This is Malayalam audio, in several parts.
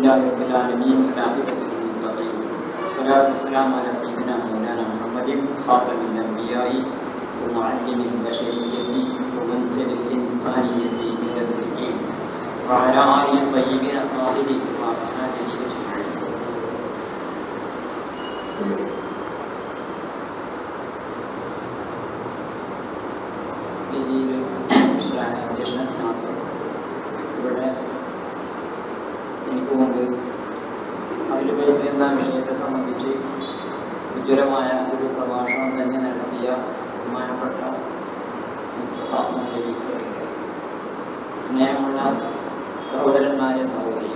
لله رب العالمين والعاقبة للمتقين والصلاة والسلام على سيدنا مولانا محمد خاتم الأنبياء ومعلم البشرية ومنقذ الإنسانية من الدين وعلى آله الطيبين الطاهرين وأصحابه أجمعين വേദിയിൽ വിശുദ്ധനായ അധ്യക്ഷൻ നാസർ ഇവിടെ എനിക്ക് മുമ്പ് അഖിലുബൈത്ത് എന്ന വിഷയത്തെ സംബന്ധിച്ച് ഉജ്ജ്വലമായ ഒരു പ്രഭാഷണം തന്നെ നടത്തിയ ബഹുമാനപ്പെട്ട മുസ്തഫ മൗലവി അവരുടെ സ്നേഹമുള്ള സഹോദരന്മാരെ സഹോദരികൾ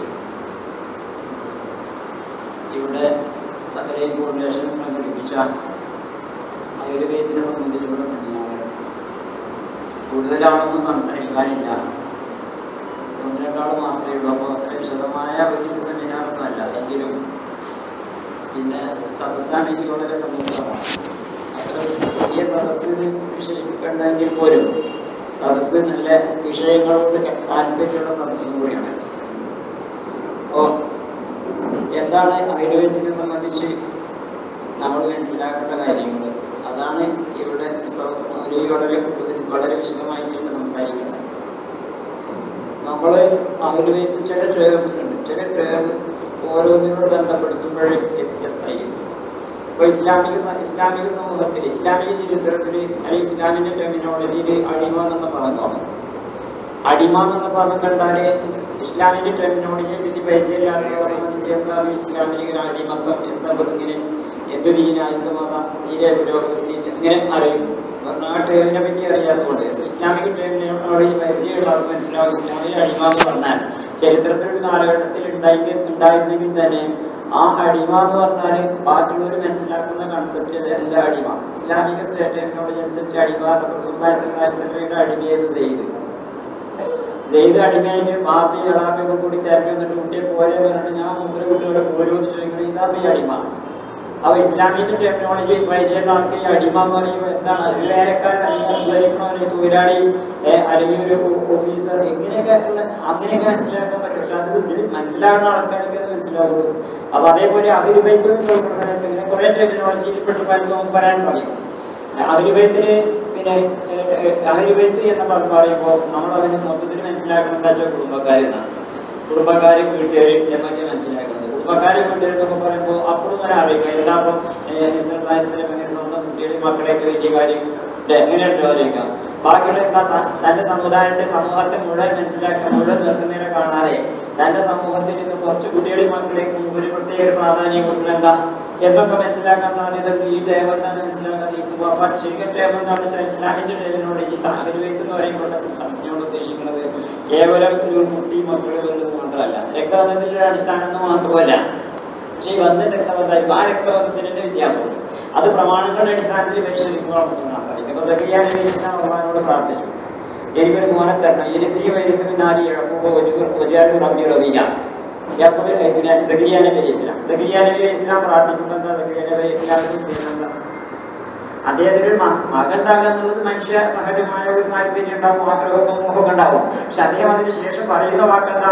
ഇവിടെ സകലയും കോർഡിനേഷൻ പ്രകടിപ്പിച്ച ആയുർവേദത്തിനെ സംബന്ധിച്ചുള്ള സെമിനാറുകൾ കൂടുതലാളൊന്നും സംസാരിക്കാനില്ല ഒന്ന് രണ്ടാൾ മാത്രമേ ഉള്ളൂ അപ്പോൾ അത്ര വിശദമായ ഒരു സെമിനാറൊന്നും അല്ല എങ്കിലും പിന്നെ സദസ്സാണെങ്കിൽ വളരെ സന്തോഷമാണ് അത്ര വലിയ സദസ്സ് എന്ന് വിശേഷിപ്പിക്കേണ്ടെങ്കിൽ പോലും സദസ്സ് നല്ല വിഷയങ്ങളോട് താല്പര്യമുള്ള സദസ്സും കൂടിയാണ് അപ്പോൾ എന്താണ് ആയുർവേദത്തിനെ സംബന്ധിച്ച് നമ്മൾ മനസ്സിലാക്കേണ്ട കാര്യങ്ങൾ അതാണ് ഇവിടെ ഒരു വളരെ കൂടുതൽ വളരെ വിശദമായിട്ട് സംസാരിക്കുന്നത് നമ്മൾ ആയുർവേദത്തിൽ ചില ടേംസ് ഉണ്ട് ചില ടേം ഓരോന്നിനോട് ബന്ധപ്പെടുത്തുമ്പോൾ വ്യത്യസ്തമായിരിക്കും ഇപ്പോൾ ഇസ്ലാമിക സ- ഇസ്ലാമിക സമൂഹത്തിൽ ഇസ്ലാമിക ചരിത്രത്തിൽ അല്ലെങ്കിൽ ഇസ്ലാമിൻ്റെ ടെർമിനോളജിയിൽ അടിമ എന്ന പദം കാണും അടിമ എന്ന പദം കണ്ടാൽ ഇസ്ലാമിൻ്റെ ടെർമിനോളജിയെ പറ്റി പരിചയമില്ലാത്തവരെ സംബന്ധിച്ച് എന്താണ് ഇസ്ലാമിക അടിമത്വം എന്താ ഇങ്ങനെ എന്ത് ദീന എന്ത് മത തീരെ പുരോഗതി ഇങ്ങനെ അറിയും കാരണം ആ ടേമിനെ പറ്റി അറിയാത്തതുകൊണ്ട് ഇസ്ലാമിക ടേമിനോളജി പരിചയമുള്ള ആൾക്ക് മനസ്സിലാവും ഇസ്ലാമിക അടിമ എന്ന് പറഞ്ഞാൽ ചരിത്രത്തിൽ ഒരു കാലഘട്ടത്തിൽ ഉണ്ടായി ഉണ്ടായിരുന്നെങ്കിൽ തന്നെ ആ അടിമ എന്ന് പറഞ്ഞാൽ ബാക്കിയുള്ളവർ മനസ്സിലാക്കുന്ന കൺസെപ്റ്റ് അല്ല അടിമ ഇസ്ലാമിക ടേമിനോളജി അനുസരിച്ച് അടിമ റസൂലുള്ളാഹിയുടെ അടിമയായിരുന്നു ചെയ്ത് ചെയ്ത് അടിമയായിട്ട് മാപ്പി ഇളാപ്പൊക്കെ കൂടി തിരഞ്ഞു എന്നിട്ട് കുട്ടിയെ പോരെ പറഞ്ഞിട്ട് ഞാൻ മുമ്പിലെ കുട്ടിയോട് പോരുമെന്ന് ചോദിക്കണം ഇതാണ് ഈ അടിമ അപ്പൊ ഇസ്ലാമിന്റെ ടെക്നോളജി പരിചയമുള്ള ആൾക്ക് ഈ അടിമ എന്ന് പറയുമ്പോൾ എന്താണ് അതിൽ വേലക്കാരൻ അല്ലെങ്കിൽ ഒരു തൊഴിലാളി ഏഹ്, അല്ലെങ്കിൽ ഒരു ഓഫീസർ ഇങ്ങനെയൊക്കെ ഉള്ള അങ്ങനെയൊക്കെ മനസ്സിലാക്കാൻ പറ്റും പക്ഷെ അത് ഇത് മനസ്സിലാകുന്ന ആൾക്കാർക്ക് അത് മനസ്സിലാവുള്ളൂ അപ്പൊ അതേപോലെ അഹിരുബൈത്തും സമയത്ത് ഇങ്ങനെ കുറെ ടെക്നോളജിയിൽ പെട്ട് പലതും നമുക്ക് പറയാൻ സാധിക്കും അഹിരുബൈത്തിന് പിന്നെ അഹിരുബൈത്ത് എന്ന പദം പറയുമ്പോൾ നമ്മൾ അതിന് മൊത്തത്തിൽ മനസ്സിലാക്കുന്നത് എന്താ വെച്ചാൽ കുടുംബക്കാരെന്നാണ് കുടുംബക്കാരും വീട്ടുകാരും എന്നൊക്കെ മനസ്സിലാക്കുന്നത് കുടുംബക്കാരും വീട്ടുകാരും എന്നൊക്കെ പറയുമ്പോൾ അപ്പോഴും ഒരു അറിയിക്കുക എന്താ അപ്പം എങ്ങനെ സ്വന്തം കുട്ടികളുടെ മക്കളെയൊക്കെ വലിയ കാര്യം ല്ലേ? എങ്ങനെയുണ്ടോ അറിയിക്കാം ബാക്കിയുള്ള എന്താ സ- തന്റെ സമുദായത്തെ സമൂഹത്തെ മുഴുവൻ മനസ്സിലാക്കാൻ മുഴുവൻ നിൽക്കുന്നതിനെ കാണാതെ തന്റെ സമൂഹത്തിൽ നിന്ന് കുറച്ച് കുട്ടികളെയും മക്കളേക്കും ഒരു പ്രത്യേക ഒരു പ്രാധാന്യം കൊടുക്കുന്നത് എന്താ എന്നൊക്കെ മനസ്സിലാക്കാൻ സാധ്യതയുണ്ട് ഈ ടേം എന്താന്ന് മനസ്സിലാക്കാതിരിക്കുമ്പോൾ അപ്പൊ ശരിക്കും ടേം എന്താണെന്ന് വെച്ചാൽ ഇസ്ലാമിന്റെ ടേമിനോട് ഈ സാഹചര്യത്തിൽ എന്ന് പറയുമ്പോൾ സംജ്ഞയോട് ഉദ്ദേശിക്കുന്നത് കേവലം ഒരു കുട്ടി മക്കൾ എന്ന് മാത്രമല്ല രക്തബന്ധത്തിന്റെ അടിസ്ഥാനം എന്ന് മാത്രമല്ല പക്ഷേ ഈ ബന്ധം രക്തബന്ധമായിരിക്കും ആ രക്തബന്ധത്തിന് തന്നെ വ്യത്യാസമുണ്ട് അത് പ്രമാണങ്ങളുടെ അടിസ്ഥാനത്തിൽ പരിശോധിക്കുമ്പോൾ നമുക്ക് കാണാൻ സാധിക്കും അപ്പൊ സക്രിയ നബി ഇസ്ലാം ഭഗവാനോട് പ്രാർത്ഥിച്ചു എനിക്കൊരു മോനെ തരണം എനിക്ക് വൈരസിന് നാല് ഇഴക്കുമ്പോൾ ഒജാറ്റ് തമ്മിൽ റബിയ യാക്കോബ് പിന്നെ സക്രിയ നബി അലൈഹി ഇസ്ലാം സക്രിയ നബി അലൈഹി ഇസ്ലാം പ്രാർത്ഥിക്കുമ്പോൾ എന്താ സക്രിയ നബി അലൈഹി ഇസ്ലാമിന് ചെയ്യുന്നത് അദ്ദേഹത്തിന് ഒരു മ- മകൻ ഉണ്ടാകുക എന്നുള്ളത് മനുഷ്യ സഹജമായ ഒരു താല്പര്യം ഉണ്ടാവും ആഗ്രഹമൊക്കെ മോഹമൊക്കെ ഉണ്ടാവും പക്ഷെ അദ്ദേഹം അതിന് ശേഷം പറയുന്ന വാക്കെന്താ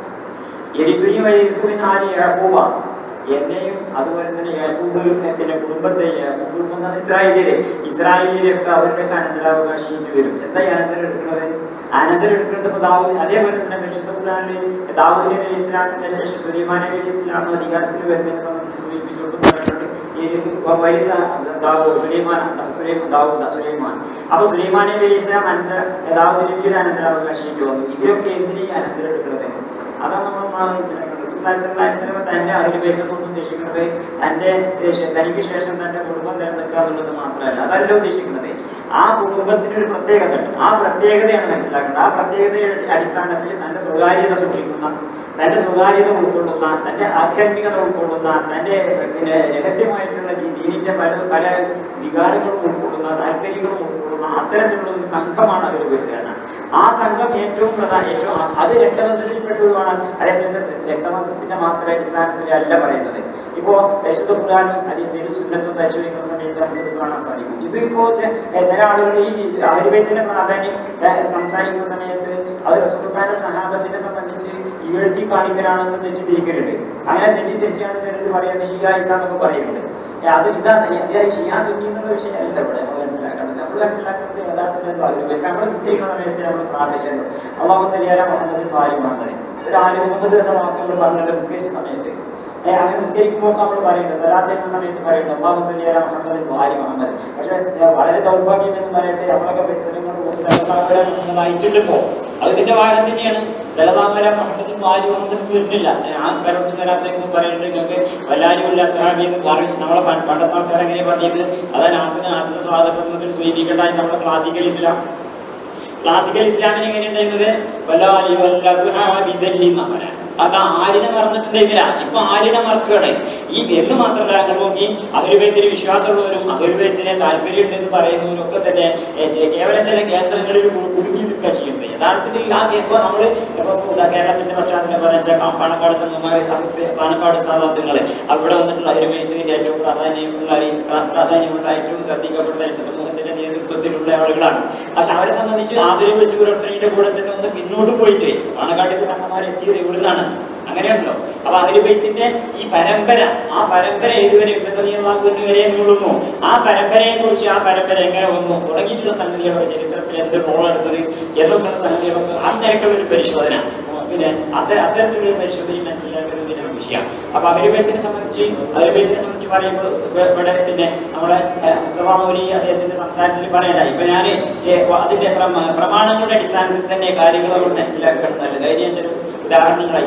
എരിതുരി വയസ്സുവിൻ ആരി യാക്കൂബ എന്നെയും അതുപോലെ തന്നെ യാക്കൂബ് പിന്നെ കുടുംബത്തെ യാക്കൂബ് കുടുംബം എന്ന് പറഞ്ഞാൽ ഇസ്രായേലിയരെ ഇസ്രായേലിയരൊക്കെ അവരുടെയൊക്കെ അനന്തരാവകാശിയിട്ട് വരും എന്താ ഈ അനന്തരം എടുക്കുന്നത് അനന്തരം എടുക്കുന്നത് ഇപ്പൊ ദാവൂദ് അതേപോലെ തന്നെ പരിശുദ്ധ ഖുർആനിൽ ദാവൂദ് നബി അലൈഹി ഇസ്ലാമിന്റെ ശേഷം സുലൈമാൻ നബി അലൈഹി ഇസ്ലാം അധികാരത്തിൽ വരുന്നതിനെ സംബന്ധിച്ച് സൂചിപ്പിച്ചുകൊണ്ട് പറഞ്ഞിട്ടുണ്ട് ഈ വരിസ ദാവൂദ് സുലൈമാൻ സുലൈമാൻ ദാവൂദ് സുലൈമാൻ അപ്പൊ സുലൈമാൻ നബി അലൈഹി ഇസ്ലാം അനന്തര ദാവൂദ് നബിയുടെ അനന്തരാവകാശിയിട്ട് വന്നു ഇതിലൊക്കെ എന്തിനീ അനന്തരം എടുക്കുന്നത് അതാണ് നമ്മൾ നാളെ മനസ്സിലാക്കേണ്ടത് സുൽത്താൻ സല്ലല്ലാഹു അലൈഹി വസല്ലം തന്റെ അഹിലുബൈത്തെ കൊണ്ട് ഉദ്ദേശിക്കുന്നത് തന്റെ ദേശ- തനിക്ക് ശേഷം തന്റെ കുടുംബം നിലനിൽക്കുക എന്നുള്ളത് മാത്രമല്ല അതല്ല ഉദ്ദേശിക്കുന്നത് ആ കുടുംബത്തിന് ഒരു പ്രത്യേകത ഉണ്ട് ആ പ്രത്യേകതയാണ് മനസ്സിലാക്കേണ്ടത് ആ പ്രത്യേകതയുടെ അടിസ്ഥാനത്തിൽ തന്റെ സ്വകാര്യത സൂക്ഷിക്കുന്ന തന്റെ സ്വകാര്യത ഉൾക്കൊള്ളുന്ന തന്റെ ആധ്യാത്മികത ഉൾക്കൊള്ളുന്ന തന്റെ പിന്നെ രഹസ്യമായിട്ടുള്ള ജീ- ദീനിന്റെ പല പല വികാരങ്ങളും ഉൾക്കൊള്ളുന്ന താല്പര്യങ്ങളും ഉൾക്കൊള്ളുന്ന അത്തരത്തിലുള്ള ഒരു സംഘമാണ് അവർ വരുന്നത് ആ സംഘം ഏറ്റവും പ്രധാന ഏറ്റവും ആ- അത് രക്തബന്ധത്തിൽപ്പെട്ടതുമാണ് അതേസമയത്ത് രക്തബന്ധത്തിന്റെ മാത്രം അടിസ്ഥാനത്തിലല്ല പറയുന്നത് ഇപ്പോ പരിശുദ്ധ ഖുർആാനും അതിന്റെ സുന്നത്തും പരിശോധിക്കുന്ന സമയത്ത് നമുക്കിത് കാണാൻ സാധിക്കും ഇതിപ്പോ ചെ- ഏ, ചില ആളുകൾ ഈ ആയുർവേദത്തിന്റെ പ്രാധാന്യം ഏ, സംസാരിക്കുന്ന സമയത്ത് അത് റസൂൽഖാന്റെ സഹാബത്തിനെ സംബന്ധിച്ച് വീഴ്ത്തി കാണിക്കലാണെന്ന് തെറ്റിദ്ധരിക്കലുണ്ട് അങ്ങനെ തെറ്റിദ്ധരിച്ചാണ് ചിലർ പറയുന്നത് ഷിയായിസ എന്നൊക്കെ പറയുന്നുണ്ട് ഏ, അത് ഇതാണ് ഏ, ഷിയാ സുന്നി എന്നുള്ള വിഷയമല്ല ഇവിടെ നമ്മൾ മനസ്സിലാക്കേണ്ടത് നമ്മൾ മനസ്സിലാക്കുന്നത് യഥാർത്ഥത്തിൽ എന്തോ ആഗ്രഹം നമ്മൾ നിസ്കരിക്കുന്ന സമയത്ത് നമ്മൾ പ്രാർത്ഥിച്ചത് അള്ളാഹു സലിയാര മുഹമ്മദ് കാര്യമാണ് ഒരു ആര് മുഹമ്മദ് എന്ന വാക്ക് നമ്മൾ പറഞ്ഞിട്ട് നിസ്കരിച്ച സമയത്ത് ഏ, അങ്ങനെ നിസ്കരിക്കുമ്പോൾ നമ്മൾ പറയുന്നത് സലാത്തിന്റെ സമയത്ത് പറയുന്നത് അള്ളാഹു സലിയാര മുഹമ്മദ് ഭാര്യ മുഹമ്മദ് പക്ഷെ ഏ, വളരെ ദൗർഭാഗ്യം എന്ന് പറയട്ടെ നമ്മളൊക്കെ പരിസരങ്ങളിൽ വായിച്ചിട്ടിപ്പോ അത് ഇതിന്റെ വാഹനം തന്നെയാണ് ജലതാമര മുഹമ്മദ് ഭാര്യ മുഹമ്മദ് വരുന്നില്ല ആ പരമ സലാത്തേക്ക് പറയുന്നത് നിങ്ങൾക്ക് വല്ലാരിമുല്ല സഹാബി എന്ന് പറയും നമ്മളെ പ- പണ്ടത്തെ ആൾക്കാർ എങ്ങനെ പറഞ്ഞത് അതാണ് ആസന ആസന സ്വാതപ്രസംഗത്തിൽ സൂചിപ്പിക്കേണ്ട നമ്മളെ ക്ലാസിക്കൽ ഇസ്ലാം ക്ലാസിക്കൽ ഇസ്ലാമിന് എങ്ങനെ ഉണ്ടായിരുന്നത് വല്ലാലി വല്ല സുഹാബി സല്ലി എന്നാ പറയാ അത് ആരിനെ മറന്നിട്ടുണ്ടെങ്കില ഇപ്പൊ ആരിനെ മറക്കുകയാണ് ഈ എന്ന് മാത്രമല്ല ഞങ്ങൾ നോക്കി അഹുരുബൈത്തിന് വിശ്വാസമുള്ളവരും അഹുരുബൈത്തിനെ താല്പര്യമുണ്ട് എന്ന് പറയുന്നവരും ഒക്കെ തന്നെ ഏ, ചെ- കേവലം ചില കേന്ദ്രങ്ങളിൽ കു- കുടുങ്ങി നിൽക്കുക ചെയ്യുന്നത് യഥാർത്ഥത്തിൽ ആ കേൾക്കുമ്പോൾ നമ്മൾ ഇപ്പൊ ഇതാ കേരളത്തിന്റെ പശ്ചാത്തലം പറഞ്ഞാൽ പാണക്കാട് തങ്ങന്മാർ പാണക്കാട് സാധാർത്ഥങ്ങൾ അവിടെ വന്നിട്ടുള്ള അഹുരുബൈത്തിന് ഏറ്റവും പ്രാധാന്യമുള്ള ഈ പ്രാ- പ്രാധാന്യമുള്ള ഏറ്റവും ശ്രദ്ധിക്കപ്പെടുന്ന ഈ സമൂഹത്തിന്റെ നേതൃത്വത്തിലുള്ള ആളുകളാണ് പക്ഷെ അവരെ സംബന്ധിച്ച് ആദരവ് വെച്ച് പുലർത്തുന്നതിന്റെ കൂടെ തന്നെ ഒന്ന് പിന്നോട്ട് പോയിട്ട് പാണക്കാട്ടിൽ തങ്ങന്മാർ എത്തിയത് ഇവിടുന്നാണ് അങ്ങനെയാണല്ലോ അപ്പൊ അഹരിബൈത്തിന്റെ ഈ പരമ്പര ആ പരമ്പര ഏതുവരെ വിശദീയമാകുന്നു വരെ നീളുന്നു ആ പരമ്പരയെ കുറിച്ച് ആ പരമ്പര എങ്ങനെ വന്നു തുടങ്ങിയിട്ടുള്ള സംഗതികളൊക്കെ ചരിത്രത്തിൽ എന്ത് റോൾ എടുത്തത് എന്നൊക്കെയുള്ള സംഗതികളൊക്കെ ആ നിരക്കുള്ള ഒരു പരിശോധന പിന്നെ അത്തര അത്തരത്തിലുള്ള ഒരു പരിശോധന മനസ്സിലാക്കുന്നതിന്റെ ഒരു വിഷയം അപ്പൊ അഹരിബൈത്തിനെ സംബന്ധിച്ച് അഹരിബൈത്തിനെ സംബന്ധിച്ച് പറയുമ്പോൾ ഇവ- ഇവിടെ പിന്നെ നമ്മളെ ഏഹ്, മുസ്തഫ മൗലി അദ്ദേഹത്തിന്റെ സംസാരത്തിൽ പറയണ്ട ഇപ്പൊ ഞാൻ അതിന്റെ പ്രമ- പ്രമാണങ്ങളുടെ അടിസ്ഥാനത്തിൽ തന്നെ കാര്യങ്ങൾ നമ്മൾ മനസ്സിലാക്കണം നല്ലത് അതിന് ഞാൻ ചില ഉദാഹരണങ്ങളായി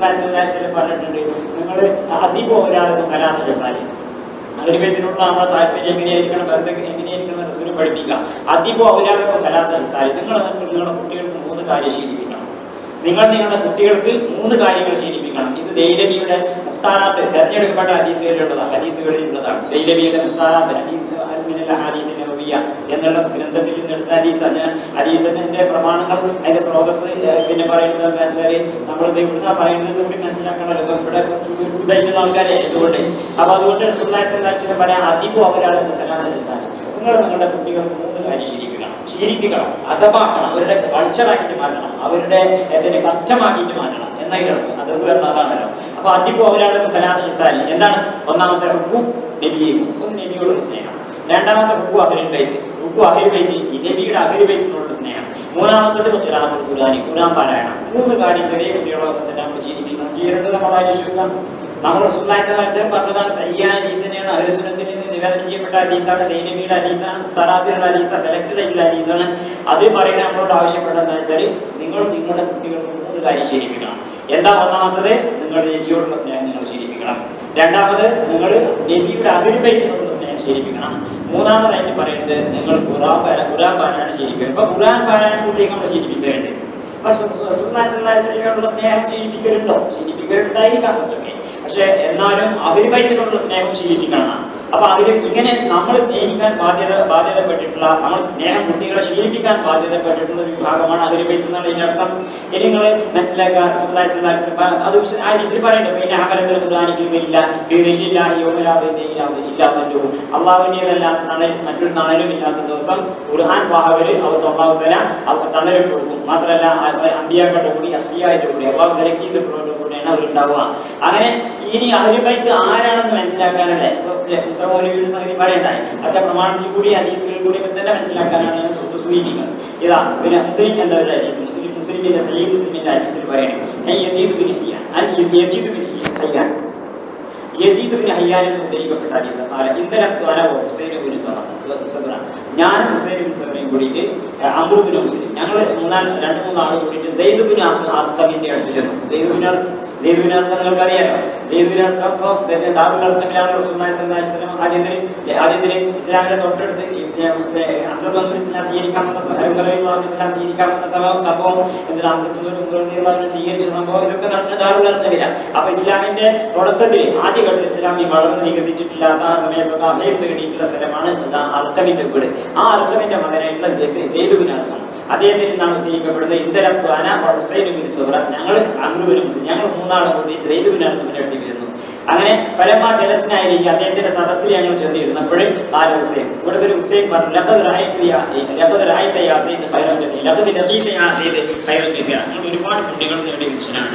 ചില പറഞ്ഞിട്ടുണ്ട് നിങ്ങൾ അധികം ഒരാൾക്ക് സലാത്തിന്റെ സാരി അഗ്രിമേറ്റിനുള്ള നമ്മുടെ താല്പര്യം എങ്ങനെയായിരിക്കണം ബന്ധം എങ്ങനെയായിരിക്കണം എന്ന് റസൂല് പഠിപ്പിക്കുക അധികം ഒരാൾക്ക് സലാത്തിന്റെ സാരി നിങ്ങൾ നിങ്ങളുടെ കുട്ടികൾക്ക് മൂന്ന് കാര്യം ശീലിപ്പിക്കണം നിങ്ങൾ നിങ്ങളുടെ കുട്ടികൾക്ക് മൂന്ന് കാര്യങ്ങൾ ശീലിപ്പിക്കണം ഇത് ദൈലമിയുടെ മുഫ്താനാത്ത് തെരഞ്ഞെടുക്കപ്പെട്ട ഹദീസുകളിലുള്ളതാണ് ഹദീസുകളിലുള്ളതാണ് ദൈലമിയുടെ മുഫ്താനാത്ത് ഹദീസ് അൽമിനൽ ഹദീസ് നബവിയ എന്നുള്ള ഗ്രന്ഥത്തിൽ നിന്ന് എടുത്ത ഹദീസാണ് ഹദീസിന്റെ പ്രമാണങ്ങൾ അതിന്റെ സ്രോതസ് ഏഹ്, പിന്നെ പറയുന്നത് എന്താ വെച്ചാൽ നമ്മൾ ഇത് ഇവിടുന്ന് പറയുന്നത് കൂടി മനസ്സിലാക്കണമല്ലോ ഇവിടെ കുറച്ച് ഉദയിക്കുന്ന ആൾക്കാരെ ഇതുകൊണ്ട് അപ്പൊ അതുകൊണ്ട് സുല്ലാസിനെ പറയാൻ അധികം അവരാണ് സലാം നിങ്ങൾ നിങ്ങളുടെ കുട്ടികൾക്ക് മൂന്ന് കാര്യം ശീലിപ്പിക്കണം ശീലിപ്പിക്കണം അഥവാക്കണം അവരുടെ കൾച്ചറാക്കിയിട്ട് മാറ്റണം അവരുടെ ഏ, പിന്നെ കഷ്ടമാക്കിയിട്ട് മാറ്റണം എന്നതിനർത്ഥം അത് പറഞ്ഞ അതാണല്ലോ അപ്പൊ അധികം ഒരാൾക്ക് സലാത്ത് നിസ്സാരി എന്താണ് ഒന്നാമത്തെ ഹുക്കു നബിയേക്കും ഒന്ന് നബിയോടുള്ള സ്നേഹം രണ്ടാമത്തെ ഹുക്കു അഹരിൻ ബൈത്ത് ഹുക്കു അഹരി ബൈത്ത് ഈ നബിയുടെ അഹരി ബൈത്തിനോടുള്ള സ്നേഹം മൂന്നാമത്തത് ഖിറാത്തുൽ ഖുർആനി ഖുർആൻ പാരായണം മൂന്ന് കാര്യം ചെറിയ കുട്ടികളൊക്കെ തന്നെ നമ്മൾ ശീലിപ്പിക്കണം ചെയ്യേണ്ടത് നമ്മൾ ആലോചിക്കുക നമ്മൾ സുല്ലാസ്ലം പറഞ്ഞതാണ് സയ്യാൻ ഹദീസ് തന്നെയാണ് അഹ്ലുസുന്നത്തിൽ നിന്ന് നിവേദനം ചെയ്യപ്പെട്ട ഹദീസാണ് ദൈനമിയുടെ ഹദീസാണ് തറാത്തിലുള്ള ഹദീസ സെലക്ടഡ് ആയിട്ടുള്ള ഹദീസാണ് അത് പറയുന്ന നമ്മളോട് ആവശ്യപ്പെട്ടതെന്ന് വെച്ചാൽ നിങ്ങൾ നിങ്ങളുടെ കുട്ടികൾക്ക് മൂന്ന് കാര്യം ശീലിപ്പിക്കണം എന്താ ഒന്നാമത്തത് നിങ്ങളുടെ നബിയോടുള്ള സ്നേഹം നിങ്ങൾ ശീലിപ്പിക്കണം രണ്ടാമത് നിങ്ങൾ നബിയുടെ അഹിർബൈത്തിനോടുള്ള സ്നേഹം ശീലിപ്പിക്കണം മൂന്നാമതായിട്ട് പറയുന്നത് നിങ്ങൾ ഖുറാൻ പാര ഖുറാൻ പാരായണം ശീലിപ്പിക്കണം ഇപ്പൊ ഖുറാൻ പാരായണം കുട്ടിയെ നമ്മൾ ശീലിപ്പിക്കാറുണ്ട് അപ്പൊ സു- സു- സുൽത്താൻ സല്ലല്ലാഹു അലൈഹി വസല്ലമയോടുള്ള സ്നേഹം ശീലിപ്പിക്കലുണ്ടോ ശീലിപ്പിക്കലുണ്ടായിരിക്കാം കുറച്ചൊക്കെ പക്ഷെ എന്നാലും അഹിർബൈത്തിനോടുള്ള സ്നേഹം ശീലിപ്പിക്കണം അപ്പൊ അതിൽ ഇങ്ങനെ നമ്മൾ സ്നേഹിക്കാൻ ബാധ്യത ബാധ്യതപ്പെട്ടിട്ടുള്ള നമ്മൾ സ്നേഹം കുട്ടികളെ ശീലിപ്പിക്കാൻ ബാധ്യതപ്പെട്ടിട്ടുള്ള ഒരു വിഭാഗമാണ് അഹിർബൈത്ത് എന്നുള്ള ഇതിന്റെ അർത്ഥം ഇനി നിങ്ങൾ മനസ്സിലാക്കുക സുൽത്താൻ സല്ലല്ലാഹു അലൈഹി വസല്ലം അത് വിശ- ആ ഡിസിൽ പറയുന്നുണ്ട് പിന്നെ അമലത്തിൽ ഖുർആനി ഫീദില്ല ഫീദില്ല യോമരാബിന്റെ ഇല്ലാതെ അള്ളാഹുവിൻ്റെതല്ലാത്ത തണൽ മറ്റൊരു തണലും ഇല്ലാത്ത ദിവസം ഖുർആൻ വാഹവര് അവർ തൊള്ളാഹുത്തല അവർ തണലിട്ട് കൊടുക്കും മാത്രമല്ല അമ്പിയാക്കളുടെ കൂടി അസ്ഫിയായിട്ട് കൂടി അള്ളാഹു സെലക്ട് ചെയ്തിട്ടുള്ളവരുടെ കൂടെയാണ് അവരുണ്ടാവുക അങ്ങനെ ഇനി അഹ്ലുബൈത്ത് ആരാണെന്ന് മനസ്സിലാക്കാനല്ലേ മുസ്ലിം സംഗതി പറയണ്ടായി അതൊക്കെ പ്രമാണത്തിൽ കൂടി ഹദീസുകളിൽ കൂടി ഒക്കെ തന്നെ മനസ്സിലാക്കാനാണ് ഞാൻ സൂ- സൂചിപ്പിക്കുന്നത് ഇതാ പിന്നെ മുസ്ലിം എന്താ ഒരു ഹദീസ് മുസ്ലിം മുസ്ലിമിന്റെ സലീം മുസ്ലിമിന്റെ ഹദീസിൽ പറയണേ ഞാൻ യസീദ് ബിൻ ഹയ്യാൻ അൻ Yazid bin Hayyan Yazid bin ഹയ്യാനിൽ നിന്ന് ഉദ്ധരിക്കപ്പെട്ട ഹദീസ് ഖാല ഇന്നലത്തു അന വ ഹുസൈൻ ബിൻ സബറ സബറ ഞാനും ഹുസൈൻ ബിൻ സബറയും കൂടിയിട്ട് അംറു ബിൻ മുസ്ലിം ഞങ്ങൾ മൂന്നാല് രണ്ട് മൂന്ന് ആൾ കൂടിയിട്ട് സെയ്ദ് ബിൻ അർത്തമിന്റെ അടുത്ത് ചെന്നു സെയ്ദ് ബിൻ അർ- സെയ്ദ് ബിൻ അർത്തം നിങ്ങൾക്ക് അറിയാലോ സെയ്ദ് ബിൻ അർത്തം ഇപ്പോൾ പിന്നെ ദാറുൽ അർത്തമിലാണ് റസൂലുള്ളാഹി സ്വല്ലല്ലാഹി അലൈഹി വസല്ലം ആദ്യത്തിൽ ആദ്യത്തിൽ ഇസ്ലാമിന്റെ തൊട്ടടുത്ത് ഈ, ഏ, ഏ, ഹംസ ബിൻ ഇസ്ലാം സ്വീകരിക്കാമെന്ന സഹ- ഉമർ ഇസ്ലാം സ്വീകരിക്കാമെന്ന സംഭവം സംഭവം എന്നിട്ട് ഹംസത്തുൽ സ്വീകരിച്ച സംഭവം ഇതൊക്കെ നടന്ന ദാറുൽ അർത്തമില്ല അപ്പൊ ഇസ്ലാമിന്റെ തുടക്കത്തിൽ ആദ്യഘട്ടത്തിൽ ഇസ്ലാം ഈ വളർന്ന് വികസിച്ചിട്ടില്ലാത്ത ആ സമയത്തൊക്കെ അഭയം തേടിയിട്ടുള്ള സ്ഥലമാണ് ദാ അർത്തമിന്റെ വീട് ആ അർത്തമിന്റെ മകനായിട്ടുള്ള ജയ്തുബിൻ അർത്ഥം അദ്ദേഹത്തിൽ നിന്നാണ് ഉദ്ധരിക്കപ്പെടുന്നത് ഇന്ദരത്വാന ഹുസൈൻ ബിൻ സുഹറ ഞങ്ങൾ അങ്രുബിനും ഞങ്ങൾ മൂന്നാളും കൂടി ജയ്തുബിൻ അർത്ഥമിന്റെ അടുത്തേക്ക് വരുന്നു അങ്ങനെ പരമാ ജലസിനായിരിക്കും അദ്ദേഹത്തിന്റെ സദസ്സിൽ ഞങ്ങൾ ചെന്നിരുന്നപ്പോൾ ആല ഹുസൈൻ ഇവിടുത്തെ ഒരു ഹുസൈൻ പറഞ്ഞു ലഖദ് റഅയ്തു യാ ലഖദ് റഅയ്ത യാ സയ്യിദ് ഖൈറൻ ജദീ ലഖദ് ലഖീത യാ സയ്യിദ് ഖൈറൻ ജദീ ഞങ്ങൾ ഒരുപാട് പുണ്യങ്ങൾ നേടിയ മനുഷ്യനാണ്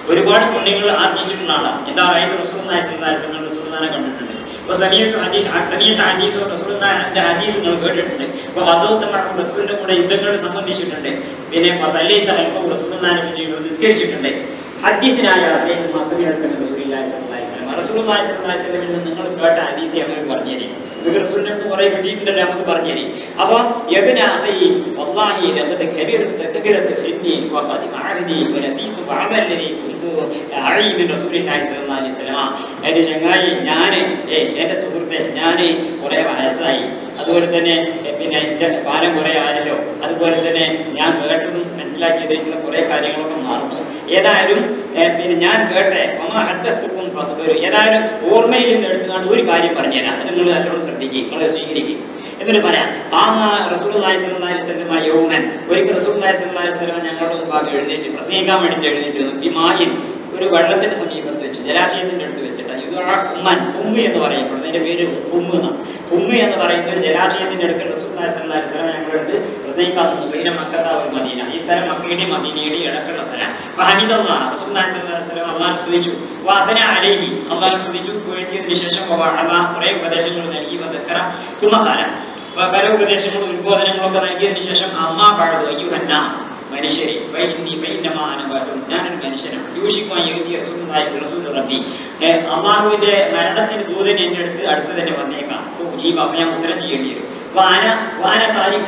ഒരുപാട് പുണ്യങ്ങൾ ആർജിച്ചിട്ടുള്ള ആളാണ് എന്താ പറയുക റസൂലുള്ളാഹി സ്വല്ലല്ലാഹി അലൈഹി വസല്ലം റസൂലുള്ളാഹിനെ കണ്ടിട്ടുണ്ട് അപ്പോൾ സമീഅത്ത് ഹദീസ് സമീഅത്ത് ഹദീസ് റസൂലുള്ളാഹിന്റെ ഹദീസ് നിങ്ങൾ കേട്ടിട്ടുണ്ട് അപ്പോൾ വസൂത്തമാണ് റസൂലിന്റെ കൂടെ യുദ്ധങ്ങൾ സംബന്ധിച്ചിട്ടുണ്ട് പിന്നെ മസല്ലൈത്ത ഹൽഫ റസൂലുള്ളാഹിനെ പറ്റി നിസ്കരിച്ചിട്ടുണ്ട് ഹദീസിനായ അദ്ദേഹം മസലിയെടുക്കുന്ന റസൂലുള്ളാഹി സ്വല്ലല്ലാഹി അലൈഹി വസല്ലം റസൂലുള്ളാഹി സ്വല്ലല്ലാഹി അലൈഹി വസല്ലം നിങ്ങൾ കേട്ട ഹദീസ് ഞങ്ങൾ പറഞ്ഞു തരും ഇത് റസൂലിന്റെ അടുത്ത് കുറെ കിട്ടിയിട്ടുണ്ടല്ലോ നമുക്ക് പറഞ്ഞു തരും അപ്പോൾ യബ്ന അഖി വല്ലാഹി ലഖദ് കബിറത കബിറത സിന്നി വഖദ് മഅഹദി വനസീതു ബഅദ അല്ലദി കുന്തു അഈ മിൻ റസൂലില്ലാഹി സ്വല്ലല്ലാഹി അലൈഹി വസല്ലം എൻ്റെ ചങ്ങായി ഞാൻ എൻ്റെ സുഹൃത്തെ ഞാൻ കുറെ വയസ്സായി അതുപോലെ തന്നെ എ, പിന്നെ എൻ്റെ കാലം കുറെ ആയല്ലോ അതുപോലെ തന്നെ ഞാൻ കേട്ടതും മനസ്സിലാക്കിയതായിട്ടുള്ള കുറെ കാര്യങ്ങളൊക്കെ മറന്നു ഏതായാലും എ, പിന്നെ ഞാൻ കേട്ടെ ഫമാ ഹദ്ദസ്തുക്കും ഫഖ്ബിറു. ഏതായാലും ഓർമ്മയിൽ നിന്ന് എടുത്തുകൊണ്ട് ഒരു കാര്യം പറഞ്ഞുതരാം അത് നിങ്ങൾ നല്ലോണം ശ്രദ്ധിക്കുക നിങ്ങൾ സ്വീകരിക്കും എന്നിട്ട് പറയാം കാമ റസൂലുള്ളാഹി സ്വല്ലല്ലാഹി അലൈഹി വസല്ലം യൗമൻ ഒരിക്കൽ റസൂലുള്ളാഹി സ്വല്ലല്ലാഹി അലൈഹി വസല്ലം ഞങ്ങളുടെ മുമ്പാകെ എഴുന്നേറ്റ് പ്രസംഗിക്കാൻ വേണ്ടിയിട്ട് എഴുന്നേറ്റ് വന്നു ബിമായിൻ ഒരു വെള്ളത്തിന്റെ സമീപത്ത് വെച്ച് ജലാശയത്തിന്റെ അടുത്ത് വെച്ചിട്ട് ഇത് ആ ഹുമ്മൻ ഹുമ്മ് എന്ന് പറയപ്പെടുന്നത് അതിന്റെ പേര് ഹുമ്മ് എന്നാണ് ഹുമ്മ് എന്ന് പറയുന്ന ഒരു ജലാശയത്തിന്റെ അടുത്ത് റസൂലുള്ളാഹി സ്വല്ലല്ലാഹി അലൈഹി വസല്ലം ഞങ്ങളുടെ അടുത്ത് പ്രസംഗിക്കാൻ വന്നു ബൈന മക്കത്ത ഒരു മദീന ഈ സ്ഥലം മക്കയുടെയും മദീനയുടെയും ഇടക്കുള്ള സ്ഥലം ഫഹമിദല്ലാഹ് റസൂലുള്ളാഹി സ്വല്ലല്ലാഹി അലൈഹി വസല്ലം അല്ലാഹു സ്തുതിച്ചു വാസന അലൈഹി അല്ലാഹു സ്തുതിച്ചു പുകഴ്ത്തിയതിനു ശേഷം വഅദ കുറേ ഉപദേശങ്ങൾ നൽകി വദക്കറ സുമഖാല പല ഉപദേശങ്ങളും ഉത്ബോധനങ്ങളൊക്കെ നൽകിയതിനു ശേഷം അമ്മാ പഴതു അയ്യുഹന്നാസ് മനുഷ്യരെ ഫൈന്നി ഫൈന്നമാ അന ബശറുൻ. ഞാനൊരു മനുഷ്യനാണ് യൂഷിക്കുവാൻ യഹൂദി റസൂലുള്ളാഹി റസൂൽ റബ്ബി ഏ, അള്ളാഹുവിന്റെ മരണത്തിന് ദൂതൻ എൻ്റെ അടുത്ത് അടുത്ത് തന്നെ വന്നേക്കാം ഓ, ജീവ അപ്പൊ ഞാൻ ഉത്തരം ചെയ്യേണ്ടി വരും വാന വാന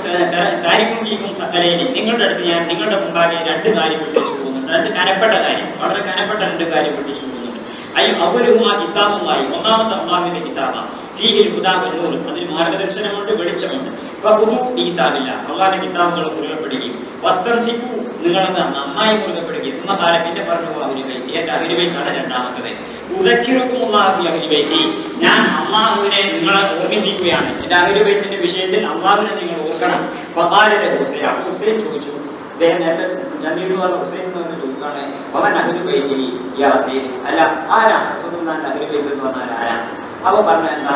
കാര്യം ജീവും സകലയിലും നിങ്ങളുടെ അടുത്ത് ഞാൻ നിങ്ങളുടെ മുമ്പാകെ രണ്ട് കാര്യം പഠിച്ചു പോകുന്നുണ്ട് അത് കനപ്പെട്ട കാര്യം വളരെ കനപ്പെട്ട രണ്ട് കാര്യം പഠിച്ചു പോകുന്നുണ്ട് അയ്യോ അവരുമാ കിതാബുമായി ഒന്നാമത്തെ അള്ളാഹുവിന്റെ കിതാബാണ് ഫീഹിൽ ഹുദാ വന്നൂർ അതിന് മാർഗദർശനമുണ്ട് വെളിച്ചമുണ്ട് ഫഹുദു ഈ കിതാബില്ല അള്ളാഹിന്റെ കിതാബുകൾ മുറുകെ പിടിക്കും വസ്ത്രംസിക്കൂ നിങ്ങളത് നന്നായി മുറുകെ പിടിക്കും എന്ന കാലം പിന്നെ പറഞ്ഞു അഹുലിബൈത്തി എന്റെ അഹുലിബൈത്താണ് രണ്ടാമത്തത് ഉദക്കിറക്കും അള്ളാഹു അഹുലിബൈത്തി ഞാൻ അള്ളാഹുവിനെ നിങ്ങളെ ഓർമ്മിപ്പിക്കുകയാണ് എന്റെ അഹുലിബൈത്തിന്റെ വിഷയത്തിൽ അള്ളാഹുവിനെ നിങ്ങൾ ഓർക്കണം ഫഖാലലെ ഹുസൈൻ അപ്പൊ ഹുസൈൻ ചോദിച്ചു അദ്ദേഹം നേരത്തെ ചന്ദ്രൻ പറഞ്ഞ ഹുസൈൻ എന്ന് പറഞ്ഞ ചോദിക്കുകയാണ് അവൻ അഹുലിബൈത്തി യാ സൈദി അല്ല ആരാ റസൂലുള്ളാഹിന്റെ അഹുലിബൈത്ത് എന്ന് പറഞ്ഞാൽ ആരാ അവ പറഞ്ഞ എന്താ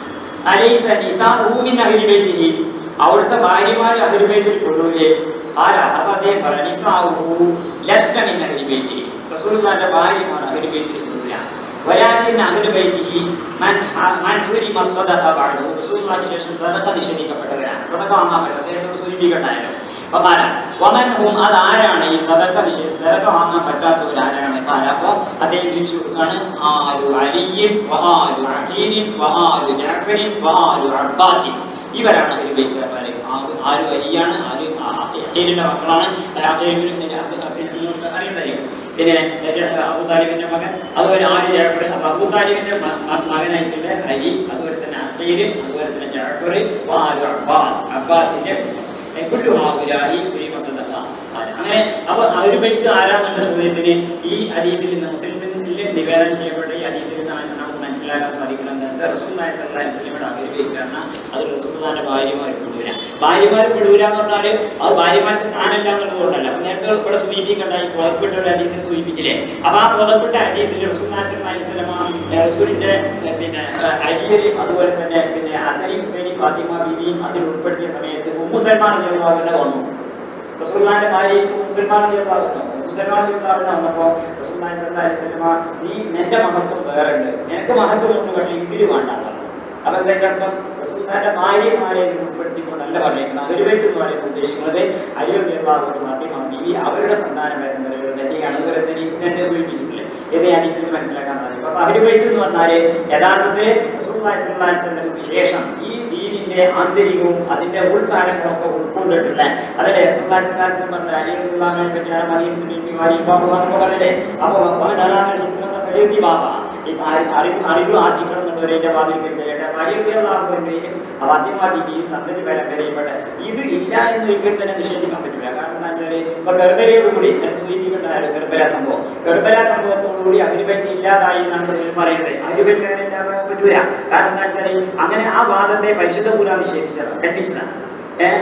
അലൈസ നിസാഉഹു മിൻ അഹ്ലി ബൈത്തിഹി അവിടുത്തെ ഭാര്യമാർ അഹ്ലി ബൈത്തിൽ കൊള്ളൂലേ ആരാ അപ്പൊ അദ്ദേഹം പറ നിസാഉഹു ലസ്ന മിൻ അഹ്ലി ബൈത്തിഹി റസൂലുള്ളാഹിന്റെ ഭാര്യമാർ അഹ്ലി ബൈത്തിൽ കൊള്ളൂല ولكن أهل بيته من من حرم الصدقة بعده رسول الله ശേഷം സദഖ നിഷേധിക്കപ്പെട്ടവരാണ് സദഖ വാങ്ങാൻ പറ്റില്ല അദ്ദേഹത്തെ സൂചിപ്പിക്കണ്ടായല്ലോ ഫഖാല വമൻ ഹും അതാരാണ് ഈ സദഖ നിഷേധ സദഖ വാങ്ങാൻ പറ്റാത്തവർ ആരാണ് ഖാല അപ്പോൾ അദ്ദേഹം തിരിച്ചു കൊടുക്കുകയാണ് ആലു അലിയിൻ വആലു അഖീലിൻ വആലു ജഅഫരിൻ വആലു അബ്ബാസിൻ ഇവരാണ് ഒരു ബൈത്തുകാരെ ആര് അലിയാണ് ആര് അഖീലിന്റെ മക്കളാണ് അഖീലിന് പിന്നെ അബ് പിന്നെ നിങ്ങൾക്ക് അറിയണ്ടായിരിക്കും പിന്നെ അബു താലിബിന്റെ മകൻ അതുപോലെ ആര് ജാഫർ അപ്പൊ അബു താലിബിന്റെ മ- മ- മകനായിട്ടുള്ള അലി അതുപോലെ തന്നെ അഖീല് അതുപോലെ തന്നെ ജാഫർ വആലു അബ്ബാസ് അബ്ബാസിന്റെ കുല്ലു ഹാവുലായി ഒരു മസദഖ ആണ്. അങ്ങനെ അപ്പൊ ഒരു ബൈക്ക് ആരാന്നുള്ള ചോദ്യത്തിന് ഈ ഹദീസിൽ നിന്ന് മുസ്ലിമിൽ നിവേദനം ചെയ്യപ്പെട്ട ഈ ഹദീസിൽ നിന്ന് നമുക്ക് മനസ്സിലാക്കാൻ സാധിക്കുന്നത് എന്താ വെച്ചാൽ റസൂലുള്ളാഹി സ്വല്ലല്ലാഹി അലൈഹി വസല്ലമയുടെ അഹ്ലു ബൈത്ത് പറഞ്ഞാൽ അത് റസൂലുള്ളാഹിന്റെ ഭാര്യമാർ പെടൂല ഭാര്യമാർ പെടൂല എന്ന് പറഞ്ഞാൽ അത് ഭാര്യമാർക്ക് സ്ഥാനമില്ല എന്നുള്ളതുകൊണ്ടല്ല അപ്പൊ നേരത്തെ ഇവിടെ സൂചിപ്പിക്കണ്ട ഈ പുറപ്പെട്ട ഒരു ഹദീസിനെ സൂചിപ്പിച്ചില്ലേ അപ്പൊ ആ പുറപ്പെട്ട ഹദീസിൽ റസൂലുള്ളാഹി സ്വല്ലല്ലാഹി അലൈഹി വസല്ലമ റസൂലിന്റെ ഏഹ്, പിന്നെ അരിയലും അതുപോലെ തന്നെ പിന്നെ ഹസനി ഹുസൈനി ഫാത്തിമ ബീവിയും അതിൽ ഉൾപ്പെടുത്തിയ സമയത്ത് ഉമ്മു സൽമാൻ റളിയല്ലാഹു അൻഹ വന്നു റസൂലുള്ളാഹിന്റെ ഭാര്യയ്ക്ക് മുസൽമാൻ റളിയല്ലാഹു അൻഹ മുസൽമാൻ റളിയല്ലാഹു അൻഹ വന്നപ്പോൾ റസൂലുള്ളാഹി സ്വല്ലല്ലാഹി അലൈഹി വസല്ലമ നീ നിന്റെ മഹത്വം വേറെ ഉണ്ട് നിനക്ക് മഹത്വമുണ്ട് പക്ഷേ ഇതില് വേണ്ട എന്ന് പറഞ്ഞു. അപ്പൊ എന്താ അർത്ഥം റസൂലുള്ളാഹിന്റെ ഭാര്യമാരെ ഇതിൽ ഉൾപ്പെടുത്തിക്കൊണ്ടല്ല പറഞ്ഞേക്കുന്നത് അഹ്ലുബൈത്ത് എന്ന് പറയുന്നത് ഉദ്ദേശിക്കുന്നത് അലിയോ ദേവാഹു ഫാത്തിമ ബീവി അവരുടെ സന്താനം വരുന്നവരുടെ തന്നെയാണ് അതുപോലെ തന്നെ ഈ നേരത്തെ സൂചിപ്പിച്ചിട്ടില്ലേ ഏത് ഹദീസിൽ മനസ്സിലാക്കാൻ സാധിക്കും അപ്പൊ അഹ്ലുബൈത്ത് എന്ന് പറഞ്ഞാല് യഥാർത്ഥത്തിൽ റസൂലുള്ളാഹി സ്വല്ലല്ലാഹി അലൈഹി വസല്ലമക്ക് ശേഷം ഈ ദീനിന്റെ ആന്തരികവും അതിന്റെ ഉൾസാരങ്ങളൊക്കെ ഉൾക്കൊണ്ടിട്ടുള്ള അതല്ലേ റസൂലുള്ളാഹി സ്വല്ലല്ലാഹി അലൈഹി വസല്ലം പറഞ്ഞ അലി റളിയല്ലാഹുവിനെ പറ്റിയാണ് മദീനത്തിൽ നിന്ന് വാരി ബാബു എന്നൊക്കെ പറഞ്ഞില്ലേ അപ്പൊ അവൻ അതാണ് വലിയ ബാബ ഈ അറി- അറിവ് അറിവ് ആർജിക്കണം എന്നുള്ളവരെ വാതിൽ ചെയ്യട്ടെ അറിയുകയും ആദ്യമായി സന്തതി പരമ്പരയിൽപ്പെട്ട ഇത് ഇല്ല എന്ന് ഒരിക്കലും തന്നെ നിഷേധിക്കാൻ പറ്റില്ല കാരണം എന്താ വെച്ചാല് ഇപ്പൊ ഗർഭരയോടുകൂടി ഞാൻ സൂചിപ്പിക്കേണ്ടതായിരുന്നു ഗർഭര സംഭവം ഗർഭര സംഭവത്തോടുകൂടി അഹിരുബൈത്ത് ഇല്ലാതായി എന്നാണ് ഇതിൽ പറയുന്നത് അഹിരുബൈത്ത് അങ്ങനെ ഇല്ലാതാകാൻ പറ്റൂല കാരണം എന്താ വെച്ചാല് അങ്ങനെ ആ വാദത്തെ പരിശുദ്ധ പൂരാ നിഷേധിച്ചതാണ് ഖണ്ഡിച്ചതാണ് ഏഹ്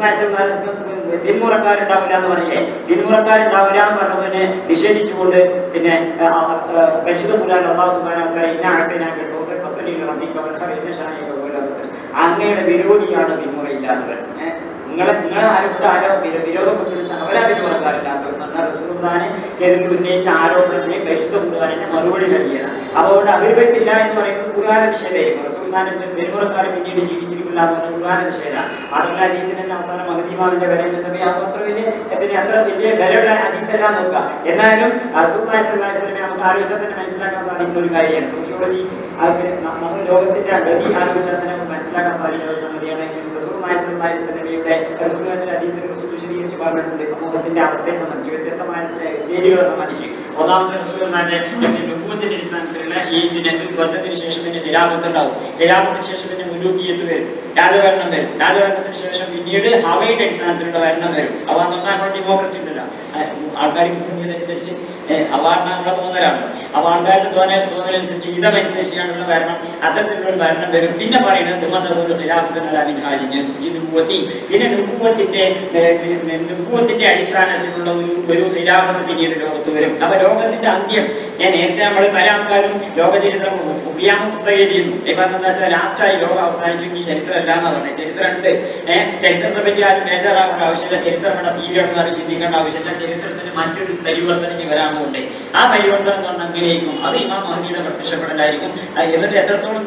പിന്മുറക്കാരുണ്ടാവില്ല എന്ന് പറഞ്ഞില്ലേ പിന്മുറക്കാരുണ്ടാവില്ല എന്ന് പറഞ്ഞതിനെ നിഷേധിച്ചുകൊണ്ട് പിന്നെ ആ, ആ, പരിശുദ്ധ പുരാൻ അള്ളാഹു സുബാനാക്കര ഇന്ന ആട്ടിനാക്കൽ ഫസലിൽ റബ്ബിക്ക വൻഹർ ഇന്ന ഷാനിക പോലെ അങ്ങയുടെ വിരോധിയാണ് പിന്മുറയില്ലാത്തവൻ ഏഹ് നിങ്ങളെ നിങ്ങളെ ആരോപണം ആരോ വിര- വിരോധപ്പെട്ട് അവരാ പിന്മുറക്കാറില്ലാത്തവർ എന്നാൽ റസൂലുള്ളാഹിനെ എതിർത്ത് ഉന്നയിച്ച ആരോപണത്തിന് പരിശുദ്ധ ഖുർആാനിന്റെ മറുപടി നൽകിയത് അതുകൊണ്ട് അഭിപ്രായത്തില്ല എന്ന് പറയുന്നത് ഖുർആാന നിഷേധമായിരിക്കും റസൂലുള്ളാഹിന്റെ പെരുമുറക്കാർ പിന്നീട് ജീവിച്ചിരിക്കില്ല എന്ന് പറഞ്ഞ ഖുർആാന നിഷേധമാണ് അതുകൊണ്ട് ഹദീസിന്റെ അവസാനം മഹദീമാവിന്റെ വരവിന്റെ സമയം അത് അത്ര വലിയ പിന്നെ അത്ര വലിയ വിലയുള്ള ഹദീസെല്ലാം നോക്കുക എന്നാലും റസൂലുള്ളാഹി സ്വല്ലല്ലാഹി അലൈഹി വസല്ലമയെ നമുക്ക് ആലോചിച്ചാൽ തന്നെ മനസ്സിലാക്കാൻ സാധിക്കുന്ന ഒരു കാര്യമാണ് സോഷ്യോളജി അത് ന- നമ്മൾ ലോകത്തിന്റെ ഗതി ആലോചിച്ചാൽ തന്നെ നമുക്ക് മനസ്സിലാക്കാൻ സാധിക്കുന്ന ഒരു സംഗതിയാണ് റസൂലുള്ളാഹി സ്വല്ലല്ലാഹി അലൈഹി വസല്ലമയുടെ റസൂലുള്ളാഹിന്റെ ഹദീസിൽ റസൂൽ വിശദീകരിച്ച് പറഞ്ഞിട്ടുണ്ട് സമൂഹത്തിന്റെ അവസ്ഥയെ സംബന്ധിച്ച് വ്യത്യസ്തമായ സ്റ്റേജുകളെ സംബന്ധിച്ച് ഒന്നാമത്തെ റസൂലുള്ളാഹിന്റെ നുബൂവത്തിന്റെ അടിസ്ഥാനത്തിലുള്ള ഈ രണ്ട് വർദ്ധത്തിന് ശേഷം പിന്നെ ഹിലാഫത്ത് ഉണ്ടാവും ഹിലാഫത്തിന് ശേഷം പിന്നെ മുലൂക്കിയത്ത് വരും രാജഭരണം വരും രാജഭരണത്തിന് ശേഷം പിന്നീട് ഹവയുടെ അടിസ്ഥാനത്തിലുള്ള ഭരണം വരും അവ നമ്മൾ ഡെമോക്രസി ഉണ്ടല്ലോ ആ, ആൾക്കാർക്ക് തോന്നിയതനുസരിച്ച് അവാർഡ് നമ്മളെ തോന്നലാണ് അപ്പൊ ആൾക്കാരുടെ തോന്നൽ തോന്നലനുസരിച്ച് ഇതമനുസരിച്ചാണുള്ള ഭരണം അത്തരത്തിലുള്ള ഒരു ഭരണം വരും പിന്നെ പറയുന്നത് സുമതോട് നുബുവത്തി പിന്നെ നുബുവത്തിന്റെ നുബുവത്തിന്റെ അടിസ്ഥാനത്തിലുള്ള ഒരു ഒരു ഖിലാഫത്ത് പിന്നീട് ലോകത്ത് വരും അപ്പൊ ലോകത്തിന്റെ അന്ത്യം ഞാൻ നേരത്തെ നമ്മൾ പല ആൾക്കാരും ലോകചരിത്രം ഉപയാമ പുസ്തകം എഴുതിയിരുന്നു ഇപ്പൊ എന്താ വെച്ചാൽ ലാസ്റ്റായി ലോകം അവസാനിച്ചു ഈ ചരിത്രം അല്ല എന്നാ പറഞ്ഞത് ചരിത്രം ഉണ്ട് ഏഹ് ചരിത്രത്തെ പറ്റി ആരും ബേജാറാവേണ്ട ആവശ്യമില്ല ചരിത്രം വേണ്ട തീരെയൊന്നും ആരും ചിന്തിക്കേണ്ട ആവശ്യമില്ല ചരിത്രത്തിന് മറ്റൊരു പരിവർത്തനം ഇനി വരാനുണ്ട് ആ പരിവർത്തനം എന്ന് പറഞ്ഞാൽ അങ്ങനെയായിരിക്കും അത് ഇമാം മഹദിയുടെ പ്രത്യക്ഷപ്പെടലായിരിക്കും ആ എന്നിട്ട് എത്രത്തോളം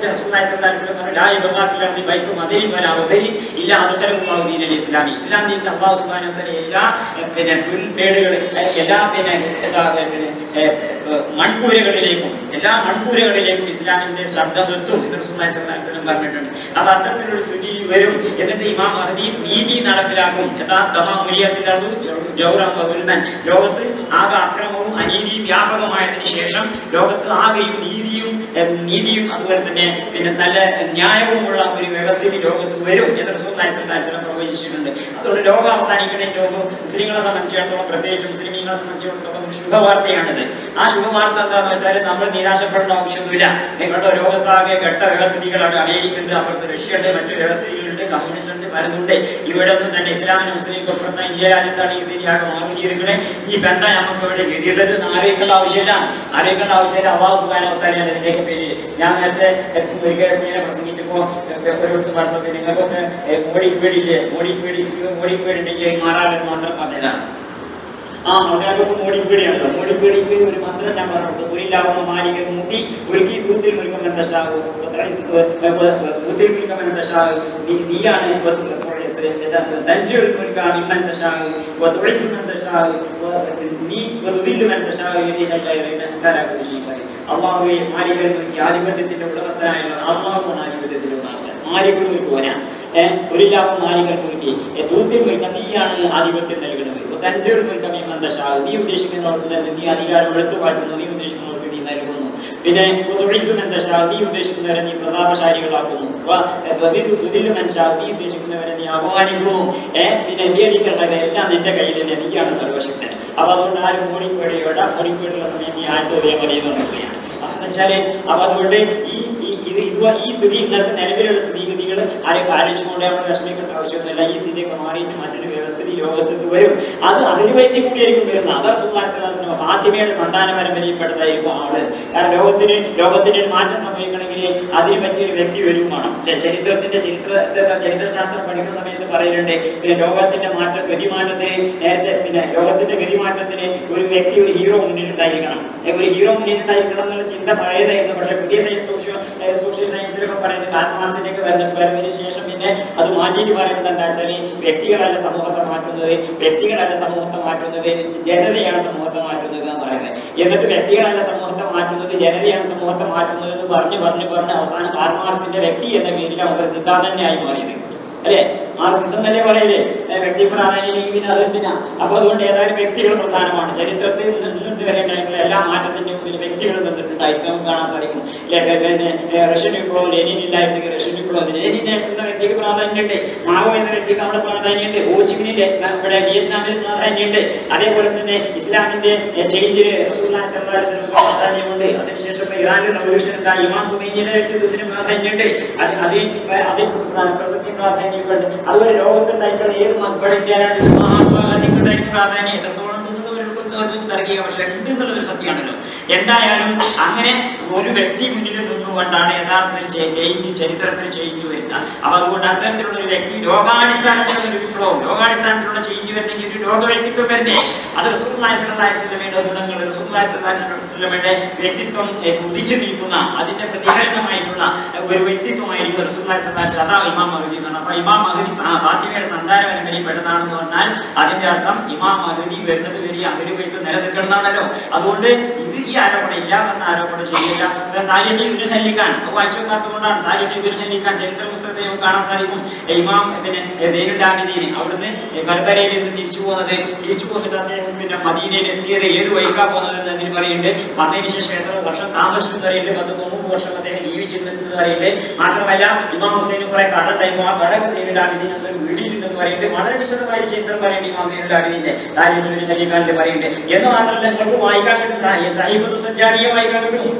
ബൈക്കും അതിരി അവതരി ഇല്ല അവസരവും ഇസ്ലാമി ഇസ്ലാം ദീനിൽ അള്ളാഹു സുബ്ഹാനഹു വ തആല എല്ലാ ഏ, പിന്നെ പുൽമേടുകൾ ഏ, എല്ലാ പിന്നെ എന്താ പിന്നെ ഏ, ഏ, മൺകൂരകളിലേക്കും എല്ലാ മൺകൂരകളിലേക്കും ഇസ്ലാമിന്റെ ശബ്ദം എത്തും എന്ന് റസൂലുള്ളാഹി സ്വല്ലല്ലാഹി അലൈഹി വസല്ലം പറഞ്ഞിട്ടുണ്ട് അപ്പൊ അത്തരത്തിലൊരു സ്ഥിതി വരും എന്നിട്ട് ഇമാം മഹദി നീതി നടപ്പിലാക്കും യഥാ കമാ മുരിയത്തിലതു ജൗറം വഗുൽമൻ ലോകത്ത് ആകെ അക്രമവും അനീതിയും വ്യാപകമായതിനു ശേഷം ലോകത്ത് ആകെയും നീതിയും ഏ, നീതിയും അതുപോലെ തന്നെ പിന്നെ നല്ല ന്യായവുമുള്ള ഒരു വ്യവസ്ഥിതി ലോകത്ത് വരും എന്ന് റസൂലുള്ളാഹി സ്വല്ലല്ലാഹി അലൈഹി വസല്ലം പ്രവചിച്ചിട്ടുണ്ട് അതുകൊണ്ട് ലോകം അവസാനിക്കണേ ലോകം മുസ്ലിങ്ങളെ സംബന്ധിച്ചിടത്തോളം പ്രത്യേകിച്ച് മുസ്ലിമീങ്ങളെ സംബന്ധിച്ചിടത്തോളം ഒരു ശുഭവാർത്തയാണിത് ആ ശുഭവാർത്ത എന്താന്ന് വെച്ചാൽ നമ്മൾ നിരാശപ്പെടേണ്ട ആവശ്യമൊന്നുമില്ല നിങ്ങളുടെ ലോകത്താകെ ഘട്ട വ്യവസ്ഥിതികളാണ് അമേരിക്ക ഉണ്ട് അപ്പുറത്ത് റഷ്യ ഉണ്ട് മറ്റു വ്യവസ്ഥിതികളുണ്ട് കമ്മ്യൂണിസ്റ്റ് ഉണ്ട് പലതുണ്ട് ഇവിടെ ഒന്നും തന്നെ ഇസ്ലാമിനും മുസ്ലിം അപ്പുറത്ത് ഇന്ത്യ രാജ്യത്താണ് ഈ സ്ഥിതിയാകെ മാറിയിരിക്കണേ ഈ ബന്ധ നമുക്ക് ഇവിടെ ഗതിയുള്ളത് ആലോചിക്കേണ്ട ആവശ്യമില്ല ആലോചിക്കേണ്ട ആവശ്യമില്ല അള്ളാഹു സുബാനവത്താലാണ് ഇതിന്റെയൊക്കെ പേര് ഞാൻ നേരത്തെ ഒരിക്കൽ ഇങ്ങനെ പ്രസംഗിച്ചപ്പോ ഒരു പറഞ്ഞത് നിങ്ങൾക്കൊക്കെ ഏ, മോഡിക്ക് പേടിയില്ലേ മോഡിക്ക് പേടി മോഡിക്ക് പേടി ഉണ്ടെങ്കിൽ മാറാൻ മാത്രം പറഞ്ഞതാണ് ആ ആൾക്കാർക്കൊക്കെ മോടിപ്പേടിയാണല്ലോ മോടിപ്പേടിക്ക് ഒരു മന്ത്രം ഞാൻ പറഞ്ഞു ഒരില്ലാവുന്ന മാലികൻ മുത്തി ഒരുക്കി തൂത്തിൽ മുരുക്കം എന്ന ദശാവ് തൂത്തിൽ മുരുക്കം എന്ന ദശാവ് നീയാണ് തൻസിയുൽ മുരുക്കാം ഇമ്മൻ ദശാവ് وتعز من تشاء നീ وتذل من تشاء يديك الخير انك على كل شيء قدير അള്ളാഹുവെ മാലികൻ മുൽക്കി ആധിപത്യത്തിന്റെ ഉടമസ്ഥനായ അള്ളാഹുവാണ് ആധിപത്യത്തിന്റെ ഉടമസ്ഥൻ മാലികൻ മുൽക്ക് പോരാ ഏഹ് ഒരില്ലാവും മാലികൻ മുൽക്കി തൂത്തിൽ മുൽക്കം നീയാണ് ആധിപത്യം നൽകുന്നത് തൻസീർ മുൽക്കം ഇമ്മൻ ദശാവ് നീ ഉദ്ദേശിക്കുന്നവർക്ക് തന്നെ നീ അധികാരം എടുത്തു മാറ്റുന്നു നീ ഉദ്ദേശിക്കുന്നവർക്ക് നീ നൽകുന്നു പിന്നെ തൊഴിൽസുൻ ദശാ നീ ഉദ്ദേശിക്കുന്നവരെ നീ പ്രതാപശാലികളാക്കുന്നു തുതിലും മനുഷ്യ നീ ഉദ്ദേശിക്കുന്നവരെ നീ അപമാനിക്കുന്നു ഏഹ് പിന്നെ നിയതിക്കൽ എല്ലാം നിന്റെ കയ്യിൽ തന്നെ നീയാണ് സർവശക്തൻ അപ്പൊ അതുകൊണ്ട് ആരും മോടിപ്പേടിയോടെ മോടിപ്പേടുള്ള സമയത്ത് നീ ആത്മോദയം അറിയുന്നുണ്ടെയാണ് എന്നുവെച്ചാല് അപ്പൊ അതുകൊണ്ട് ഈ ഈ- ഇത് ഇത് ഈ സ്ഥിതി ഇന്നത്തെ നിലവിലുള്ള സ്ഥിതിഗതികൾ ആരെയൊക്കെ ആലോചിച്ചുകൊണ്ട് നമ്മൾ വിഷമിക്കേണ്ട ആവശ്യമൊന്നുമില്ല ഈ സ്ഥിതിയൊക്കെ മാറിയിട്ട് മറ്റൊരു വ്യവസ്ഥിതി ലോകത്തേക്ക് വരും അത് അഹിർവൈദ്യം കൂടിയായിരിക്കും വരുന്നത് അവർ സുഹാസിന് ഫാത്തിമയുടെ സന്താന പരമ്പരയിൽപ്പെട്ടതായിരിക്കും ആള് കാരണം ലോകത്തിന് ലോകത്തിന് ഒരു മാറ്റം സംഭവിക്കണമെങ്കിൽ അതിന് പറ്റിയൊരു വ്യക്തി വരുമാണ് ചരിത്രത്തിന്റെ ചരിത്രത്തെ ചരിത്രശാസ്ത്രം പഠിക്കുന്ന സമയത്ത് പറയുന്നുണ്ട് പിന്നെ ലോകത്തിന്റെ മാറ്റം ഗതിമാറ്റത്തിന് നേരത്തെ പിന്നെ ലോകത്തിന്റെ ഗതിമാറ്റത്തിന് ഒരു വ്യക്തി ഒരു ഹീറോ മുന്നിലുണ്ടായിരിക്കണം ഏ, ഒരു ഹീറോ മുന്നിലുണ്ടായിരിക്കണം എന്നുള്ള ചിന്ത പഴയതായിരുന്നു പക്ഷെ പുതിയ സയൻസ് സോഷ്യോ സോഷ്യൽ സയൻസിലൊക്കെ പറയുന്നത് കാൽമാസിന്റെ ഒക്കെ വരുന്ന വരുന്നതിന് ശേഷം പിന്നെ അത് മാറ്റിയിട്ട് പറയുന്നത് എന്താ വെച്ചാൽ വ്യക്തികളല്ല സമൂഹത്തെ മാറ്റുന്നത് വ്യക്തികളല്ല സമൂഹത്തെ മാറ്റുന്നത് ജനതയാണ് സമൂഹത്തെ മാറ്റുന്നത് എന്ന് പറയുന്നത് എന്നിട്ട് വ്യക്തികളല്ല സമൂഹത്തെ മാറ്റുന്നത് ജനതയാണ് സമൂഹത്തെ മാറ്റുന്നത് എന്ന് പറഞ്ഞു പറഞ്ഞു പറഞ്ഞ് അവസാനം കാൽമാർസിന്റെ വ്യക്തി എന്ന പേരിൽ അവർ സിദ്ധാന്തം തന്നെയായി മാറിയത് അല്ലേ മാർക്സിസം തന്നെ പറയില്ലേ ഏ, വ്യക്തി പ്രാധാന്യം പിന്നെ അതെന്തിനാ അപ്പൊ അതുകൊണ്ട് ഏതായാലും വ്യക്തികൾ പ്രധാനമാണ് ചരിത്രത്തിൽ നിന്നിട്ട് വരെ ഉണ്ടായിട്ടുള്ള എല്ലാ മാറ്റത്തിന്റെ മുമ്പിൽ വ്യക്തികൾ നിന്നിട്ടുണ്ടായിരിക്കും നമുക്ക് കാണാൻ സാധിക്കും ഇല്ലേ, പി- പിന്നെ ഏ, റഷ്യൻ വിപ്ലവം ലെനിൻ ഇല്ലായിരുന്നെങ്കിൽ റഷ്യൻ വിപ്ലവം ലെനിനെ എന്ന വ്യക്തിക്ക് പ്രാധാന്യമുണ്ട് മാവോ എന്ന വ്യക്തിക്ക് അവിടെ പ്രാധാന്യമുണ്ട് ഹോച്ചിമിനിന്റെ ഇവിടെ വിയറ്റ്നാമിൽ പ്രാധാന്യമുണ്ട് അതേപോലെ തന്നെ ഇസ്ലാമിന്റെ ചേഞ്ചില് പ്രാധാന്യമുണ്ട് അതിനുശേഷം ഇപ്പൊ ഇറാനിൽ റവല്യൂഷൻ ഉണ്ടായി ഇമാം ഖുമൈനിയുടെ വ്യക്തിത്വത്തിന് പ്രാധാന്യമുണ്ട് അത് അതിൽ അതിൽ പ്രസക്തി പ്രാധാന്യമുണ്ട് അതുപോലെ ലോകത്തുണ്ടായിട്ടുള്ള ഏത് മക്കളിക്കാരാണ് മഹാത്മാഗാന്ധിക്കുണ്ടായിരുന്നു പ്രാധാന്യം എത്രത്തോളം തർക്കിക പക്ഷെ ഉണ്ട് എന്നുള്ളൊരു സത്യമാണല്ലോ എന്തായാലും അങ്ങനെ ഒരു വ്യക്തി മുന്നിൽ നിന്നു നിന്നുകൊണ്ടാണ് യഥാർത്ഥത്തിൽ ചേഞ്ച് ചരിത്രത്തിൽ ചേഞ്ച് വരുന്നത് അപ്പൊ അതുകൊണ്ട് അത്തരത്തിലുള്ള ഒരു വ്യക്തി ലോകാടിസ്ഥാനത്തിലുള്ള ഒരു വിപ്ലവം ലോകാടിസ്ഥാനത്തിലുള്ള ചേഞ്ച് വരുന്നെങ്കിൽ ഒരു ലോക വ്യക്തിത്വം വരണ്ടേ അത് റസൂർലാസ്ലമയുടെ ഗുണങ്ങൾ റസൂർലാസ്ലമയുടെ വ്യക്തിത്വം ഏ, ഉദിച്ചു നിൽക്കുന്ന അതിന്റെ പ്രതിഫലനമായിട്ടുള്ള ഒരു വ്യക്തിത്വമായിരിക്കും റസൂർലാസ് അതാ ഇമാം മഹദി എന്നാണ് അപ്പൊ ഇമാം മഹദി ഫാത്തിമയുടെ സന്താന പരമ്പരയിൽ പെട്ടതാണെന്ന് പറഞ്ഞാൽ അതിന്റെ അർത്ഥം ഇമാം മഹദി വരുന്നത് വരെ അഹ്ലു ബൈത്ത് നിലനിൽക്കണമെന്നാണല്ലോ അതുകൊണ്ട് ഇത് ഈ ആരോപണം ഇല്ല എന്ന ആരോപണം ചെയ്യില്ല താരിഖ് ഇബ്നു ഖല്ലിഖാൻ വായിച്ചു നോക്കാത്തതുകൊണ്ടാണ് താരിഖ് ഇബ്നു ഖല്ലിഖാൻ ചരിത്ര പുസ്തകത്തിൽ നമുക്ക് കാണാൻ സാധിക്കും ഏ, ഇമാം പിന്നെ ദൈനുലാമിദീൻ അവിടുന്ന് കൽബരയിൽ നിന്ന് തിരിച്ചു പോകുന്നത് തിരിച്ചു പോന്നിട്ട് അദ്ദേഹം പിന്നെ മദീനയിൽ എത്തിയത് ഏത് വഴിക്കാ പോകുന്നത് എന്ന് അതിന് പറയുന്നുണ്ട് വന്നതിന് ശേഷം എത്ര വർഷം താമസിച്ചു എന്ന് പറയുന്നുണ്ട് പത്ത് തൊണ്ണൂറ് വർഷം അദ്ദേഹം ജീവിച്ചിരുന്നെന്ന് പറയുന്നുണ്ട് മാത്രമല്ല ഇമാം ഹുസൈന് കുറെ കട ഉണ്ടായിരുന്നു ആ കട ദൈനുലാമിദീൻ എന്ന വീടിലുണ്ടെന്ന് പറയുന്നുണ്ട് വളരെ വിശദമായ ചരിത്രം പറയുന്നുണ്ട് ഇമാം ദൈനുലാമിദീന്റെ താരിഖ് ഖല്ലിഖാനിൽ പറയുന്നുണ്ട് എന്ന് മാത്രമല്ല നിങ്ങൾക്ക് വായിക്കാൻ കിട്ടുന്ന സഹീബത്ത് സജ്ജാരിയെ വായിക്കാൻ കിട്ടും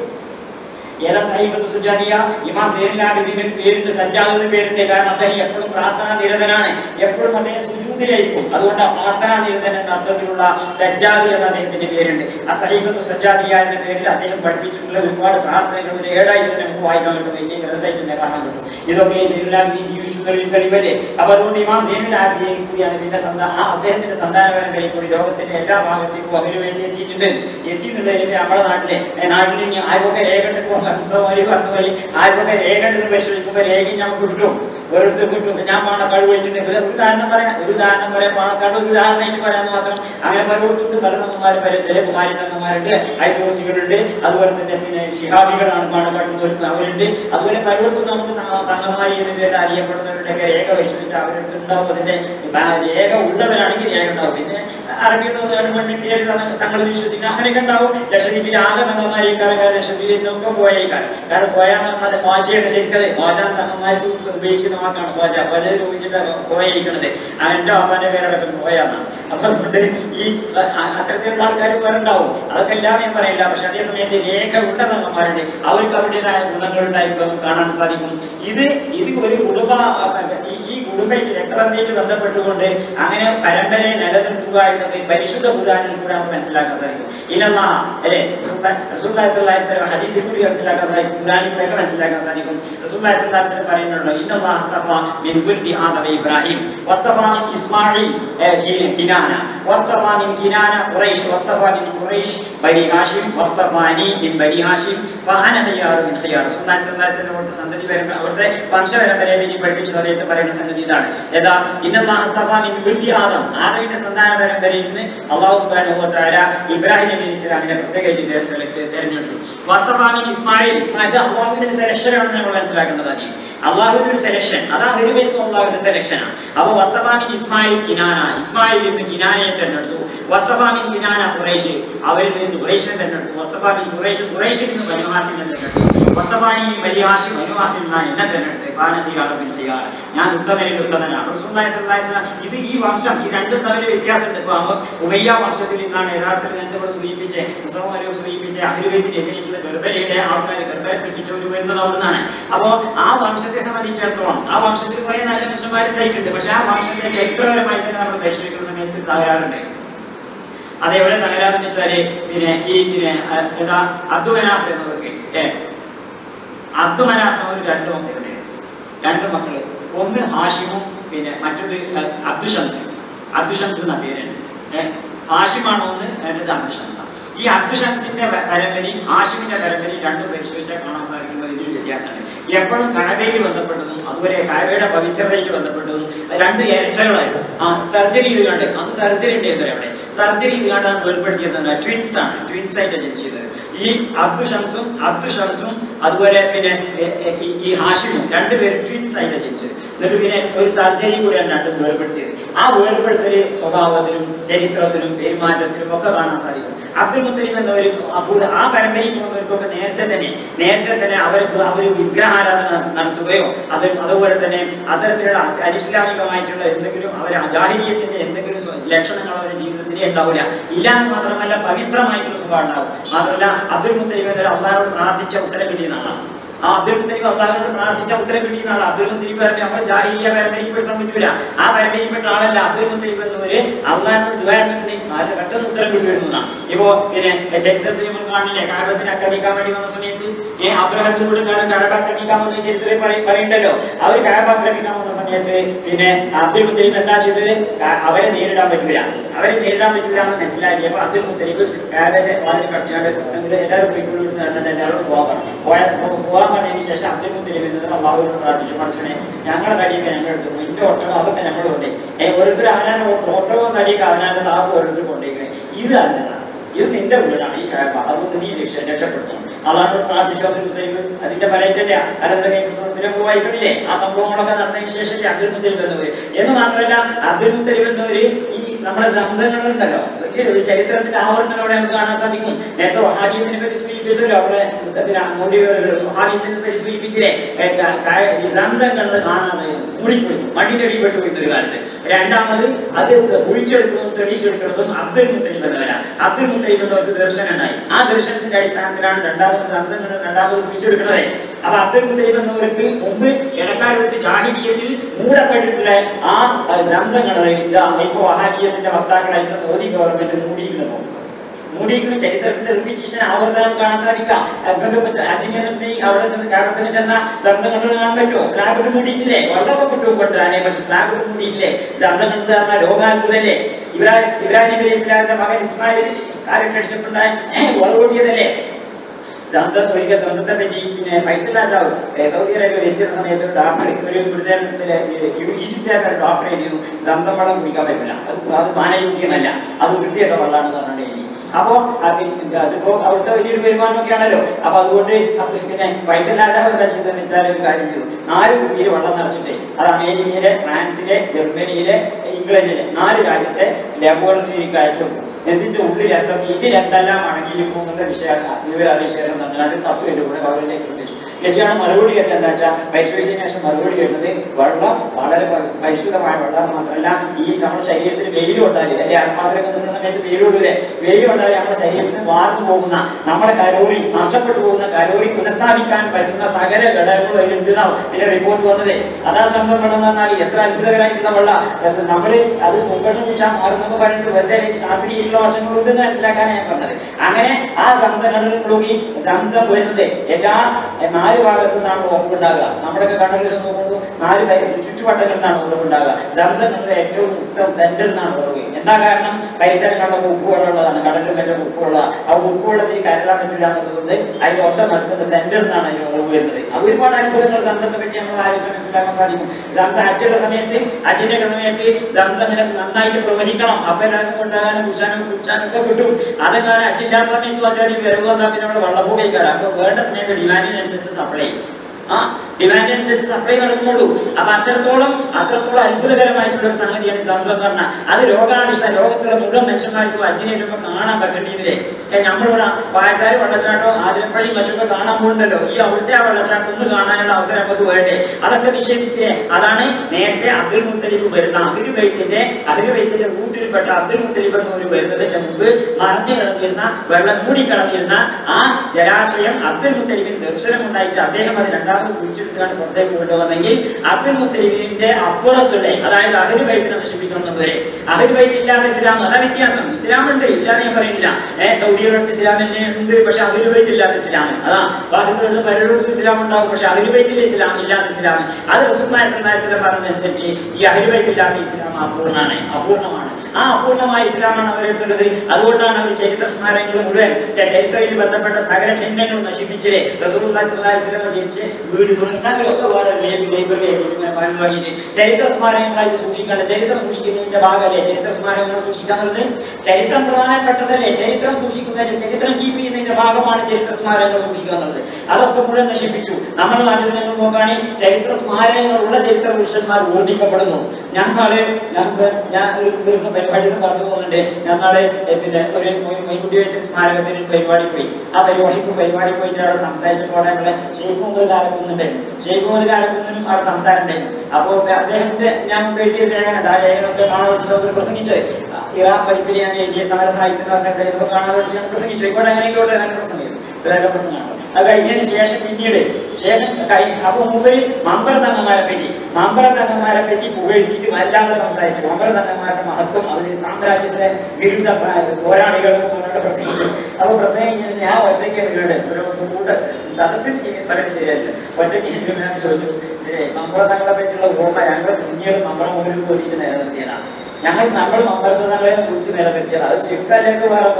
ഏതാ സാഹിബത്ത് സുജാനിയ ഇമാം സൈനുലാബിദിന്റെ പേരിന്റെ സജ്ജാദ് എന്ന് പേരുണ്ട് കാരണം അദ്ദേഹം എപ്പോഴും പ്രാർത്ഥനാ നിരതനാണ് എപ്പോഴും അദ്ദേഹം സുജൂതിലായിരിക്കും അതുകൊണ്ട് ആ പ്രാർത്ഥനാ നിരതൻ എന്ന അർത്ഥത്തിലുള്ള സജ്ജാദി എന്ന അദ്ദേഹത്തിന്റെ പേരുണ്ട് ആ സഹീബത്ത് സജ്ജാദിയ എന്ന പേരിൽ അദ്ദേഹം പഠിപ്പിച്ചിട്ടുള്ള ഒരുപാട് പ്രാർത്ഥനകൾ ഒരു ഏഴായിട്ട് നമുക്ക് വായിക്കാൻ കിട്ടും വലിയ ഗ്രന്ഥമായിട്ട് തന്നെ കാണാൻ കിട്ടും ഇതൊക്കെ സൈനുലാബിദി ജീവിച്ചുകളിൽ തെളിവല്ലേ അപ്പൊ അതുകൊണ്ട് ഇമാം സൈനുലാബിദിയിൽ കൂടിയാണ് പിന്നെ സന്താ ആ അദ്ദേഹത്തിന്റെ സന്താനപരമ്പരയിൽ കൂടി ലോകത്തിന്റെ എല്ലാ ഭാഗത്തേക്കും അതിനു വേണ്ടി എത്തിയിട്ടുണ്ട് എത്തിയിട്ടുള്ളതിന് നമ്മുടെ നാട്ടിലെ ഏ, നാട്ടിൽ ഇനി ആർക്കൊക്കെ രേഖണ്ട് ഹംസമാരി പറഞ്ഞ പോലെ ആർക്കൊക്കെ രേഖണ്ടെന്ന് പരിശോധിക്കുമ്പോൾ രേഖ നമുക്ക് കിട്ടും ഓരോരുത്തർ കിട്ടും ഞാൻ പാണക്കാട് പോയിട്ടുണ്ട് ഒരു ഒരു ഉദാഹരണം പറയാം ഒരു ഉദാഹരണം പറയാം പാണക്കാട് ഒരു ഉദാഹരണമായിട്ട് പറയാന്ന് മാത്രം അങ്ങനെ പലയിടത്തുണ്ട് പല തങ്ങന്മാർ പല ചില ബുഹാരി തങ്ങന്മാരുണ്ട് ഐറ്റോസികളുണ്ട് അതുപോലെ തന്നെ പിന്നെ ഷിഹാബികളാണ് പാണക്കാട്ടിൽ നിന്ന് അവരുണ്ട് അതുപോലെ പലയിടത്തും നമുക്ക് ത- തങ്ങന്മാരി എന്ന പേരിൽ അറിയപ്പെടുന്നവരുടെയൊക്കെ രേഖ പരിശോധിച്ച് അവരുടെ ഉണ്ടാവും അതിന്റെ ആ രേഖ ഉള്ളവരാണെങ്കിൽ രേഖ ഉണ്ടാവും പിന്നെ അറബിയിൽ ഗവൺമെന്റ് തങ്ങൾ വിശ്വസിക്കുക അങ്ങനെയൊക്കെ ഉണ്ടാവും ലക്ഷദ്വീപിൽ ആകെ തങ്ങന്മാരെയും കാരണം ലക്ഷദ്വീപിൽ നിന്നൊക്കെ പോയേക്കാരം കാരണം പോയാന്ന് പറഞ്ഞാൽ ഹോജയുടെ ശരിക്കത് ഹോജാൻ തങ്ങന്മാർക്ക് ഉപയോഗിക്കുന്ന വാക്കാണ് ഹോജ ഹോജ ഉപയോഗിച്ചിട്ട് പോയിരിക്കണത് എൻ്റെ അപ്പാന്റെ പേരടക്കം പോയാന്നാണ് അപ്പൊ അതുകൊണ്ട് ഈ അ- അത്തരത്തിലുള്ള ആൾക്കാർ വേറെ ഉണ്ടാവും അതൊക്കെ എല്ലാം ഞാൻ പറയില്ല പക്ഷെ അതേ സമയത്ത് രേഖ ഉണ്ട തങ്ങന്മാരുണ്ട് അവർക്ക് അവരുടേതായ ഗുണങ്ങൾ ഉണ്ടായിരിക്കും നമുക്ക് കാണാൻ സാധിക്കും ഇത് ഇത് ഒരു കുടുംബ ഈ ഈ കുടുംബയ്ക്ക് രക്തബന്ധമായിട്ട് ബന്ധപ്പെട്ടുകൊണ്ട് അങ്ങനെ പരമ്പരയെ നിലനിർത്തുക എന്നത് പരിശുദ്ധ ഖുർആനിൽ കൂടെ നമുക്ക് മനസ്സിലാക്കാൻ സാധിക്കും ഇല്ലെന്നാ അല്ലെ ഹദീസിൽ കൂടി മനസ്സിലാക്കാൻ സാധിക്കും ഖുർആനിൽ കൂടെ ഒക്കെ മനസ്സിലാക്കാൻ സാധിക്കും റസൂലുള്ളാഹി സ്വല്ലല്ലാഹു അലൈഹി വസല്ലം പറയുന്നുണ്ട് ഇന്നല്ലാഹ അസ്തഫ മിൻ ദുൽദി ആദമ ഇബ്രാഹിം വസ്തഫ മിൻ ഇസ്മാഈൽ ഏ, കി- കിനാന വസ്തഫ മിൻ കിനാന ഖുറൈശ് വസ്തഫ മിൻ ഖുറൈശ് ബനി ഹാഷിം വസ്തഫാനി മിൻ ബനി ഹാഷിം ഫഅന ഖിയാറു മിൻ ഖിയാർ റസൂലുള്ളാഹി സ്വല്ലല്ലാഹു അലൈഹി വസല്ലം അവിടുത്തെ സന്തതി പരമ്പര അവിടുത്തെ വംശപരമ്പരയെ പറ്റി പഠിപ്പിച്ച സമയത്ത് പറയുന്ന സംഗതി ഇതാണ് ഏതാ ഇന്നല്ലാഹ അസ്തഫ മിൻ ദുൽദി ആദം ആദമിന്റെ സന്താന പരമ്പരയിൽ നിന്ന് അല്ലാഹു സുബ്ഹാനഹു വ തആല ഇബ്രാഹിം നബി ഇസ്ലാമിനെ പ്രത്യേകമായിട്ട് സെലക്ട് തിരഞ്ഞെടുത്തു വസ്തഫ മിൻ ഇസ്മായിൽ ഇസ്മായിൽ അള്ളാഹുവിന്റെ ഒരു സെലക്ഷൻ ആണെന്ന് നമ്മൾ മനസ്സിലാക്കേണ്ടത് ആദ്യം അള്ളാഹുവിന്റെ ഒരു സെലക്ഷൻ അതാ ഹെരുമേത്തും അള്ളാഹുവിന്റെ സെലക്ഷനാണ് അപ്പൊ വസ്തഫാമിൻ ഇസ്മായിൽ കിനാന ഇസ്മായിൽ നിന്ന് കിനാനയെ തെരഞ്ഞെടുത്തു വസ്തഫാമിൻ കിനാന ഖുറൈഷ് അവരിൽ നിന്ന് ഖുറൈഷിനെ തെരഞ്ഞെടുത്തു വസ്തഫാമിൻ ഖുറൈഷ് ഖുറൈഷിൽ നിന്ന് ബനുഹാസിനെ തെരഞ്ഞെടുത്തു വസ്തഫാനി ബലിഹാഷിം ബനുഹാസിൽ നിന്നാണ് എന്നെ തെരഞ്ഞെടുത്തത് കാന ഖിയാറ ബിൻ ഖിയാർ ഞാൻ ഉത്തമനിൽ ഉത്തമനാണ് റസൂലുള്ളാഹി സ്വല്ലല്ലാഹി അലൈഹി വസല്ലം ഇത് ഈ വംശം ഈ രണ്ടും തമ്മിൽ വ്യത്യാസമുണ്ട് ഇപ്പൊ അമ്മ ഉമയ്യ വംശത്തിൽ നിന്നാണ് യഥാർത്ഥത്തിൽ ഞാൻ ഇവിടെ സൂചിപ്പിച്ച് മുസൽമാനെ സൂചിപ്പിച്ച് അഹ്ലുബൈത്തിന് എതിരേറ്റുള്ള ഗർഭരയുടെ ആൾക്കാർ ഗർഭരെ സൃഷ്ടിച്ചവർ വരുന്നത് അവിടുന്നാണ് അപ്പോ ആ വംശത്തെ സംബന്ധിച്ചിടത്തോളം ആ വംശത്തിൽ കുറെ നല്ല മനുഷ്യന്മാരുണ്ടായിട്ടുണ്ട് പക്ഷെ ആ വംശത്തിന്റെ ചരിത്രപരമായി തന്നെ നമ്മൾ പരിശോധിക്കുന്ന സമയത്ത് തകരാറുണ്ട് അതെവിടെ തകരാറെന്ന് വെച്ചാല് പിന്നെ ഈ പിന്നെ അഹ് എന്താ അബ്ദുമനാഫ് എന്നവർക്ക് ഏ അബ്ദുമനാഫ് എന്നവർ രണ്ട് മക്കളുണ്ട് രണ്ട് മക്കള് ഒന്ന് ഹാഷിമും പിന്നെ മറ്റത് അഹ് അബ്ദുഷംസ് അബ്ദുഷംസ് എന്ന പേരാണ് ഏ ഹാഷിമാണ് ഒന്ന് മറ്റേത് അബ്ദുഷംസാണ് ഈ അബ്ദുഷംസിന്റെ പ- പരമ്പരയും ഹാഷിമിന്റെ പരമ്പരയും രണ്ടും പരിശോധിച്ചാൽ കാണാൻ സാധിക്കുന്നത് ഇതിൽ വ്യത്യാസമുണ്ട് എപ്പോഴും കഴവയിൽ ബന്ധപ്പെട്ടതും അതുപോലെ കഴവയുടെ പവിത്രതയ്ക്ക് ബന്ധപ്പെട്ടതും രണ്ട് ഇരട്ടകളായിരുന്നു ആ സർജറി ചെയ്ത് കണ്ട് അന്ന് സർജറി ഉണ്ടായിരുന്നു അവിടെ സർജറി ചെയ്ത് കണ്ടാണ് വേർപ്പെടുത്തിയത് ട്വിൻസ് ആണ് ട്വിൻസ് ആയിട്ട് ജനിച്ചത് ഈ അബ്ദു ഷംസും അബ്ദു ഷംസും അതുപോലെ പിന്നെ എ- എ- ഈ- ഈ ഹാഷിമും രണ്ടുപേരും ട്വിൻസ് ആയിട്ട് ജനിച്ചത് എന്നിട്ട് പിന്നെ ഒരു സർജറി കൂടിയാണ് രണ്ടും വേർപ്പെടുത്തിയത് ആ വേർപ്പെടുത്തല് സ്വഭാവത്തിലും ചരിത്രത്തിലും പെരുമാറ്റത്തിലും ഒക്കെ കാണാൻ സാധിക്കും അബ്ദുൽ മുത്തലിം എന്നവർ അപ്പോൾ ആ പരമ്പരയിൽ പോകുന്നവർക്കൊക്കെ നേരത്തെ തന്നെ നേരത്തെ തന്നെ അവർക്ക് അവർ വിഗ്രഹാരാധന നടത്തുകയോ അത് അതുപോലെ തന്നെ അത്തരത്തിലുള്ള അസ്- അനിസ്ലാമികമായിട്ടുള്ള എന്തെങ്കിലും അവർ ജാഹിരിയത്തിന്റെ എന്തെങ്കിലും സ്വ- ലക്ഷണങ്ങൾ അവരുടെ ജീവിതത്തിലേ ഉണ്ടാവില്ല ഇല്ല എന്ന് മാത്രമല്ല പവിത്രമായിട്ടുള്ള സ്വഭാവം ഉണ്ടാവും മാത്രമല്ല അബ്ദുൽ മുത്തലിം എന്നൊരു അള്ളാഹോട് പ്രാർത്ഥിച്ച ഉത്തരം കിട്ടിയെന്നാണ് ആ അബ്ദുൽ മുത്തലിബ് അള്ളാഹുവിനോട് പ്രാർത്ഥിച്ച ഉത്തരം കിട്ടിയ ആളാണ് അബ്ദുൽ മുത്തലിബ് പറഞ്ഞു നമ്മൾ ജാഹിലിയ പരമ്പരയിൽ പെട്ടാൻ പറ്റൂല ആ പരമ്പരയിൽപ്പെട്ട ആളല്ല അബ്ദുൽ മുത്തലിബ് എന്നവര് അള്ളാഹിനോട് ദുബായിട്ടുണ്ടെങ്കിൽ നാല് പെട്ടെന്ന് ഉത്തരം കിട്ടുവരുന്നതാണ് ഇപ്പോ പിന്നെ ചരിത്രത്തിൽ നമ്മൾ കാണില്ലേ കാബത്തിന് ആക്രമിക്കാൻ വേണ്ടി വന്ന സമയത്ത് ഏ അബ്രഹത്തിനോട് കാരണം കഴബ ആക്രമിക്കാൻ വന്ന ചരിത്രത്തിൽ പറയ- പറയുന്നുണ്ടല്ലോ അവർ കഴബ ആക്രമിക്കാൻ വന്ന സമയത്ത് പിന്നെ അബ്ദുൽ മുത്തലിബ് എന്താ ചെയ്തത് ക- അവരെ നേരിടാൻ പറ്റില്ല അവരെ നേരിടാൻ പറ്റില്ല എന്ന് മനസ്സിലാക്കി അപ്പൊ അബ്ദുൽ മുത്തലിബ് കാബയെ വളരെ കടിച്ചാണ്ട് നിങ്ങൾ എല്ലാവരും പോയിക്കൊള്ളൂ എന്ന് പറഞ്ഞിട്ട് എല്ലാവരും പോകാൻ പറഞ്ഞു പോയ പോ- പോകാൻ പറഞ്ഞതിന് ശേഷം അബ്ദുൽ മുത്തലിബ് എന്നത് അള്ളാഹുവിനോട് പ്രാർത്ഥിച്ചു പഠിച്ചനെ ഞങ്ങളുടെ നടിയൊക്കെ ഞങ്ങൾ എടുത്തു എന്റെ ഒട്ടകം അതൊക്കെ ഞങ്ങൾ കൊണ്ടേ ഏ ഓരോരുത്തർ അവനാൻ ഒട്ടകവും നടിയൊക്കെ അവനാന്റെ താപ്പ് ഓരോരുത്തർ കൊണ്ടേക്കണേ ഇത് നല്ലതാണ് ഇത് നിന്റെ വീടാണ് ഈ കഴപ്പ അതുകൊണ്ട് നീ രക്ഷ രക്ഷപ്പെടുന്നു അതാണ് പ്രാർത്ഥിച്ചു അബ്ദുൽ മുത്തലിബ് അതിന്റെ പരേറ്റന്റെ അനന്തര സുഹൃത്തിലും വായിക്കണില്ലേ ആ സംഭവങ്ങളൊക്കെ നടന്നതിന് ശേഷം അബ്ദുൽ മുത്തലിബ് എന്നവര് എന്ന് മാത്രമല്ല അബ്ദുൽ മുത്തലിബ് എന്നവര് ഈ നമ്മുടെ സംഘങ്ങളുണ്ടല്ലോ വലിയ ഒരു ചരിത്രത്തിന്റെ ആവർത്തനം അവിടെ നമുക്ക് കാണാൻ സാധിക്കും നേരത്തെ വഹാബിയത്തിനെ പറ്റി സൂചിപ്പിച്ചല്ലോ അവിടെ പുസ്തകത്തിന് അങ്ങോട്ട് വഹാബിയത്തിനെ പറ്റി സൂചിപ്പിച്ചില്ലേ സംഘങ്ങൾ കാണാതെ മൂടിപ്പോയി മണ്ണിന്റെ അടിപ്പെട്ടു പോയി ഒരു കാലത്ത് രണ്ടാമത് അത് കുഴിച്ചെടുക്കുന്നതും തെളിയിച്ചെടുക്കുന്നതും അബ്ദുൽ മുത്തലിബ് എന്നവരാ അബ്ദുൽ മുത്തലിബ് എന്നവർക്ക് ദർശനം ഉണ്ടായി ആ ദർശനത്തിന്റെ അടിസ്ഥാനത്തിലാണ് രണ്ടാമത് സംഘങ്ങൾ രണ്ടാമത് കുഴിച്ചെടുക്കുന്നത് അപ്പൊ അബ്ദുൽ മുത്തലിബ് എന്നവർക്ക് മുമ്പ് ഇടക്കാലത്ത് ജാഹിബിയത്തിൽ മൂടപ്പെട്ടിട്ടുള്ള ആ സംഘങ്ങളെ ഇതാ ഇപ്പൊ വഹാബിയത്തിന്റെ വക്താക്കളായിട്ടുള്ള സൗദി ഗവൺമെന്റ് മൂടിയിരിക്കുന്നു മൂടിയിരിക്കുന്ന ചരിത്രത്തിന്റെ റിപ്പീറ്റേഷൻ ആവർത്തനം കാണാൻ സാധിക്കാം അജിങ്ങനെ അവിടെ ചെന്ന് കേരളത്തിന് ചെന്ന സംഘങ്ങൾ കാണാൻ പറ്റുമോ സ്ലാബ് ഇട്ട് മൂടിയിട്ടില്ലേ വെള്ളമൊക്കെ കിട്ടും കൊണ്ടുവരാനേ പക്ഷെ സ്ലാബ് ഇട്ട് മൂടിയിട്ടില്ലേ സംഘങ്ങൾ പറഞ്ഞാൽ ലോകാത്ഭുതല്ലേ ഇബ്രാഹിം ഇബ്രാഹിം നബി അലൈഹി ഇസ്ലാമിന്റെ മകൻ ഇസ്മായിൽ കാര്യം കഴിച്ചപ്പോണ്ടായി ഓർവോട്ടിയതല്ലേ സംസം ഒരിക്കൽ സംസത്തെ പറ്റി പിന്നെ ഫൈസൽ രാജാവ് ഏ, സൗദി അറേബ്യ ദേശീയ സമയത്ത് ഒരു ഡോക്ടർ ഒരു ഗുരുദേവത്തിലെ ഈജിപ്തുകാരുടെ ഡോക്ടർ എഴുതിയിരുന്നു സംസം വെള്ളം കുടിക്കാൻ പറ്റില്ല അത് അത് പാനയോഗ്യമല്ല അത് വൃത്തിയൊക്കെ വെള്ളമാണെന്ന് പറഞ്ഞിട്ട് എഴുതി അപ്പോ ആ പിന്നെ അതിപ്പോ അവിടുത്തെ വലിയൊരു വരുമാനമൊക്കെ ആണല്ലോ അപ്പൊ അതുകൊണ്ട് അത് പിന്നെ ഫൈസൽ രാജാവ് എന്താ ചെയ്തതെന്ന് വെച്ചാൽ ഒരു കാര്യം ചെയ്തു നാല് കുപ്പിയിൽ വെള്ളം നിറച്ചിട്ടേ അത് അമേരിക്കയിലെ ഫ്രാൻസിലെ ജർമ്മനിയിലെ ഇംഗ്ലണ്ടിലെ നാല് രാജ്യത്തെ ലബോറട്ടറിക്ക് അയച്ചു കൊടുത്തു എന്നിട്ട് ഉള്ളിൽ എന്തൊക്കെ ഇതിൽ എന്തെല്ലാം അടങ്ങിയിരിക്കുമെന്നുള്ള വിഷയ വിവര അറിയിച്ചാലും തന്നാണ്ട് തത്വത്തിന്റെ കൂടെ അവരിലേക്ക് എത്തിച്ചു ലക്ഷ്യമാണ് മറുപടി കേട്ടത് എന്താ വെച്ചാൽ പരിശോധിച്ചതിന് ശേഷം മറുപടി കേട്ടത് വെള്ളം വളരെ പ- പരിശുദ്ധമായ വെള്ളം മാത്രമല്ല ഈ നമ്മുടെ ശരീരത്തിൽ വെയിൽ കൊണ്ടാല് അല്ലെ അർമാത്രയൊക്കെ നിന്ന സമയത്ത് വെയിൽ കൊണ്ടൂലെ വെയിൽ കൊണ്ടാല് നമ്മുടെ ശരീരത്തിന് വാർന്നു പോകുന്ന നമ്മുടെ കലോറി നഷ്ടപ്പെട്ടു പോകുന്ന കലോറി പുനഃസ്ഥാപിക്കാൻ പറ്റുന്ന സകല ഘടകങ്ങളും അതിലുണ്ടാവും പിന്നെ റിപ്പോർട്ട് വന്നത് അതാ സംഭവം വെള്ളം എന്ന് പറഞ്ഞാൽ എത്ര അത്ഭുതകരമായിട്ടുള്ള വെള്ളം നമ്മൾ അത് സുഖം കുടിച്ചാൽ മാറുന്നൊക്കെ പറഞ്ഞിട്ട് വെറുതെ ശാസ്ത്രീയമുള്ള വശങ്ങളുണ്ടെന്ന് മനസ്സിലാക്കാനാണ് ഞാൻ പറഞ്ഞത് അങ്ങനെ ആ സംസ്ഥാനങ്ങളിലൂടെ സംസം വരുന്നത് എല്ലാ എ, നാല് ഭാഗത്തു നിന്നാണ് ഉറപ്പുണ്ടാകുക നമ്മുടെയൊക്കെ കണ്ണൂരിൽ നോക്കുമ്പോൾ നാല് പരി ചുറ്റുവട്ടങ്ങളിൽ നിന്നാണ് ഉറപ്പുണ്ടാകുക സംസങ്ങളുടെ ഏറ്റവും ഉത്തമ സെന്ററിൽ നിന്നാണ് ഉറവ് എന്താ കാരണം പരിസരങ്ങളിലൊക്കെ ഉപ്പുവെള്ളമുള്ളതാണ് കടലിലും മറ്റും ഉപ്പുള്ള ആ ഉപ്പുവെള്ളത്തിൽ കരളാൻ പറ്റില്ല എന്നുള്ളതുകൊണ്ട് അതിന്റെ ഒത്ത നടക്കുന്ന സെന്ററിൽ നിന്നാണ് അതിന് ഉറവ് വരുന്നത് അത് ഒരുപാട് അത്ഭുതങ്ങൾ സംസത്തെ പറ്റി നമ്മൾ ആലോചിച്ച് മനസ്സിലാക്കാൻ സാധിക്കും സംസ അച്ഛന്റെ സമയത്ത് അച്ഛന്റെ സമയത്ത് സംസങ്ങനെ നന്നായിട്ട് പ്രവഹിക്കണം അപ്പൊ എല്ലാവർക്കും കൊണ്ടാകാനും കുടിച്ചാനും കുടിച്ചാനും ഒക്കെ കിട്ടും അതെങ്ങനെ അച്ഛൻ്റെ സമയത്ത് വച്ചാൽ വിരവ് വന്നാൽ പിന്നെ അവിടെ വെള്ളം പോകേക്കാരം അപ്പൊ വേണ്ട സമയത്ത് ഡിമാൻഡിനനുസരിച്ച് സപ്ലൈ ആ ഡിമാൻഡ് അനുസരിച്ച് സപ്ലൈ നടക്കുന്നുള്ളൂ അപ്പൊ അത്രത്തോളം അത്രത്തോളം അത്ഭുതകരമായിട്ടുള്ള ഒരു സംഗതിയാണ് സംസം എന്ന് പറഞ്ഞാൽ അത് ലോകാടിസ്ഥ ലോകത്തുള്ള മുഴുവൻ മനുഷ്യന്മാർക്കും അജിനെ വരുമ്പോൾ കാണാൻ പറ്റേണ്ടിയില്ലേ നമ്മളിവിടെ വായച്ചാല് വെള്ളച്ചാട്ടോ ആതിരപ്പള്ളി മറ്റൊക്കെ കാണാൻ പോകുന്നുണ്ടല്ലോ ഈ അവിടുത്തെ ആ വെള്ളച്ചാട്ടം ഒന്ന് കാണാനുള്ള അവസരം നമുക്ക് വേണ്ടേ അതൊക്കെ നിഷേധിച്ചേ അതാണ് നേരത്തെ അബ്ദുൽ മുത്തലിബ് വരുന്ന അഹിരു ബൈത്തിന്റെ അഹിരു ബൈത്തിന്റെ റൂട്ടിൽപ്പെട്ട അബ്ദുൽ മുത്തലിബ് എന്നൊരു വരുന്നതിന്റെ മുമ്പ് മറഞ്ഞു കിടന്നിരുന്ന വെള്ളം മൂടി കിടന്നിരുന്ന ആ ജലാശയം അബ്ദുൽ മുത്തലിബിന് ദർശനം ഉണ്ടായിട്ട് അദ്ദേഹം അത് രണ്ടാമത് കുഴിച്ചെടുത്താണ് പുറത്തേക്ക് കൊണ്ടുവന്നെങ്കിൽ അബ്ദുൽ മുത്തലിബിന്റെ അപ്പുറത്തുള്ള അതായത് അഹിരു ബൈത്തിനെ നശിപ്പിക്കണം എന്നവരെ അഹിരു ബൈത്ത് ഇല്ലാതെ ഇസ്ലാം അതാ വ്യത്യാസം ഇസ്ലാം ഉണ്ട് ഇല്ലാതെ ഞാൻ പറയുന്നില്ല ഏഹ് സൗദികളുടെ ഇസ്ലാം തന്നെ ഉണ്ട് പക്ഷെ അഹിരു ബൈത്ത് ഇല്ലാത്ത ഇസ്ലാം അതാ ബാക്കിയുള്ള പലരോടും ഇസ്ലാം ഉണ്ടാവും പക്ഷെ അഹിരു ബൈത്തിലെ ഇസ്ലാം ഇല്ലാത്ത ഇസ്ലാം അത് റസൂലുള്ളാഹി സ്വല്ലല്ലാഹി അലൈഹി വസല്ലം പറഞ്ഞതനുസരിച്ച് ഈ അഹിരു ബൈത്ത് ഇല്ലാത്ത ഇസ്ലാം അപൂർണ്ണമാണ് അപൂർണ്ണമാണ് ആ അപൂർണമായ ഇസ്ലാമാണ് അവരെടുത്തുള്ളത് അതുകൊണ്ടാണ് അവർ ചരിത്ര സ്മാരകങ്ങൾ മുഴുവൻ ഏ, ചരിത്രത്തിൽ ബന്ധപ്പെട്ട സകല ചിഹ്നങ്ങളും നശിപ്പിച്ചത് റസൂലുള്ളാഹി സ്വല്ലല്ലാഹി അലൈഹി വസല്ലം ജനിച്ച് വീട് തുടങ്ങി സകലമൊക്കെ വേറെ ലൈബ്രറി ലൈബ്രറി ഇങ്ങനെ പലതും വാങ്ങിയിട്ട് ചരിത്ര സ്മാരകങ്ങളായി സൂക്ഷിക്കേണ്ട ചരിത്രം സൂക്ഷിക്കുന്നതിന്റെ ഭാഗമല്ലേ ചരിത്ര സ്മാരകങ്ങൾ സൂക്ഷിക്കാന്നുള്ളത് ചരിത്രം പ്രധാനപ്പെട്ടതല്ലേ ചരിത്രം സൂക്ഷിക്കുന്നതിന്റെ ചരിത്രം കീപ്പ് ചെയ്യുന്നതിന്റെ ഭാഗമാണ് ചരിത്ര സ്മാരകങ്ങൾ സൂക്ഷിക്കുക എന്നുള്ളത് അതൊക്കെ മുഴുവൻ നശിപ്പിച്ചു നമ്മുടെ നാട്ടിൽ നിങ്ങൾ നോക്കുകയാണെങ്കിൽ ചരിത്ര സ്മാരകങ്ങളുള്ള ചരിത്ര പുരുഷന്മാർ ഓർമ്മിക്കപ്പെടുന്നു ഞാൻ നാളെ ഞാൻ ഞാൻ ഒരു ഒരു പരിപാടിയിൽ പറഞ്ഞു പോകുന്നുണ്ട് ഞാൻ നാളെ ഏ, പിന്നെ ഒരു മൈൻകുട്ടിയായിട്ട് സ്മാരകത്തിന് ഒരു പരിപാടി പോയി ആ പരിപാടിക്ക് പരിപാടി പോയിട്ട് അവിടെ സംസാരിച്ചപ്പോൾ അവിടെ നമ്മളെ ഷെയ്ഖ് മുഹമ്മദ് കാലക്കുന്നുണ്ടായിരുന്നു ഷെയ്ഖ് മുഹമ്മദ് കാലക്കുന്നിനും അവിടെ സംസാരം ഉണ്ടായിരുന്നു അപ്പോൾ അദ്ദേഹത്തിന്റെ ഞാൻ മുമ്പ് എഴുതിയ ലേഖനുണ്ട് ആ ലേഖനമൊക്കെ കാണാൻ വെച്ചിട്ട് പ്രസംഗിച്ചത് ഇറാൻ പരിപ്പിൽ ഞാൻ എഴുതിയ സമര സാഹിത്യം എന്ന് പറഞ്ഞിട്ട് ഇതൊക്കെ കാണാൻ വേണ്ടി ഞാൻ പ്രസംഗിച്ചു ഇവിടെ അങ്ങനെയൊക്കെ അങ്ങനെ പ്രസംഗിച്ചു ഇത്രയൊക്കെ പ്രസംഗമാണ് അത് കഴിഞ്ഞതിന് ശേഷം പിന്നീട് ശേഷം കൈ അപ്പൊ മുമ്പിൽ മമ്പറ തങ്ങന്മാരെ പറ്റി മമ്പറ തങ്ങന്മാരെ പറ്റി പുകഴ്ത്തിയിട്ട് വല്ലാതെ സംസാരിച്ചു മമ്പറ തങ്ങന്മാരുടെ മഹത്വം അവര് സാമ്രാജ്യ വിരുദ്ധ പ്ര- പോരാളികൾ എന്ന് പറഞ്ഞിട്ട് പ്രസംഗിച്ചു അപ്പൊ പ്രസംഗിച്ചതിന് ഞാൻ ഒറ്റയ്ക്ക് കേട്ട് ഒരു കൂട്ട സദസ്സിൽ ചെയ്യാൻ പറയാൻ ശരിയല്ല ഒറ്റയ്ക്ക് ഞാൻ ചോദിച്ചു മമ്പറ തങ്ങളെ പറ്റിയുള്ള ഓർമ്മ ഞങ്ങളുടെ സുന്നികളും മമ്പറ മുന്നിൽ പോയിട്ട് നിലനിർത്തിയതാണ് ഞങ്ങൾ നമ്മൾ മമ്പറത്തെ തങ്ങളെ കുറിച്ച് നിലനിർത്തിയത് അത് ശിവക്കാലേക്ക് വേറെ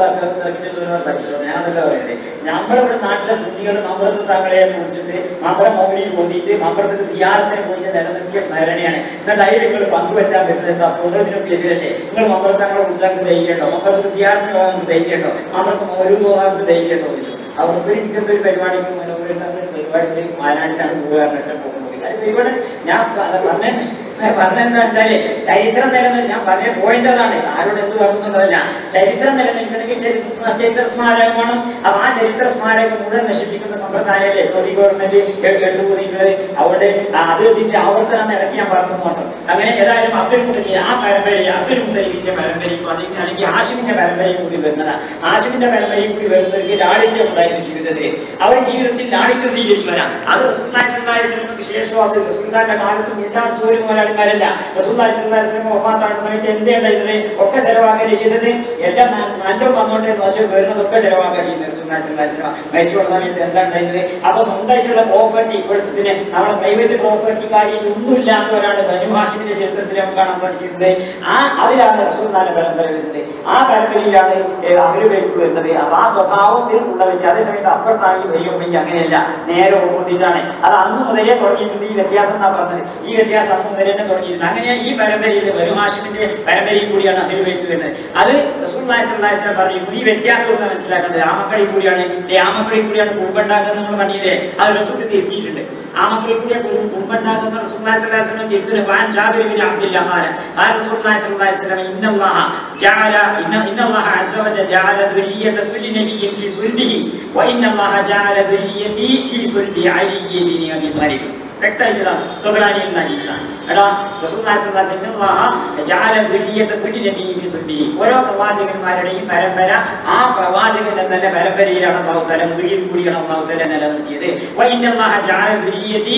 പഠിച്ചോ ഞാനതല്ല പറയുന്നത് നമ്മളിവിടെ നാട്ടിലെ സുന്നികൾ മമ്പറത്തെ തങ്ങളെ കുറിച്ചിട്ട് മമ്പറ മൗലിയിൽ കൂട്ടിയിട്ട് മമ്പറത്തിന് സിയാറത്തിനെ പോയിട്ട് നിലനിർത്തിയ സ്മരണയാണ് എന്നിട്ട് അതിൽ നിങ്ങൾ പങ്കുപറ്റാൻ പറ്റുന്നത് എന്താ പൂർണ്ണത്തിനൊക്കെ എതിരല്ലേ നിങ്ങൾ മമ്പറത്തെ തങ്ങളെ കുറിച്ചാൽ ധൈര്യമുണ്ടോ മമ്പറത്ത് സിയാറത്തിന് പോകാൻ ധൈര്യമുണ്ടോ മമ്പറത്ത് മൗലു പോകാൻ ധൈര്യമുണ്ടോ ചോദിച്ചു അവർക്ക് എനിക്കൊക്കെ ഒരു പരിപാടിക്ക് മനോഹരമായ പരിപാടി വയനാട്ടിലാണ് പോകാറുണ്ട് പോകുന്നത് അത് ഇവിടെ ഞാൻ പറഞ്ഞ പറഞ്ഞതെന്ന് വെച്ചാല് ചരിത്രം നിലനിൽ ഞാൻ പറഞ്ഞ പോയിന്റ് അതാണ് ആരോട് എന്ത് പറഞ്ഞതല്ല ചരിത്രം നിലനിൽക്കണമെങ്കിൽ ചരിത്ര ചരിത്ര സ്മാരകം വേണം അപ്പൊ ആ ചരിത്ര സ്മാരകം മുഴുവൻ നശിപ്പിക്കുന്ന സമ്പ്രദായമല്ലേ സൗദി ഗവൺമെന്റ് എടുത്തു കൂടിയിട്ടുള്ളത് അതുകൊണ്ട് അത് ഇതിന്റെ ആവർത്തനം ഇടയ്ക്ക് ഞാൻ പറഞ്ഞു നോക്കാം അങ്ങനെ ഏതായാലും അബ്ദുൽ മുതലി ആ പരമ്പരയെ അബ്ദുൽ മുതലിന്റെ പരമ്പരയും അതിന് അല്ലെങ്കിൽ ആഷിമിന്റെ പരമ്പരയും കൂടി വരുന്നതാ ആഷിമിന്റെ പരമ്പരയും കൂടി വരുന്നവർക്ക് ലാളിത്യം ഉണ്ടായിരുന്നു ജീവിതത്തിൽ അവർ ജീവിതത്തിൽ ലാളിത്യം സ്വീകരിച്ചു വരാം അത് റസൂലുള്ളാഹി സ്വല്ലല്ലാഹു അലൈഹി വസല്ലമക്ക് ശേഷം അത് റസൂലുള്ളാഹിന്റെ കാലത്തും എല്ലായിടത്തും ഒരു മുതലാളിമാരല്ല റസൂലുള്ളാഹി സ്വല്ലല്ലാഹു അലൈഹി വസല്ലം വഫാത്താകുന്ന സമയത്ത് എന്തേ ഉണ്ടായിരുന്നത് ഒക്കെ ചെലവാക്കുകയാണ് ചെയ്തത് എല്ലാം ന- നല്ല വന്നോട്ടെ ദോഷം വരുന്നതൊക്കെ ചെലവാക്കുക ചെയ്യുന്നത് റസൂലുള്ളാഹി സ്വല്ലല്ലാഹു അലൈഹി വസല്ലം മരിച്ചു പോകുന്ന സമയത്ത് എന്താ ഉണ്ടായിരുന്നത് അപ്പൊ സ്വന്തമായിട്ടുള്ള പ്രോപ്പർട്ടി പിന്നെ നമ്മുടെ പ്രൈവറ്റ് പ്രോപ്പർട്ടി കാര്യം ഒന്നും ഇല്ലാത്തവരാണ് ബനു ഹാഷിമിന്റെ ചരിത്രത്തിൽ നമുക്ക് കാണാൻ സാധിച്ചിരുന്നത് ആ അതിലാണ് റസൂലുള്ളാഹിന്റെ പരമ്പര വരുന്നത് ആ പരമ്പരയിലാണ് അഹ്ലുബൈത്ത് വരുന്നത് അപ്പൊ ആ സ്വഭാവത്തിൽ ഉള്ള വ്യത്യാസം അതേസമയത്ത് അപ്പുറത്താണ് ഈ വലിയ അങ്ങനെയല്ല നേരെ ഓപ്പോസിറ്റ് ആണ് അത് അന്ന് മുതലേ തുടങ്ങിയിട്ടുണ്ട് ഈ വ്യത്യാസം എന്നാ പറഞ്ഞത് ഈ വ്യത്യാസം അന്ന് മുതലേ തന്നെ തുടങ്ങിയിട്ടുണ്ട് അങ്ങനെ ഈ പരമ്പരയിൽ ബനു ഹാഷിമിന്റെ പരമ്പരയിൽ കൂടിയാണ് അഹ്ലുബൈത്ത് വരുന്നത് അത് റസൂലുള്ളാഹി സ്വല്ലല്ലാഹു അലൈഹി വസല്ലം പറഞ്ഞു ഈ വ്യത്യാസം ഒന്ന് മനസ്സിലാക്കേണ്ടത് ആ മക്കളിൽ കൂടിയാണ് ഈ ആ മക്കളിൽ കൂടിയാണ് കുടുംബണ്ടാക്കുന്നത് നമ്മൾ പറഞ്ഞില്ലേ അത് റസൂൽ തിരുത്തിയിട്ടുണ്ട് ആ മക്കളിൽ കൂടിയ കുടുംബണ്ടാക്കുന്ന റസൂലുള്ളാഹി സ്വല്ലല്ലാഹു അലൈഹി വസല്ലം തിരുത്തുന്നത് വാൻ ജാബിർ ബിൻ അബ്ദുല്ലാഹ് ഖാല ഖാല റസൂലുള്ളാഹി സ്വല്ലല്ലാഹു അലൈഹി വസല്ലം ഇന്നല്ലാഹ ജഅല ഇന്ന ഇന്നല്ലാഹ അസ്സ വജല്ല ജഅല ذرية كل نبي في صلبه وإن الله جعل ذريتي في صلب علي بن أبي طالب വ്യക്തമായിട്ടാ തൊബറാനി എന്ന ഹദീസാണ് എടാ റസൂലുള്ളാഹി സ്വല്ലല്ലാഹു അലൈഹി വസല്ലം അല്ലാഹ ജഅല ദുരിയത കുല്ലി നബിയ്യിൻ ഫി സുബ്ബി ഓരോ പ്രവാചകന്മാരുടെയും പരമ്പര ആ പ്രവാചകൻ എന്ന പരമ്പരയിലാണ് അല്ലാഹു തആല മുതുകിൽ കൂടിയാണ് അല്ലാഹു തആല നിലനിർത്തിയത് വ ഇന്നല്ലാഹ ജഅല ദുരിയതി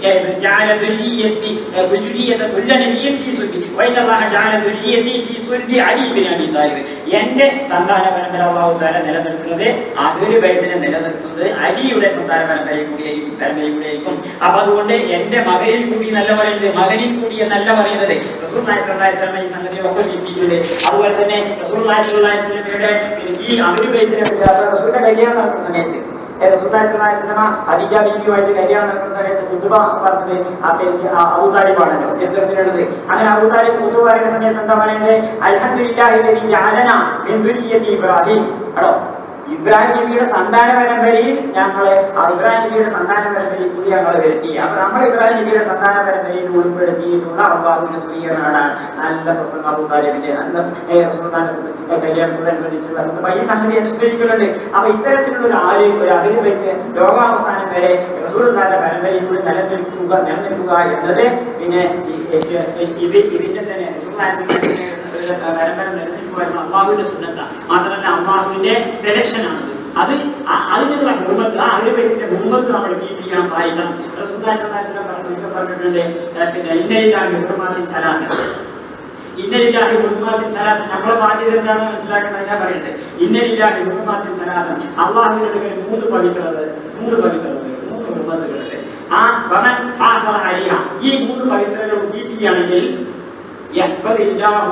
ജഅല ദുരിയതി ദുരിയത കുല്ലി നബിയ്യിൻ ഫി സുബ്ബി വ ഇന്നല്ലാഹ ജഅല ദുരിയതി ഫി സുബ്ബി അലി ബിൻ അബി താലിബ് എന്റെ സന്താന പരമ്പര അല്ലാഹു തആല നിലനിർത്തുന്നത് അഹ്ലു ബൈത്തിനെ നിലനിർത്തുന്നത് അലിയുടെ സന്താന പരമ്പരയിൽ കൂടിയായിരിക്കും പരമ്പരയിൽ കൂടിയായിരിക്കും അപ്പൊ അതുകൊണ്ട് എന്റെ മകനിൽ കൂടി നല്ല പറയുന്നത് മകനിൽ കൂടി എന്നല്ല പറയുന്നത് റസൂലുള്ളാഹി സ്വല്ലല്ലാഹു അലൈഹി വസല്ലം ഈ സംഗതി ഒക്കെ തിരിച്ചിട്ടുണ്ട് അതുപോലെ തന്നെ റസൂലുള്ളാഹി സ്വല്ലല്ലാഹു അലൈഹി വസല്ലമയുടെ ഈ അഹ്ലു ബൈത്തിനെ കുറിച്ച് അപ്പൊ റസൂലിന്റെ കല്യാണം നടക്കുന്ന സമയത്ത് ഏ, റസൂലുള്ളാഹി സ്വല്ലല്ലാഹു അലൈഹി വസല്ലമ ഖദീജ ബീവിയുമായിട്ട് കല്യാണം നടക്കുന്ന സമയത്ത് ഖുത്ബ പറഞ്ഞത് ആ പേര് ആ അബൂ താലിബാണല്ലോ ചരിത്രത്തിലുള്ളത് അങ്ങനെ അബൂ താലിബ് ഖുത്ബ പറയുന്ന സമയത്ത് എന്താ പറയുന്നത് അൽഹംദുലില്ലാഹി ലദീ ജഅലന മിൻ ദുരിയത്തി ഇബ്രാഹിം അടോ ഇബ്രാഹിം നബിയുടെ സന്താന പരമ്പരയിൽ ഞങ്ങളെ ആ ഇബ്രാഹിം നബിയുടെ സന്താന പരമ്പരയിൽ കൂടി ഞങ്ങൾ വരുത്തി അപ്പൊ നമ്മൾ ഇബ്രാഹിം നബിയുടെ സന്താന പരമ്പരയിൽ ഉൾപ്പെടുത്തിയിട്ടുള്ള അള്ളാഹുവിന്റെ സ്വീകരണമാണ് നല്ല പ്രസംഗം അബൂ താലിബിന്റെ നല്ല ഏ, റസൂലുള്ളാഹിന്റെ കല്യാണത്തോടനുബന്ധിച്ചുള്ള അപ്പൊ ഈ സംഗതി അനുസ്മരിക്കുന്നുണ്ട് അപ്പൊ ഇത്തരത്തിലുള്ള ഒരു ആര് ഒരു അഹിലുപേറ്റ് ലോകാവസാനം വരെ റസൂലുള്ളാഹിന്റെ പരമ്പരയിൽ കൂടി നിലനിൽക്കുക നിലനിൽക്കുക എന്നത് പിന്നെ ഈ- ഈ- ഇത് ഇതിന്റെ തന്നെ റസൂലുള്ളാഹിന്റെ പരമ്പര നിലനിൽക്കുക എന്ന അള്ളാഹുവിന്റെ സുന്നത്ത മാത്രമല്ല അള്ളാഹുവിന്റെ സെലക്ഷൻ ആണത് അത് ആ- അതിനുള്ള ഹുർമത്ത് ആ അഹ്ലുബൈത്തിന്റെ ഹുർമത്ത് നമ്മൾ കീപ്പ് ചെയ്യണം പാലിക്കണം റസൂലുള്ളാഹി സ്വല്ലല്ലാഹു അലൈഹി വസല്ലം പറഞ്ഞു ഇതൊക്കെ പറഞ്ഞിട്ടുണ്ട് ഏ, പിന്നെ ഇന്നലില്ലാഹി ഹുർമാത്തിൻ സലാസ ഇന്നലില്ലാഹി ഹുർമാത്തിൻ സലാസ നമ്മളെ ബാധ്യത എന്താണെന്ന് മനസ്സിലാക്കണം ഞാൻ പറയുന്നത് ഇന്നലില്ലാഹി ഹുർമാത്തിൻ സലാസ അള്ളാഹുവിന്റെ അടുക്കൽ മൂന്ന് പവിത്രത മൂന്ന് പവിത്രത മൂന്ന് ഹുർമത്തുകളുണ്ട് ആ ഫമൻ ഹാഫള അലിഹ ഈ മൂന്ന് പവിത്രകൾ കീപ്പ് ചെയ്യുകയാണെങ്കിൽ يحفظ الله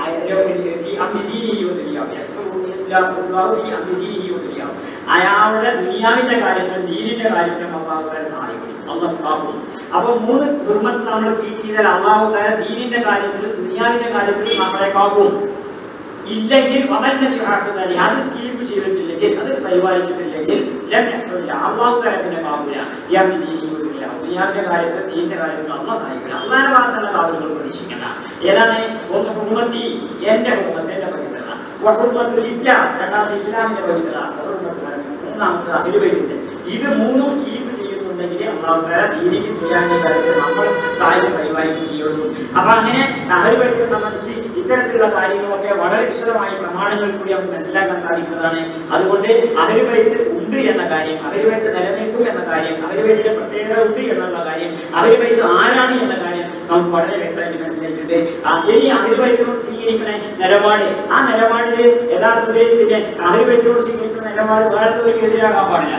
في أمر دينه ودنياه يحفظ الله في أمر دينه ودنياه അയാളുടെ ദുനിയാവിന്റെ കാര്യത്തിൽ ദീനിന്റെ കാര്യത്തിലും അള്ളാഹു താല സഹായിക്കും അള്ളാഹ് സ്ഥാപനം അപ്പൊ മൂന്ന് കുടുംബത്ത് നമ്മൾ കീപ്പ് ചെയ്താൽ അള്ളാഹു താല ദീനിന്റെ കാര്യത്തിലും ദുനിയാവിന്റെ കാര്യത്തിലും നമ്മളെ കാക്കും ഇല്ലെങ്കിൽ വമൻ ലം യുഹാഫിദ് അലൈഹി, അത് കീപ്പ് ചെയ്തിട്ടില്ലെങ്കിൽ അത് പരിപാലിച്ചിട്ടില്ലെങ്കിൽ ലം യഹ്ഫദില്ല. അള്ളാഹു താല പിന്നെ കാക്കൂല യാമി ദീനി വദില്ല. ദുനിയാവിന്റെ കാര്യത്തിൽ ദീനിന്റെ കാര്യത്തിൽ അള്ളാഹ് സഹായിക്കില്ല അള്ളാഹിന്റെ ഭാഗത്തുള്ള കാവലുകൾ പ്രതീക്ഷിക്കണ്ട ഏതാണ് ഒന്ന് ഹുർമത്തി എന്റെ ഹുർമത്ത് എന്റെ പവിത്രത വഹുർമത്തുൽ ഇസ്ലാം രണ്ടാമത്തെ ഇസ്ലാമിന്റെ പവിത്രത വഹുർമത്തുൽ അറബ്. മൂന്നാമത്തെ അഹിലുബൈത്തിന്റെ ഇത് മൂന്നും കീപ്പ് ചെയ്യുന്നുണ്ടെങ്കിൽ അള്ളാഹു താല ദീനിക്ക് ദുനിയാവിന്റെ കാര്യത്തിൽ നമ്മൾ സഹായം പരിപാലിക്കുകയും ചെയ്യുള്ളൂ അപ്പൊ അങ്ങനെ അഹലുബൈത്തിനെ സംബന്ധിച്ച് ഇത്തരത്തിലുള്ള കാര്യങ്ങളൊക്കെ വളരെ വിശദമായി പ്രമാണങ്ങൾ കൂടി നമുക്ക് മനസ്സിലാക്കാൻ സാധിക്കുന്നതാണ് അതുകൊണ്ട് അഹലുബൈത്ത് ഉണ്ട് എന്ന കാര്യം അഹലുബൈത്ത് നിലനിൽക്കും എന്ന കാര്യം അഹലുബൈത്തിന്റെ പ്രത്യേകത ഉണ്ട് എന്നുള്ള കാര്യം അഹലുബൈത്ത് ആരാണ് എന്ന കാര്യം നമുക്ക് വളരെ വ്യക്തമായിട്ട് മനസ്സിലായിട്ടുണ്ട് ആ, ഇനി അഹലുബൈത്തിനോട് സ്വീകരിക്കുന്ന നിലപാട് ആ നിലപാടിൽ യഥാർത്ഥത്തിൽ പിന്നെ അഹലുബൈത്തിനോട് സ്വീകരിക്കുന്ന നിലപാട് വേറെ എതിരാകാൻ പാടില്ല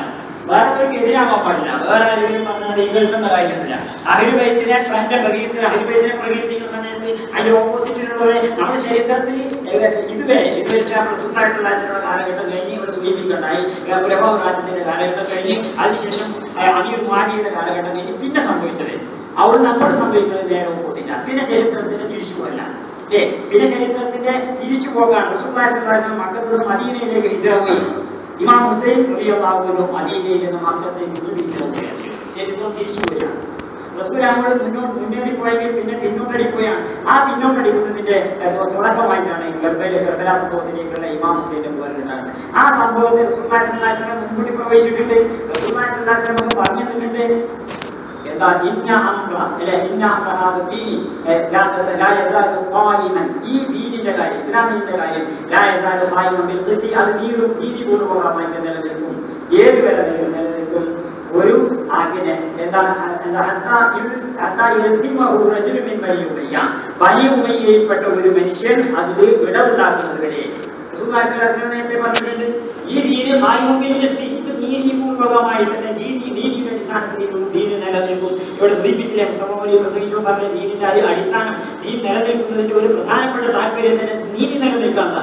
വേറെ ആർക്കും എതിരാകാൻ പാടില്ല വേറെ ആരെങ്കിലും പറഞ്ഞാൽ ഈ കേൾക്കുന്ന കാര്യമൊന്നുമില്ല അഹിർബൈത്തിനെ ഫ്രണ്ട് പ്രകീർത്തി അഹിർബൈത്തിനെ പ്രകീർത്തിക്കുന്ന സമയത്ത് അതിന്റെ ഓപ്പോസിറ്റിലുള്ളവരെ നമ്മുടെ ചരിത്രത്തിൽ ഇതുവരെ ഇത് വെച്ചാൽ സുന്ദരസലാചരുടെ കാലഘട്ടം കഴിഞ്ഞ് ഇവിടെ സൂചിപ്പിക്കണ്ടായി ബ്രഹ്മരാശത്തിന്റെ കാലഘട്ടം കഴിഞ്ഞ് അതിനുശേഷം അമീർ മാഡിയുടെ കാലഘട്ടം കഴിഞ്ഞ് പിന്നെ സംഭവിച്ചത് അവിടെ നമ്മൾ സംഭവിക്കുന്നത് നേരെ ഓപ്പോസിറ്റാണ് പിന്നെ ചരിത്രത്തിന് തിരിച്ചു പോകല്ല ഏ പിന്നെ ചരിത്രത്തിന്റെ തിരിച്ചു പോക്കാണ് സുന്ദരസലാചന മക്കത്ത് നിന്ന് മദീനയിലേക്ക് ഹിജറ പോയി ഇമാം ഹുസൈൻ റളിയല്ലാഹു മദീനയിൽ നിന്ന് മക്കത്തേക്ക് വീണ്ടും ഹിജറ പോവുകയാണ് ചെയ്തത്. ചരിത്രം തിരിച്ചു പോവുകയാണ് റസൂൽ അങ്ങോട്ട് മുന്നോട്ട് മുന്നേറി പോയെങ്കിൽ പിന്നെ പിന്നോട്ടടിക്കുകയാണ് ആ പിന്നോട്ടടിക്കുന്നതിന്റെ ഏർ, തൊ- തുടക്കമായിട്ടാണ് ഈ ഗർഭല ഗർഭല സംഭവത്തിലേക്കുള്ള ഇമാം ഹുസൈന്റെ പോലെ ഉണ്ടാകുന്നത് ആ സംഭവത്തെ റസൂലുള്ളാഹി സ്വല്ലല്ലാഹു അലൈഹി വസല്ലം മുൻകൂട്ടി പ്രവേശിച്ചിട്ടുണ്ട് റസൂലുള്ളാഹി സ്വല്ലല്ലാഹു അലൈഹി വസല്ലം നമുക്ക് പറഞ്ഞു തന്നിട്ടുണ്ട് എന്താ ഇന്ന അംറ അല്ലെ ഇന്ന അംറ ഹാദ ദീനി ഏർ, ലാ തസ- ലാ യസാലു ഖായിമൻ ഈ ദീനിന്റെ കാര്യം ഇസ്ലാമിന്റെ കാര്യം ലാ യസാലു ഖായിമൻ ബിൽ ഖിസ്തി അത് നീറും നീതിപൂർവ്വമായിട്ട് നിലനിൽക്കും ഏത് വരെ നിലനിൽക്കും ഒരു ആക്കിനെ എന്താണ് എന്താ ഹത്താ യുൽസ് ഹത്താ യൽസിമഹു റജുലുൻ മിൻ ബനി ഉമയ്യ ബനി ഉമയ്യയിൽപ്പെട്ട ഒരു മനുഷ്യൻ അതിൽ വിടവുണ്ടാക്കുന്നത് വരെ റസൂലുള്ളാഹി സ്വല്ലല്ലാഹു അലൈഹി വസല്ലം നേരത്തെ പറഞ്ഞിട്ടുണ്ട് ഈ ദീന് ഖായിമുൻ ബിൽ ഖിസ്തി ഇത് നീതിപൂർവകമായിട്ട് തന്നെ നീതി നീതിയുടെ അടിസ്ഥാനത്തിൽ ഇത് ദീന് നിലനിൽക്കും ഇവിടെ സൂചിപ്പിച്ചില്ലേ മുസ്തഫലി പ്രസംഗിച്ചു പറഞ്ഞ ദീനിന്റെ അടി- അടിസ്ഥാനം ദീൻ നിലനിൽക്കുന്നതിന്റെ ഒരു പ്രധാനപ്പെട്ട താല്പര്യം തന്നെ നീതി നിലനിൽക്കാനുള്ള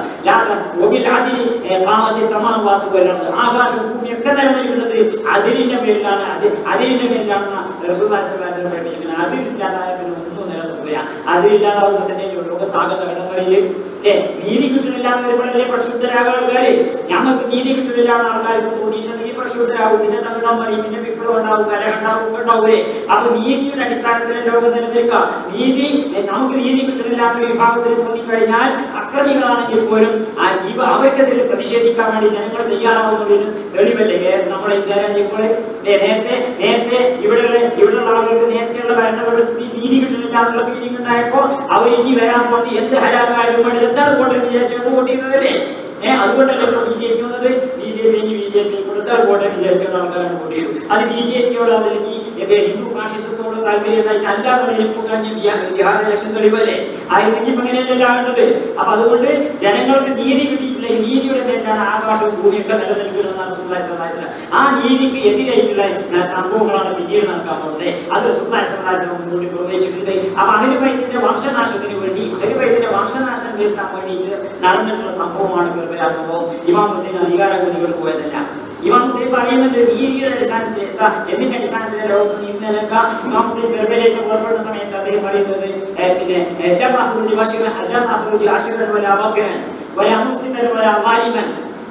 സമാവാത്ത് വരുന്നത് ആകാശം ഭൂമിയൊക്കെ നിലനിൽക്കുന്നത് അതിരിന്റെ പേരിലാണ് അത് അതിരിന്റെ പേരിലാണ് റസൂദാസിന്റെ പ്രേമിക്കുന്നത് അതിരില്ലാതായ പിന്നെ ഒന്നും നിലനിൽക്കില്ല അതിരില്ലാതാവുമ്പോൾ തന്നെ ഈ ലോകത്താകുന്ന ഇടങ്ങളിൽ ഏ നീതി കിട്ടണില്ല എന്ന് വരുമ്പോഴല്ലേ പ്രക്ഷുബ്ധരാകുക ആൾക്കാര് ഞമ്മക്ക് നീതി കിട്ടണില്ല എന്ന് ആൾക്കാർക്ക് തോന്നിയിട്ടുണ്ടെങ്കിൽ പ്രക്ഷുബ്ധരാകും പിന്നെ തമിഴം പറയും പിന്നെ വിപ്ലവം ഉണ്ടാവും കലഹം ഉണ്ടാവും ഒക്കെ ഉണ്ടാവൂലേ അപ്പൊ നീതിയുടെ അടിസ്ഥാനത്തിൽ ലോകം നിലനിൽക്കുക നീതി ഏ, നമുക്ക് നീതി കിട്ടുന്നില്ല എന്ന വിഭാഗത്തിൽ തോന്നിക്കഴിഞ്ഞാൽ അക്രമികളാണെങ്കിൽ പോലും ആ ഇവ അവർക്കെതിരെ പ്രതിഷേധിക്കാൻ വേണ്ടി ജനങ്ങൾ തയ്യാറാവുന്നതിന് തെളിവല്ലേ ഏ, നമ്മുടെ ഇന്ത്യ രാജ്യങ്ങൾ നേരത്തെ നേരത്തെ ഇവിടെയുള്ള ഇവിടെയുള്ള ആളുകൾക്ക് നേരത്തെയുള്ള ഭരണവ്യവസ്ഥയിൽ നീതി കിട്ടുന്നില്ല എന്നുള്ള ഫീലിംഗ് ഉണ്ടായപ്പോ അവർ ഇനി വരാൻ പോകുന്നത് എന്ത് ഹലാകാരും വേണ്ടി എന്താണ് വോട്ട് എന്ന് വിചാരിച്ചുകൊണ്ട് വോട്ട് ചെയ്യുന്നതല്ലേ ഏഹ് അതുകൊണ്ടല്ലേ ബി ജെ പി വന്നത് B J P B J P കൊടുത്താൽ വോട്ട് എന്ന് വിചാരിച്ചുകൊണ്ട് ആൾക്കാരാണ് വോട്ട് ചെയ്തു അത് ബി ജെ പിയോട് അല്ലെങ്കിൽ എന്റെ ഹിന്ദു ഫാഷിസത്തോട് താല്പര്യമായിട്ട് അല്ലാതെ എനിക്ക് കഴിഞ്ഞ ബിഹാർ ഇലക്ഷൻ തെളിവല്ലേ ആയിരുന്നെങ്കിൽ ഇപ്പൊ ഇങ്ങനെയല്ല ആകുന്നത് അപ്പൊ അതുകൊണ്ട് ജനങ്ങൾക്ക് നീതി കിട്ടിയിട്ടില്ല ഈ നീതിയുടെ പേരിലാണ് ആകാശവും ഭൂമിയൊക്കെ നിലനിൽക്കുന്നതെന്നാണ് സുന്ദര സമാജം ആ നീതിക്ക് എതിരായിട്ടുള്ള ആ, സംഭവങ്ങളാണ് പിന്നീട് നടക്കാൻ പോകുന്നത് അത് സുന്ദര സമാജം മുന്നോട്ട് പ്രവേശിക്കുന്നത് അപ്പൊ അഹിനുബൈത്തിന്റെ വംശനാശത്തിന് വേണ്ടി അഹിനുബൈത്തിന്റെ വംശനാശം വരുത്താൻ വേണ്ടിയിട്ട് നടന്നിട്ടുള്ള സംഭവമാണ് ഗർഭരാ സംഭവം ഇമാം ഹുസൈൻ അധികാര ഗതികൾ പോയതല്ല ഇമാം ഹുസൈൻ പറയുന്നുണ്ട് നീതിയുടെ അടിസ്ഥാനത്തിൽ എന്താ എന്തിന്റെ അടിസ്ഥാനത്തിൽ ലോകം ഇന്നലൊക്കെ ഇമാം ഹുസൈൻ ഗർഭയിലേക്ക് പുറപ്പെടുന്ന സമയത്ത് അദ്ദേഹം പറയുന്നത് ഏ, പിന്നെ എല്ലാം അസുഖി ബഷീർ എല്ലാം അസുഖി അഷുരൻ വല അബക്കരൻ വല മുസ്ലിമൻ വല വാലിമൻ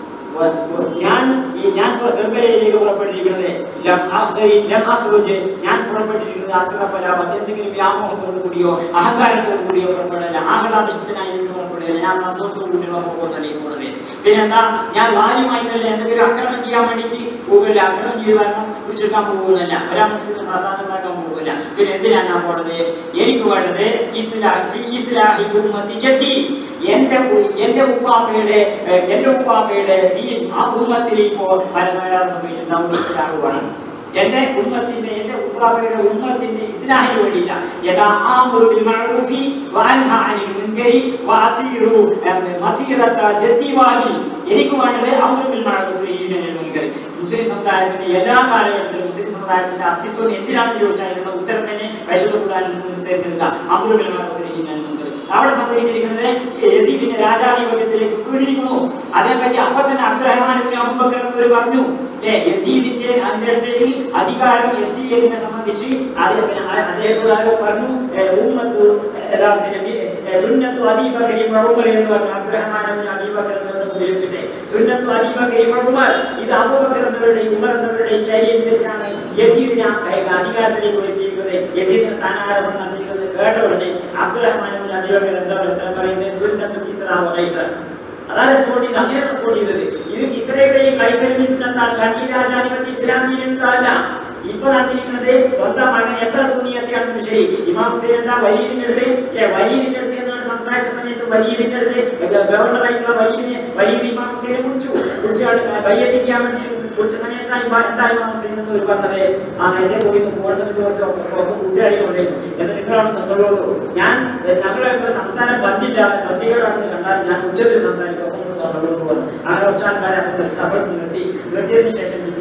വ- വ- ഞാൻ ഈ ഞാൻ പുറ- ഗർഭയിലേക്ക് പുറപ്പെട്ടിരിക്കുന്നത് ലം അഖ്രി- ലം അഖ്റുജ് ഞാൻ പുറപ്പെട്ടിരിക്കുന്നത് അസുഖപ്പലാപ എന്തെങ്കിലും വ്യാമോഹത്തോടു കൂടിയോ അഹങ്കാരത്തോടു കൂടിയോ പുറപ്പെടല്ല ആഹ്ലാദശത്തിനായി പുറപ്പെടില്ല ഞാൻ സന്തോഷത്തോടു കൂടിയുള്ള പോകുന്നല്ല ഈ പോകുന്നത് പിന്നെ എന്താ ഞാൻ വാല്യമായിട്ടല്ല എന്തെങ്കിലും അക്രമം ചെയ്യാൻ വേണ്ടിയിട്ട് പോകില്ല അക്രമം ചെയ്ത് വരണം കുറിച്ചെടുക്കാൻ പോകുന്നല്ല ഒരാമുസ്ലിം പ്രസാദം ഉണ്ടാക്കാൻ പോകില്ല പിന്നെ എന്തിനാണ് ഞാൻ പോണത് എനിക്ക് വേണ്ടത് ഇസ്ലാഹി ഇസ്ലാഹി ഉമ്മത്തി ജദ്ദി എന്റെ ഉ- എന്റെ ഉപ്പാപ്പയുടെ ഏഹ്, എന്റെ ഉപ്പാപ്പയുടെ ദീൻ ആ ഉമ്മത്തിൽ ഇപ്പോ പല തകരാറ് സംഭവിച്ചിട്ടുണ്ടാവും ഇസ്ലാഹ് വേണം എന്റെ ഉമ്മത്തിന്റെ എന്റെ ഉപ്പാപ്പയുടെ ഉമ്മത്തിന്റെ ഇസ്ലാഹിന് വേണ്ടിയില്ല യഥാ ആമുറു ബിൽ മഅറൂഫി വഅൻഹ അനിൽ മുൻകരി വഅസീറു ഏഹ്, മസീറത ജദ്ദി വാലി എനിക്ക് വേണ്ടത് അമുറു ബിൽ മഅറൂഫി ഈനൽ മുൻകരി മുസ്ലിം സമുദായത്തിന്റെ എല്ലാ കാലഘട്ടത്തിലും മുസ്ലിം സമുദായത്തിന്റെ അസ്തിത്വം എന്തിനാണെന്ന് ചോദിച്ചാൽ അതിനുള്ള ഉത്തരം തന്നെ പരിശുദ്ധ ഖുർആനിൽ നിന്ന് തിരഞ്ഞെടുക്കുക അമുറു ബിൽ മഅറൂഫി ഈനൽ മുൻകരി അവിടെ സംഭവിച്ചിരിക്കുന്നത് യസീദിന്റെ രാജാധിപത്യത്തിലേക്ക് വീണിരിക്കുന്നു അതേപറ്റി അപ്പൊ തന്നെ അബ്ദുറഹ്മാൻ ഇബ്നു അബൂബക്കർ എന്നവർ പറഞ്ഞു ഏ യസീദിന്റെ അതിന്റെ അടുത്തേക്ക് അധികാരം എത്തിയതിനെ സംബന്ധിച്ച് അത് പിന്നെ അ- അദ്ദേഹത്തോട് ആരോ പറഞ്ഞു ഏ, ഉമ്മത്ത് ഏതാ പിന്നെ ബി- ഏ, സുന്നത്തു അബീബക്കരി ഉമർ എന്ന് പറഞ്ഞു അബ്ദുറഹ്മാൻ ഇബ്നു അബീബക്കർ എന്നവർ ഉപയോഗിച്ചിട്ട് സുന്നത്തു അബീബക്കരി ഉമർ ഇത് അബൂബക്കർ എന്നവരുടെയും ഉമർ എന്നവരുടെയും ചര്യ അനുസരിച്ചാണ് യസീദിനെ ആ കൈ- അധികാരത്തിലേക്ക് എത്തിയിരിക്കുന്നത് യസീദിനെ സ്ഥാനാരോപണം നടത്തിയിരിക്കുന്നത് കേട്ട ഉടനെ അബ്ദുറഹ്മാൻ ഇബ്നു അബീബക്കർ എന്താ ഉത്തരം പറയുന്നത് സുന്നത്തു കിസ്റ വ ഖൈസർ അതാണ് സ്പോട്ട് ചെയ്തത് അങ്ങനെയാണ് സ്പോട്ട് ചെയ്തത് ഇത് ഇസ്രയേലിന്റെയും കൈസറിന്റെയും സുന്നത്താണ് കാരണം ഈ രാജാധിപത്യ ഇസ്ലാം തീരുന്നതല്ല ഇപ്പൊ നടന്നിരിക്കുന്നത് സ്വന്തം മകൻ എത്ര തുണിയസിയാണെങ്കിലും ശരി ഇമാം ഹുസൈൻ എന്താ വലീദിന്റെ അടുത്ത് ഏ, വലീദിന്റെ അടുത്ത് എന്നാണ് സംസാരിച്ച സമയത്ത് വലീദിന്റെ അടുത്ത് ഗ- ഗവർണറായിട്ടുള്ള വലീദിനെ വലീദ് ഇമാം ഹുസൈനെ വിളിച്ചു വിളിച്ചാണ് ബയ്യത്ത് ചെയ്യാൻ വേണ്ടി വിളിച്ച സമയത്തായി എന്താ ഇമാം ഹുസൈൻ എന്ന് ഒരു പറഞ്ഞത് ആ നേരെ പോയി പോകുന്ന സമയത്ത് കുറച്ച് കൂട്ടുകാരി കൊണ്ടായിരുന്നു എന്നിട്ട് നിങ്ങളാണ് നിങ്ങളോട് ഞാൻ ഞങ്ങളെ ഇവിടെ സംസാരം ബന്ധില്ലാതെ ബന്ധികളാണെന്ന് കണ്ടാൽ ഞാൻ ഉച്ചത്തിൽ സംസാരിക്കും അപ്പോൾ നിങ്ങൾ പറഞ്ഞുകൊണ്ട് പോകുന്നു അങ്ങനെ കുറച്ച് ആൾക്കാരെ അവിടെ നിർത്തി അവിടെ നിർത്തി നിർത്തിയതിനു ശേഷം പിന്നീട്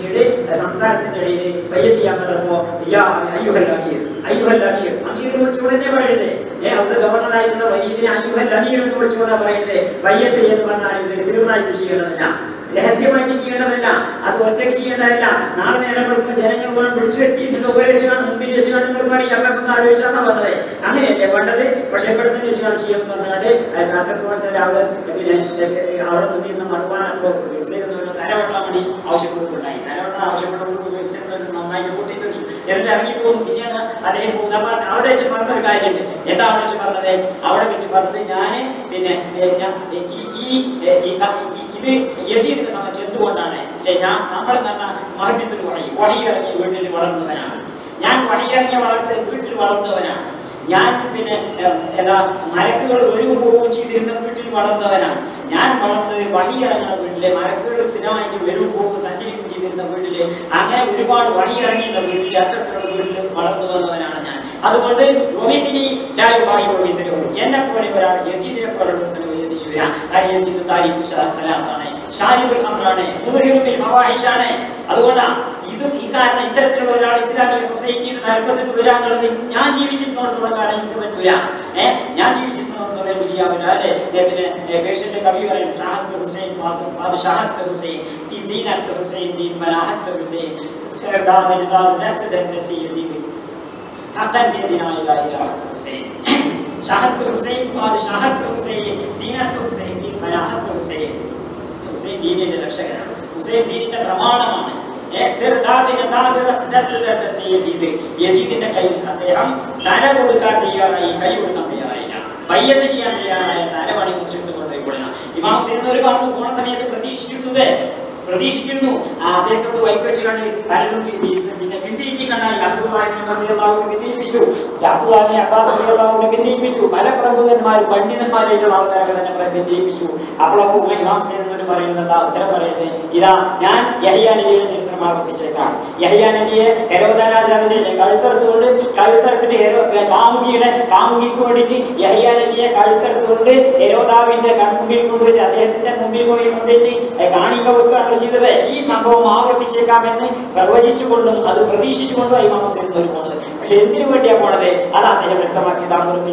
സംസാരത്തിന്റെ ഇടയിൽ വയ്യത്ത് ചെയ്യാൻ പറഞ്ഞപ്പോ യാ അയ്യുഹൽ അമീർ അയ്യുഹൽ അമീർ അമീർ വിളിച്ചുകൊണ്ട് തന്നെ പറയരുത് ഏ അവിടെ ഗവർണറായിട്ടുള്ള വരീദിനെ അയ്യുഹൽ അമീർ എന്ന് വിളിച്ചുകൊണ്ടാ പറയുന്നത് വയ്യത്ത് എന്ന് പറഞ്ഞാൽ ഇത് സിറുമായിട്ട് ചെയ്യേണ്ടതല്ല രഹസ്യമായിട്ട് ചെയ്യേണ്ടതല്ല അത് ഒറ്റയ്ക്ക് ചെയ്യേണ്ടതല്ല നാളെ നേരം കൊടുക്കുമ്പോൾ ജനങ്ങൾ മുഴുവൻ വിളിച്ചു വരുത്തിയിട്ട് ഓരോ വെച്ചാണ് മുമ്പിൽ വെച്ചാണ് നിങ്ങൾ പറയും അമ്മ ആലോചിച്ചാണ് പറഞ്ഞത് അങ്ങനെയല്ലേ പണ്ടത് പക്ഷെ ഇവിടെ തന്നെ വെച്ചാണ് ചെയ്യാൻ പറഞ്ഞാല് അത്രത്തോളം ചില ആള് പിന്നെ അവിടെ മുന്നിൽ നിന്ന് മറുപാടോ തലവെട്ടാൻ വേണ്ടി ആവശ്യപ്പെടുന്നുണ്ടായി തലവെട്ടാൻ ആവശ്യപ്പെടുന്നത് നന്നായിട്ട് കൂട്ടിത്തെറിച്ചു എന്നിട്ട് ഇറങ്ങിപ്പോകുന്നു പിന്നെയാണ് അദ്ദേഹം പോകുന്നത് അപ്പൊ അവിടെ വെച്ച് പറഞ്ഞൊരു കാര്യമുണ്ട് എന്താ അവിടെ വെച്ച് പറഞ്ഞത് അവിടെ വെച്ച് പറഞ്ഞത് ഞാന് പിന്നെ ഏ, ഞാൻ ഈ ഈ ഏ, ഈ ക- ഈ- ഇത് യസീദിനെ സംബന്ധിച്ച് എന്തുകൊണ്ടാണ് അല്ലെ ഞാൻ നമ്മൾ തന്നെ മഹബിത്തിൽ വഴി വഴി ഇറങ്ങി വീട്ടിൽ വളർന്നവനാണ് ഞാൻ വഴി ഇറങ്ങി വളർത്ത് വീട്ടിൽ വളർന്നവനാണ് ഞാൻ പിന്നെ ഏ, എന്താ മരക്കുകൾ ഒഴിവ് പോവുകയും ചെയ്തിരുന്ന വീട്ടിൽ വളർന്നവനാണ് ഞാൻ വളർന്നത് വഴി ഇറങ്ങുന്ന വീട്ടിലെ മരക്കുകൾ സ്ഥിരമായിട്ട് വരും പോകും സഞ്ചരിക്കുകയും ചെയ്തിരുന്ന വീട്ടില് അങ്ങനെ ഒരുപാട് വഴി ഇറങ്ങിയുള്ള വീട്ടിൽ അത്തരത്തിലുള്ള വീട്ടിൽ വളർന്നു വന്നവനാണ് ഞാൻ അതുകൊണ്ട് ഒമിസിനി ലായുമായി ഒമിസിനി എന്നെ പോലെ ഒരാൾ യസീദിനെ പോലെ എത്തിച്ചു വരാം കാര്യം യസീദ് താരിഖ് സലാത്താണ് ഷാരിബുൽ ഖമറാണ് മുബഹിറുൽ ഫവാഹിഷാണ് അതുകൊണ്ടാണ് ഇത് ഈ കാരണം ഇത്തരത്തിലുള്ള ഒരാൾ ഇസ്ലാമിക സൊസൈറ്റിയുടെ നരമ്പത്തിൽ വരിക എന്നുള്ളത് ഞാൻ ജീവിച്ചിരുന്നോടത്തോളം കാലം എനിക്ക് പറ്റൂല ഏഹ് ഞാൻ ജീവിച്ചിരുന്നോടത്തോളം എനിക്ക് ചെയ്യാൻ പറ്റില്ല അല്ലെ പിന്നെ ഏ, പേർഷ്യന്റെ കവി പറയുന്നത് ഷാഹസ്ത ഹുസൈൻ ഫാദർ- ഫാദർ ഷാഹസ്ത ഹുസൈൻ ഈ ദീനസ്ത ഹുസൈൻ ദീൻ മനാഹസ്ത ഹുസൈൻ സർദാദ് നിദാദ് നസ്ത ദഹ്ദസി യസീദ് حقا بيدنا الى الى حسن حسين شاهست حسين بعد شاهست حسين دينست حسين دين مناهست حسين ഹുസൈൻ ദീനിന്റെ രക്ഷകനാണ് ഹുസൈൻ ദീനിന്റെ പ്രമാണമാണ് ഏ, സിർദാദിന്റെ ദാദ് ദസ് ദസ് ദസ് യസീദ്. യസീദിന്റെ കയ്യിൽ അദ്ദേഹം തല കൊടുക്കാൻ തയ്യാറായി കൈ കൊടുക്കാൻ തയ്യാറായില്ല ബയ്യത്ത് ചെയ്യാൻ തയ്യാറായ തലവണി കുറിച്ചിട്ട് കൊണ്ടുപോയി കൊടുക്കണം ഇമാം ഹുസൈൻ ഒരു പറഞ്ഞു പോണ സമയത്ത് പ്രതീക്ഷിച്ചിരുന്നത് പ്രതീക്ഷിച്ചിരുന്നു ആ അദ്ദേഹത്തോട് വൈകച്ച് കണ്ട് പലരും പിന്നെ പിന്തിരിക്കി കണ്ടാൽ അബ്ദുല്ലാഹിബ്നു റളിയല്ലാഹു പിന്തിരിപ്പിച്ചു അബ്ദുല്ലാഹിബ്നു അബ്ബാസ് റളിയല്ലാഹു പിന്തിരിപ്പിച്ചു പല പ്രഭുക്കന്മാരും പണ്ഡിതന്മാരായിട്ടുള്ള ആൾക്കാരൊക്കെ തന്നെ പ്ര- പിന്തിരിപ്പിച്ചു അപ്പോഴൊക്കെ ഉമ്മ ഇമാം ഹുസൈൻ എന്നൊരു പറയുന്നത് എന്താ ഉത്തരം പറയുന്നത് ഇതാ ഞാൻ യഹ്യാ നബിയുടെ ചരിത്രം ആവർത്തിച്ചേക്കാം യഹ്യാ നബിയെ ഹെരോദ രാജാവിന്റെ കഴുത്തറുത്തുകൊണ്ട് കഴുത്തറുത്തിട്ട് ഹെരോ കാമുകിയുടെ കാമുകിക്ക് വേണ്ടിയിട്ട് യഹ്യാ നബിയെ കഴുത്തറുത്തുകൊണ്ട് ഹെരോദാവിന്റെ കൺമുമ്പിൽ കൊണ്ടുപോയിട്ട് അദ്ദേഹത്തിന്റെ മുമ്പിൽ പോയി കൊണ്ടുപോയിട്ട് കാണിക്ക വെക്കുകയാണ് ചെയ്തത് ഈ സംഭവം ആവർത്തിച്ചേക്കാമെന്ന് പ്രവചിച്ചുകൊണ്ടും അത് പ്രതീക്ഷിച്ചുകൊണ്ടും ഇമാം ഹുസൈൻ ഒരു പോണത് പക്ഷെ എന്തിനു വേണ്ടിയാ പോണത് അത് അദ്ദേഹം വ്യക്തമാക്കി താമരത്തിൽ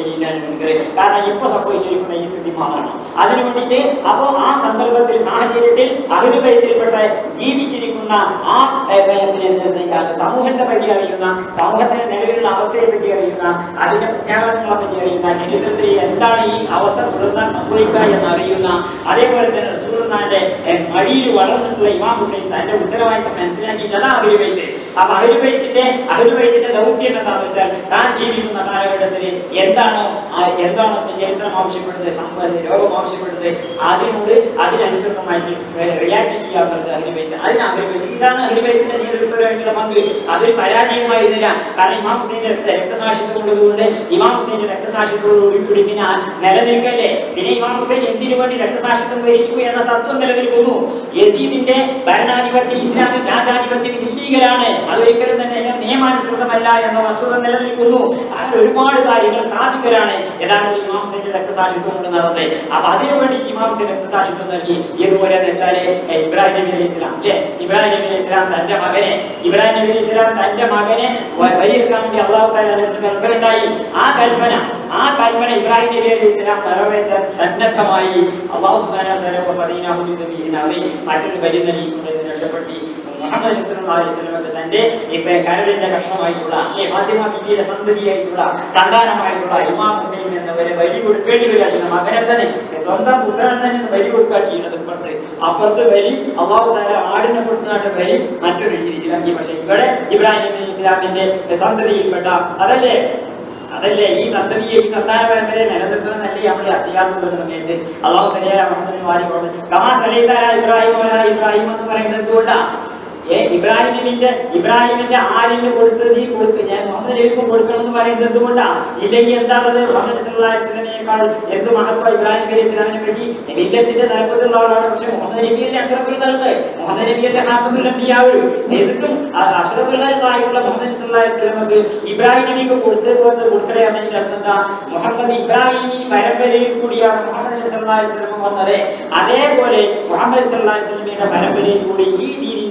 കാരണം ഇപ്പൊ സംഭവിച്ചിരിക്കുന്ന ഈ സ്ഥിതി മാറണം അതിനു വേണ്ടിയിട്ട് അപ്പോ ആ സന്ദർഭത്തിൽ സാഹചര്യത്തിൽ അഹിലുബൈത്തിൽപ്പെട്ട ജീവിച്ചിരിക്കുന്ന ആ ഏ, ഏ, പിന്നെ, ആ, സമൂഹത്തെ പറ്റി അറിയുന്ന സമൂഹത്തിന്റെ നിലവിലുള്ള അവസ്ഥയെ പറ്റി അറിയുന്ന അതിന്റെ പ്രത്യാഘാതങ്ങളെ പറ്റി അറിയുന്ന ചരിത്രത്തിൽ എന്താണ് ഈ അവസ്ഥ തുടർന്നാൽ സംഭവിക്കുക എന്ന് അറിയുന്ന അതേപോലെ തന്നെ റസൂലുള്ളാഹിന്റെ ഏ, മടിയിൽ വളർന്നിട്ടുള്ള ഇമാം ഹുസൈൻ തന്റെ ഉത്തരവാദിത്തം മനസ്സിലാക്കിയിട്ട് അതാ അഹിലുബൈത്ത് അപ്പൊ അഹിലുബൈത്തിന്റെ അഹിലുബൈത്തിന്റെ ദൗത്യം എന്താണെന്ന് വെച്ചാൽ താൻ ജീവിക്കുന്ന കാലഘട്ടത്തിൽ എന്താണോ ആ എന്താണോ ചരിത്രം ആവശ്യപ്പെടുന്നത് സമ്പത്ത് രോഗം ആവശ്യപ്പെടുന്നത് അതിനോട് അതിനനുസൃതമായിട്ട് റിയാക്ട് ചെയ്യാറുള്ളത് അഹിലുബൈത്ത് അതിന് അഹിലുബൈത്ത് ഇതാണ് അഹിലുബൈത്തിന്റെ നേതൃത്വമായിട്ടുള്ള പങ്ക് അതിൽ പരാജയമായിരുന്നില്ല കാരണം ഇമാം ഹുസൈന്റെ രക്ത- രക്തസാക്ഷിത്വം ഉള്ളതുകൊണ്ട് ഇമാം ഹുസൈന്റെ രക്തസാക്ഷിത്വത്തോടുകൂടി കൂടി പിന്നെ ആ നിലനിൽക്കല്ലേ പിന്നെ ഇമാം ഹുസൈൻ എന്തിനു വേണ്ടി രക്തസാക്ഷിത്വം ഭരിച്ചു എന്ന തത്വം നിലനിൽക്കുന്നു യസീദിന്റെ ഭരണാധിപത്യം ഇസ്ലാമിക് രാജാധിപത്യം ഇല്ലീഗലാണ് അതൊരിക്കലും തന്നെ നിയമാനുസൃതമല്ല എന്ന വസ്തുത നിലനിൽക്കുന്നു അങ്ങനെ ഒരുപാട് കാര്യങ്ങൾ സ്ഥാപിക്കലാണ് യഥാർത്ഥത്തിൽ ഇമാം ഹുസൈന്റെ രക്തസാക്ഷിത്വം കൊണ്ട് നടന്നത് അപ്പൊ അതിനു വേണ്ടി ഇമാം ഹുസൈൻ രക്തസാക്ഷിത്വം നൽകി ഏതുപോലെ എന്ന് വെച്ചാല് ഏ, ഇബ്രാഹിം നബി അലൈഹി ഇസ്ലാം അല്ലെ ഇബ്രാഹിം നബി അലൈഹി ഇസ്ലാം തന്റെ മകനെ ഇബ്രാഹിം നബി അലൈഹി ഇസ്ലാം തന്റെ മകനെ വ- വഴിയെടുക്കാൻ വേണ്ടി അള്ളാഹു താല അതിനടുത്ത് കൽപ്പനുണ്ടായി ആ കൽപ്പന ആ കൽപ്പന ഇബ്രാഹിം നബി അലൈഹി ഇസ്ലാം നിറവേറ്റാൻ സന്നദ്ധമായി അള്ളാഹു സുബ്ഹാനഹു വ തആല വഫദീനാഹു ബിദബീഹിൻ അദീം മറ്റൊരു ബലി നൽകിക്കൊണ്ട് ഇതിനെ രക്ഷപ്പെടുത്തി മുഹമ്മദ് നബി സല്ലല്ലാഹു അലൈഹി വസല്ലമക്ക് തന്റെ ഇപ്പൊ കരടിന്റെ കഷ്ണമായിട്ടുള്ള അല്ലെ ഫാത്തിമ ബിബിയുടെ സന്തതിയായിട്ടുള്ള സന്താനമായിട്ടുള്ള ഇമാം ഹുസൈൻ എന്നവരെ ബലി കൊടുക്കേണ്ടി വരിക മകനെ തന്നെ സ്വന്തം പുത്രനെ തന്നെ ബലി കൊടുക്കുക ചെയ്യുന്നത് ഇപ്പുറത്ത് അപ്പുറത്ത് ബലി അള്ളാഹു താര ആടിനെ കൊടുത്തുകൊണ്ട് ബലി മറ്റൊരു രീതിയിലാക്കി പക്ഷെ ഇവിടെ ഇബ്രാഹിം നബി ഇസ്ലാമിന്റെ സന്തതിയിൽപ്പെട്ട അതല്ലേ അതല്ലേ ഈ സന്തതിയെ ഈ സന്താന പരമ്പരയെ നിലനിർത്തണം എന്നല്ലേ നമ്മൾ അത്യാത്തുന്ന സമയത്ത് അള്ളാഹു സലിയാല മുഹമ്മദ് വാരി പറഞ്ഞു കമാ സലീതാര ഇബ്രാഹിം വല ഇബ്രാഹിം എന്ന് പറയുന്നത് എന്തുകൊണ്ടാ ഏ ഇബ്രാഹിം നബിന്റെ ഇബ്രാഹിമിന്റെ ആരിന് കൊടുത്ത് നീ കൊടുത്ത് ഞാൻ മുഹമ്മദ് നബിക്കും കൊടുക്കണം എന്ന് പറയുന്നത് എന്തുകൊണ്ടാ ഇല്ലെങ്കിൽ എന്താണത് മുഹമ്മദ് സല്ലല്ലാഹു അലൈഹി വസല്ലമയേക്കാൾ എന്ത് മഹത്വം ഇബ്രാഹിം നബി അലൈഹി സ്വലാമിനെ പറ്റി മില്ലത്തിന്റെ തലപ്പത്തുള്ള ആളാണ് പക്ഷെ മുഹമ്മദ് നബിയല്ലേ അഷ്റഫുൽ ഖൽഖ് മുഹമ്മദ് നബിയല്ലേ ഹാത്തമുൽ അംബിയാവ് എന്നിട്ടും ആ അഷ്റഫുൽ ഖൽഖ് ആയിട്ടുള്ള മുഹമ്മദ് സല്ലല്ലാഹു അലൈഹി വസല്ലമക്ക് ഇബ്രാഹിം നബിക്ക് കൊടുത്ത് പോയത് കൊടുക്കണേ എന്നതിന്റെ അർത്ഥം എന്താ മുഹമ്മദ് ഇബ്രാഹിമി പരമ്പരയിൽ കൂടിയാണ് മുഹമ്മദ് നബി സല്ലല്ലാഹു അലൈഹി വസല്ലം വന്നത് അതേപോലെ മുഹമ്മദ് സല്ലല്ലാഹു അലൈഹി വസല്ലമയുടെ പരമ്പരയിൽ കൂടി ഈ ദീനിന്റെ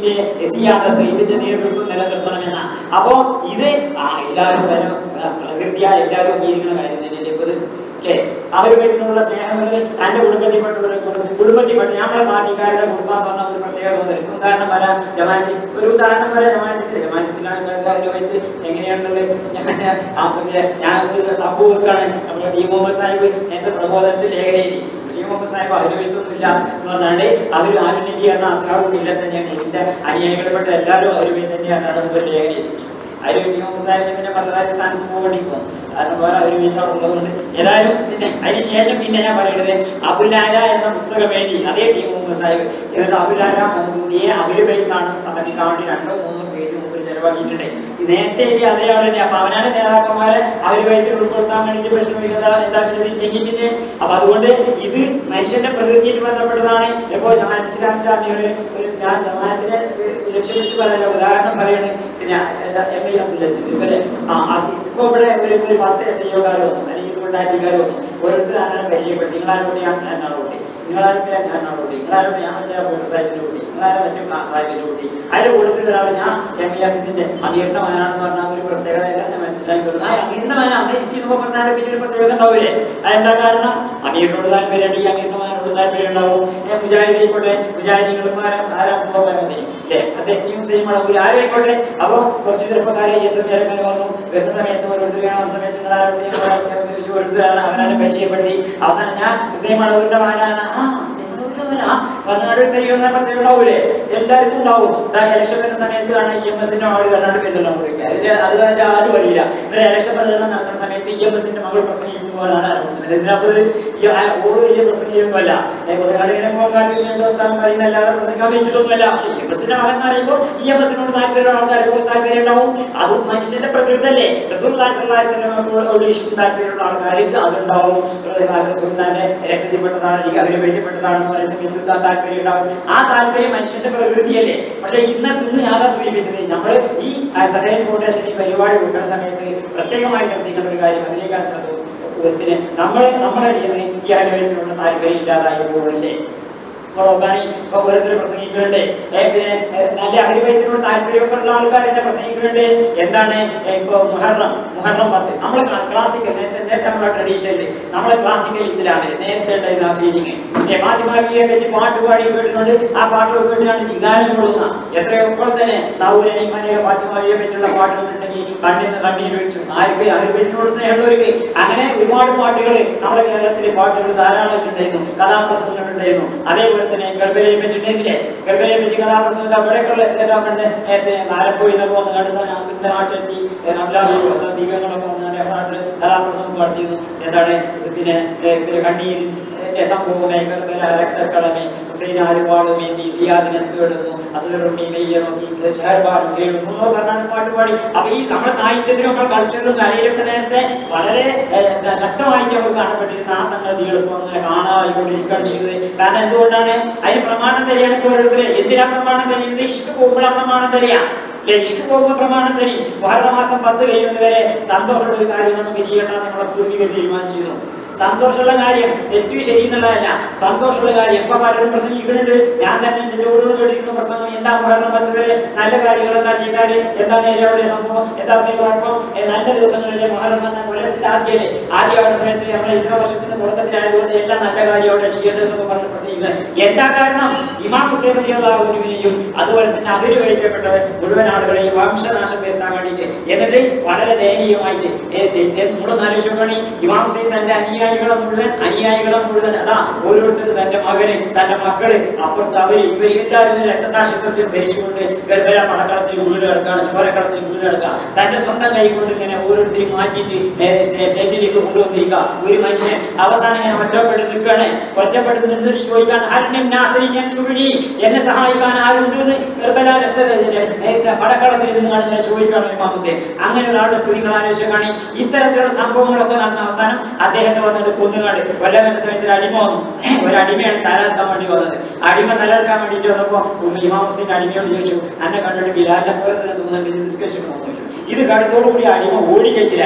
ഇതിന്റെ സിയാദത്ത് ഇതിന്റെ നേതൃത്വം നിലനിർത്തണമെന്ന അപ്പോ ഇത് ആ എല്ലാവരും തന്നെ പ്രകൃതിയാ എല്ലാവരും അംഗീകരിക്കുന്ന കാര്യം തന്നെയല്ലേ ഇപ്പൊ ഇത് അല്ലേ അവരുമായിട്ടുള്ള സ്നേഹമുള്ളത് തന്റെ കുടുംബത്തിൽപ്പെട്ടവരെ കുടുംബ- കുടുംബത്തിൽപ്പെട്ട നമ്മളെ പാർട്ടിക്കാരുടെ കുടുംബം എന്ന് പറഞ്ഞ ഒരു പ്രത്യേകത തോന്നൽ ഉദാഹരണം പറയാം ജമാഅത്ത് ഒരു ഉദാഹരണം പറയാം ജമാഅത്ത് ഇസ്ലാം ജമാഅത്ത് ഇസ്ലാമിക്കാർക്ക് അവരുമായിട്ട് എങ്ങനെയാണുള്ളത് ഞാൻ ആ പുതിയ ഞാൻ ഒരു സംഭവക്കാണ് നമ്മുടെ ടി മുഹമ്മദ് സാഹിബ് എന്റെ പ്രബോധനത്തിൽ ലേഖനയിൽ ടി മുഹമ്മദ് സാഹിബ് അവരുമായിട്ടൊന്നുമില്ല എന്ന് പറഞ്ഞാണ്ട് അവർ ആരും നബി പറഞ്ഞ അസാബും ഇല്ല തന്നെയാണ് ഇതിന്റെ അനുയായികൾപ്പെട്ട എല്ലാവരും അവരുമായി തന്നെയാണ് നമുക്ക് ലേഖനയിൽ അതിൽ ടി മുഹമ്മദ് സാഹിബിനെ പിന്നെ പന്ത്രണ്ടായിരം സ്ഥാനം പോകണ്ടിരിക്കും കാരണം വേറെ ഒരു വീട്ടിൽ ഉള്ളതുകൊണ്ട് ഏതായാലും പിന്നെ അതിന് ശേഷം പിന്നെ ഞാൻ പറയുന്നത് അബുലാര എന്ന പുസ്തകം എഴുതി അതേ ടി മുഹമ്മദ് സാഹിബ് എന്നിട്ട് അബുലാര മൗദൂദിയെ അവരുമായി കാണുന്ന സാധിക്കാൻ വേണ്ടി രണ്ടോ മൂന്നോ പേജ് മുമ്പ് ചെലവാക്കിയിട്ടുണ്ട് ഈ നേരത്തെ എഴുതിയ അതേ ആൾ തന്നെ അപ്പൊ അവനാണ് നേതാക്കന്മാരെ അവരുമായിട്ട് ഉൾപ്പെടുത്താൻ വേണ്ടി പരിശ്രമിക്കുന്നത് എന്താ പിന്നെ ഇല്ലെങ്കിൽ പിന്നെ അപ്പൊ അതുകൊണ്ട് ഇത് മനുഷ്യന്റെ പ്രകൃതിയായിട്ട് ബന്ധപ്പെട്ടതാണ് ഇപ്പോ ജമാഅത്ത് ഇസ്ലാമിന്റെ അമീറ് ഒരു ഞാൻ ജമാഅത്തിനെ ലക്ഷ്യം വെച്ച് പറയല്ല ഉദാഹരണം പറയണേ പിന്നെ എന്താ എം ഐ അബ്ദുൽ അസീസ് ഇവരെ ആ അസി- ഇപ്പൊ ഇവിടെ ഒരു ഒരു പത്ത് എസ് ഐക്കാർ വന്നു അല്ലെങ്കിൽ ചൂണ്ടാറ്റിക്കാർ വന്നു ഓരോരുത്തരും അങ്ങനെ പരിചയപ്പെടുത്തി നിങ്ങളാരോട്ട് ഞാൻ എന്നാണ് കുട്ടി നിങ്ങളാരോട്ട് ഞാൻ എന്നാണ് കുട്ടി നിങ്ങളാരോട്ട് ഞാൻ മറ്റേ ബോർഡ് സാഹിബിന്റെ കുട്ടി നിങ്ങളാരും മറ്റേ ക്ലാസ് സാഹിബിന്റെ കുട്ടി അതിൽ കൂടുതൽ ഒരാൾ ഞാൻ എം ഇ അസിസിന്റെ അമീറിന്റെ മകനാണെന്ന് പറഞ്ഞാൽ ഒരു പ്രത്യേകത ഇല്ല ഞാൻ മനസ്സിലാക്കി വരുന്നു ആ അമീറിന്റെ മകൻ അമേരിക്കുന്നപ്പോ പറഞ്ഞാൽ പിന്നെ ഒരു പ്രത്യേകത ഉണ്ടാവില്ലേ അതെന്താ കാരണം അമീറിനോട് താല്പര്യമുണ്ട് ഈ അമീറിന്റെ മകനോട് താല്പര്യം ഉണ്ടാവും ഏ, മുജാഹിദ് ആയിക്കോട്ടെ മുജാഹിദികളുമാരെ ആരാകുമ്പോ മതി അല്ലേ അതെ ന്യൂസ് ചെയ്യുമ്പോൾ ആരായിക്കോട്ടെ അപ്പൊ കുറച്ച് ചെറുപ്പക്കാരെ എസ് എം ഇറങ്ങനെ വന്നു വരുന്ന സമയത്ത് ഓരോരുത്തർ കാണുന്ന സമയത്ത് നിങ്ങൾ ആരോട് ചോദിച്ചു ഓരോരുത്തരാണ് അവനാണ് പരിചയപ്പെടുത്തി അവസാനം ഞാൻ ഹുസൈൻ മണവൂരിന്റെ മകനാണ് ആ ഹുസൈൻ മണവൂരിന്റെ മകനാ കർണാടക പരിഗണന പദ്ധതി ഉണ്ടാവൂലേ എല്ലാവർക്കും ഉണ്ടാവും ദാ ഇലക്ഷൻ വരുന്ന സമയത്താണ് ഇ എം എസിന്റെ ആള് കർണാടക പെരുന്നാൾ കൊടുക്കുക ഇത് അത് കാര്യം ആരും അറിയില്ല ഇവരെ ഇലക്ഷൻ പ്രചരണം നടക്കുന്ന സമയത്ത് ഇ എം എസിന്റെ മകൾ പ്രസംഗിക്കുമ്പോഴാണ് അനൗൺസ്മെന്റ് ഇതിനകത്ത് ഈ ആ- ഓള് വലിയ പ്രസംഗിയൊന്നുമല്ല പൊതുകാടിങ്ങനെ പോകാൻ കാട്ടി പറയുന്നല്ലാതെ പ്രസംഗിക്കാൻ വെച്ചിട്ടൊന്നുമല്ല പക്ഷേ ഇ എം എസിന്റെ മകൻ എന്ന് പറയുമ്പോൾ ഇ എം എസിനോട് താല്പര്യമുള്ള ആൾക്കാർക്ക് താല്പര്യം ഉണ്ടാവും അത് മനുഷ്യന്റെ പ്രകൃതല്ലേ റസൂൽ റസൂലിനോട് ഇഷ്ടം താല്പര്യമുള്ള ആൾക്കാർക്ക് അതുണ്ടാവും റസൂലിന്റെ രക്തത്തിൽപ്പെട്ടതാണ് അല്ലെങ്കിൽ അവര് വേണ്ടിപ്പെട്ടതാണെന്ന് പറയുന്ന സമയത്ത് ആ താല്പര്യം ഉണ്ടാവും ആ താല്പര്യം മനുഷ്യന്റെ പ്രകൃതിയല്ലേ പക്ഷെ ഇന്ന് ഇന്ന് ഞാൻ സൂചിപ്പിച്ചത് നമ്മൾ ഈ സഹൈൻ ഫൗണ്ടേഷൻ ഈ പരിപാടി വെക്കുന്ന സമയത്ത് പ്രത്യേകമായി ശ്രദ്ധിക്കേണ്ട ഒരു കാര്യം അതിലേക്കാണ് ശ്രദ്ധ പിന്നെ നമ്മൾ നമ്മുടെ ഇടയിൽ ഈ ആരോഗ്യത്തിനുള്ള താല്പര്യം ഇല്ലാതായി പോകുന്നില്ലേ ഇപ്പോൾ നോക്കുകയാണെങ്കിൽ ഇപ്പൊ ഓരോരുത്തർ പ്രസംഗിക്കുന്നുണ്ട് ഏ, പിന്നെ ഏ, നല്ല അഹിബൈത്തിനോട് താല്പര്യമൊക്കെ ഉള്ള ആൾക്കാർ എന്നെ പ്രസംഗിക്കുന്നുണ്ട് എന്താണ് ഏ, ഇപ്പൊ മുഹറം മുഹറം പത്ത് നമ്മളെ ക്ലാസിക്കൽ നേരത്തെ നേരത്തെ നമ്മളെ ട്രഡീഷനിൽ നമ്മളെ ക്ലാസിക്കൽ ഇസ്ലാമിൽ നേരത്തെ ഉണ്ടായിരുന്ന ആ ഫീലിംഗ് ഫാത്തിമാബിയെ പറ്റി പാട്ട് പാടി കേട്ടിട്ടുണ്ട് ആ പാട്ട് കേട്ടിട്ടാണ് വികാരം കൊള്ളുന്ന എത്രയോ ഇപ്പോൾ തന്നെ നാവൂർ അനിമാനെയൊക്കെ ഫാത്തിമാബിയെ പറ്റിയുള്ള പാട്ട് കേട്ടിട്ടുണ്ടെങ്കിൽ കണ്ണിന്ന് കണ്ണീർ വെച്ചു ആർക്ക് അഹിബൈത്തിനോട് സ്നേഹമുള്ളവർക്ക് അങ്ങനെ ഒരുപാട് പാട്ടുകൾ നമ്മുടെ കേരളത്തിലെ പാട്ടുകൾ ധാരാളമായിട്ടുണ്ടായിരുന്നു കഥാപ്രസംഗങ്ങൾ ഉണ്ടായിരുന്നു അതേപോലെ തന്നെ ഗർഭലയെ പറ്റി ഉണ്ടെങ്കിലേ ഗർഭലയെ പറ്റി കഥാപ്രസംഗം അവിടെയൊക്കെയുള്ള ഇതെല്ലാം കണ്ട് നേരത്തെ ആലപ്പുഴ നിന്നൊക്കെ വന്ന് കണ്ട് നാസിന്റെ നാട്ടിലെത്തി ബീഗങ്ങളൊക്കെ വന്ന് നാട്ടിൽ കഥാപ്രസംഗം നടത്തിയിരുന്നു എന്താണ് പിന്നെ ഏ, പിന്നെ കണ്ണീരിൽ ഏ, സംഭവമേ ഗർഭല രക്തക്കളമേ ഹുസൈൻ ആരുപാടുമേ നീ സിയാദിനെ തേടുന്നു അസുറുണ്ണി മെയ്യ നോക്കി ഷഹർബാഷ് കേൾക്കുന്നു എന്ന് പറഞ്ഞാണ് പാട്ട് പാടി അപ്പൊ ഈ നമ്മുടെ സാഹിത്യത്തിലും നമ്മുടെ കൾച്ചറിലും കലയിലൊക്കെ നേരത്തെ വളരെ ഏ, എന്താ, ശക്തമായിട്ട് നമുക്ക് കാണപ്പെട്ടിരുന്ന ആ സംഗതികൾ ഇപ്പൊ അങ്ങനെ കാണാതിരിക്കുകയാണ് ചെയ്തത് കാരണം എന്തുകൊണ്ടാണ് അതിന് പ്രമാണം തരികയാണ് ഇപ്പോൾ ഓരോരുത്തര് എന്തിനാ പ്രമാണം തരുന്നത് ഇഷ്ട പോകുമ്പോൾ പ്രമാണം തരിക ഇഷ്ട പോകുമ്പോൾ പ്രമാണം തരും മാസം പത്ത് കഴിയുന്നവരെ സന്തോഷമുള്ള ഒരു കാര്യം നമുക്ക് ചെയ്യണമെന്ന് നമ്മളെ പൂർവികർ തീരുമാനിച്ചിരുന്നു സന്തോഷമുള്ള കാര്യം തെറ്റു ശരി എന്നുള്ളതല്ല സന്തോഷമുള്ള കാര്യം ഇപ്പൊ പലരും പ്രസംഗിക്കുന്നുണ്ട് ഞാൻ തന്നെ എന്റെ ചോടുകൾ കേട്ടിരിക്കുന്ന പ്രസംഗം എന്താ ഉദാഹരണം പറ്റുന്നത് നല്ല കാര്യങ്ങൾ എന്താ ചെയ്താല് എന്താ നേരെ അവിടെ സംഭവം എന്താ പിന്നെ കുഴപ്പം ഏ, നല്ല ദിവസങ്ങളിലെ മുഹറം എന്ന കൊല്ലത്തിന്റെ ആദ്യമല്ലേ ആദ്യമാവുന്ന സമയത്ത് നമ്മളെ ഇത്ര വർഷത്തിന്റെ തുടക്കത്തിലായതുകൊണ്ട് എല്ലാം നല്ല കാര്യം അവിടെ ചെയ്യേണ്ടതെന്നൊക്കെ പറഞ്ഞ് പ്രസംഗിക്കുന്നത് എന്താ കാരണം ഇമാം ഹുസൈൻ റളിയല്ലാഹുവിനെയും അതുപോലെ തന്നെ അഹിര് വഹിക്കപ്പെട്ട മുഴുവൻ ആളുകളെയും വംശനാശം വരുത്താൻ വേണ്ടിയിട്ട് എന്നിട്ട് വളരെ ദയനീയമായിട്ട് നമ്മുടെ ആലോചിക്കുകയാണെങ്കിൽ ഇമാം ഹുസൈൻ തന്റെ അനുയായികളെ മുഴുവൻ അനുയായികളെ മുഴുവൻ അതാ ഓരോരുത്തരും തന്റെ മകന് തന്റെ മക്കള് അപ്പുറത്ത് അവര് ഇവർ എല്ലാവരും രക്തസാക്ഷിത്വത്തിൽ ഭരിച്ചുകൊണ്ട് ഗർഭര പടക്കളത്തിൽ വീട് കിടക്കുകയാണ് ചോരക്കളത്തിൽ വീട് കിടക്കുക തന്റെ സ്വന്തം കൈ കൊണ്ട് ഇങ്ങനെ ഓരോരുത്തരെയും മാറ്റിയിട്ട് ടെന്റിലേക്ക് കൊണ്ടുവന്നിരിക്കുക ഒരു മനുഷ്യൻ അവസാനം ഇങ്ങനെ ഒറ്റപ്പെട്ട് നിൽക്കുകയാണ് ഒറ്റപ്പെട്ട് നിന്നിട്ട് ചോദിക്കാൻ ഹൽമിൻ നാസിരി ഞാൻ സുരുഴി എന്നെ സഹായിക്കാൻ ആരുണ്ട് എന്ന് ഗർഭര രക്ത പടക്കളത്തിൽ നിന്ന് കാണുന്ന ചോദിക്കണം ഇമാം ഹുസൈൻ അങ്ങനെ ഒരാളുടെ സ്ത്രീകൾ ആലോചിക്കുകയാണ് ഇത്തരത്തിലുള്ള സംഭവങ്ങളൊക്കെ നടന്ന അവസാനം അദ്ദേഹത്തെ വന്നിട്ട് കൊന്നുകാട് കൊല്ലവന്റെ സമയത്ത് ഒരു അടിമ വന്നു ഒരു അടിമയാണ് തലർത്താൻ വേണ്ടി വന്നത് അടിമ തലർക്കാൻ വേണ്ടിയിട്ട് വന്നപ്പോ ഇമാം ഹുസൈൻ അടിമയോട് ചോദിച്ചു എന്നെ കണ്ടിട്ട് ബിലാലിനെ പോലെ തന്നെ തോന്നുന്നുണ്ട് ഡിസ്കഷൻ ചോദിച്ചു ഇത് കണ്ടതോടുകൂടി അടിമ ഓടി കേസിലായി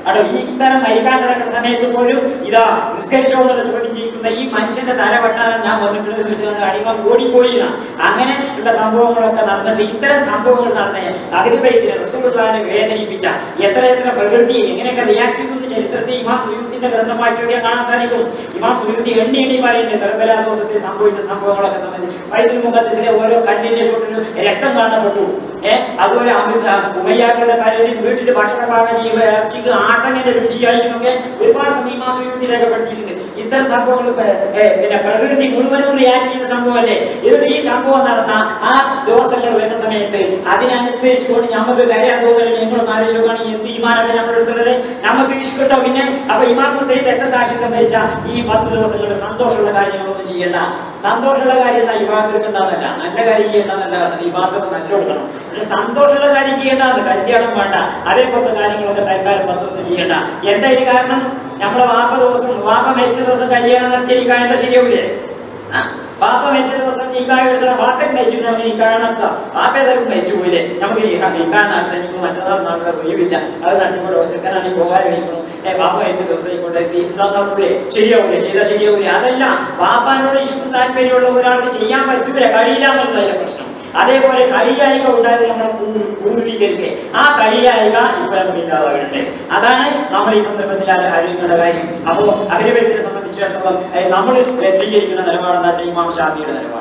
അവിടെ ഈ ഇത്തരം മരിക്കാൻ കിടക്കുന്ന സമയത്ത് പോലും ഇതാ നിസ്കരിച്ചോ എന്നുള്ള ചോദ്യം ചെയ്യിക്കുന്ന ഈ മനുഷ്യന്റെ തല വെട്ടാൻ ഞാൻ വന്നിട്ടുള്ളത് എന്ന് വെച്ചാൽ അടിമ ഓടിപ്പോയി എന്നാ. അങ്ങനെ ഉള്ള സംഭവങ്ങളൊക്കെ നടന്നിട്ട് ഇത്തരം സംഭവങ്ങൾ നടന്ന അഹിബൈത്തിനെ റസൂലുള്ളാഹിനെ വേദനിപ്പിച്ച എത്ര എത്ര പ്രകൃതി എങ്ങനെയൊക്കെ റിയാക്ട് ചെയ്യുന്ന ചരിത്രത്തെ ഇമാം സുയൂത്തിന്റെ ഗ്രന്ഥം വായിച്ചു നോക്കിയാൽ കാണാൻ സാധിക്കും ഇമാം സുയൂത്തി എണ്ണി എണ്ണി പറയുന്നത് കർബല ദിവസത്തിൽ സംഭവിച്ച സംഭവങ്ങളൊക്കെ സംബന്ധിച്ച് വൈദ്യുതി മുഖത്തിലെ ഓരോ കണ്ണിന്റെ ഷോട്ടിലും രക്തം കാണപ്പെട്ടു ഏഹ് അതുപോലെ അമൃത ഉമയ്യാക്കളുടെ പലരുടെയും വീട്ടിൽ ഭക്ഷണം പാകം ചെയ്യുമ്പോൾ ഇറച്ചിക്ക് ആട്ടങ്ങനെ രുചിയായിരിക്കുന്നൊക്കെ ഒരുപാട് സമീമാ സുയൂത്തി രേഖപ്പെടുത്തിയിട്ടുണ്ട് ഇത്തരം സംഭവങ്ങൾ പ- ഏഹ് പിന്നെ പ്രകൃതി മുഴുവനും റിയാക്ട് ചെയ്യുന്ന സംഭവമല്ലേ എന്നിട്ട് ഈ സംഭവം നടന്ന ആ ദിവസങ്ങൾ വരുന്ന സമയത്ത് അതിനനുസ്മരിച്ചുകൊണ്ട് നമുക്ക് കരയാൻ തോന്നുന്നില്ല നിങ്ങളൊന്ന് ആലോചിച്ച് നോക്കുകയാണെങ്കിൽ എന്ത് ഈമാനാണ് നമ്മുടെ അടുത്തുള്ളത് നമുക്ക് ഇഷ്ടട്ടോ പിന്നെ അപ്പൊ ഇമാം ഹുസൈൻ രക്തസാക്ഷിത്വം മരിച്ച ഈ പത്ത് ദിവസങ്ങളുടെ സന്തോഷമുള്ള കാര്യങ്ങളൊന്നും ചെയ്യണ്ട സന്തോഷമുള്ള കാര്യം എന്താ ഇബാദെടുക്കണ്ടെന്നല്ല നല്ല കാര്യം ചെയ്യേണ്ടെന്നല്ല പറഞ്ഞത് ഇബാദത്ത് നല്ല കൊടുക്കണം പക്ഷെ സന്തോഷമുള്ള കാര്യം ചെയ്യേണ്ടതാണ് കല്യാണം വേണ്ട അതേപോലത്തെ കാര്യങ്ങളൊക്കെ തൽക്കാലം പത്ത് ദിവസം ചെയ്യണ്ട എന്താ ഇതിന് കാരണം നമ്മളെ വാപ്പ ദിവസം വാപ്പ മരിച്ച ദിവസം കല്യാണം നടത്തിയിരിക്കാൻ എന്താ ശരിയാവൂലേ ആ, വാപ്പ മരിച്ച ദിവസം നിക്കാഹ് എടുത്ത വാപ്പൻ മരിച്ചിട്ടുണ്ടെങ്കിൽ നിക്കാഹ് നടത്താം വാപ്പ ഏതായാലും മരിച്ചു പോയില്ലേ നമുക്ക് നിക്കാഹ് നിക്കാഹ് നടത്താൻ ഇപ്പൊ മറ്റന്നാൾ നാട്ടിലെ ഒഴിവില്ല അത് നടത്തിക്കൊണ്ട് ചെറുക്കനാണെങ്കിൽ പോകാൻ കഴിക്കണം ഏ വാപ്പ മരിച്ച ദിവസം കൊണ്ട് നടക്കൂലേ ശരിയാവൂലേ ചെയ്താൽ ശരിയാവൂലേ അതല്ല വാപ്പാനോട് ഇഷ്ടം താല്പര്യമുള്ള ഒരാൾക്ക് ചെയ്യാൻ പറ്റൂല കഴിയില്ല എന്നുള്ളതിന്റെ പ്രശ്നം അതേപോലെ കഴിയായിക ഉണ്ടായത് നമ്മുടെ പൂ- പൂർവികർക്ക് ആ കഴിയായിക ഇപ്പൊ നമുക്ക് ഇല്ലാതാവുന്നുണ്ട് അതാണ് നമ്മൾ ഈ സന്ദർഭത്തിൽ അറി- അറിയുന്ന കാര്യം അപ്പോ അഖിലബന്ധത്തിനെ സംബന്ധിച്ചിടത്തോളം നമ്മൾ സ്വീകരിക്കുന്ന നിലപാടെന്ന് വെച്ചാൽ ഇമാം ഷാഫിയുടെ നിലപാടാണ്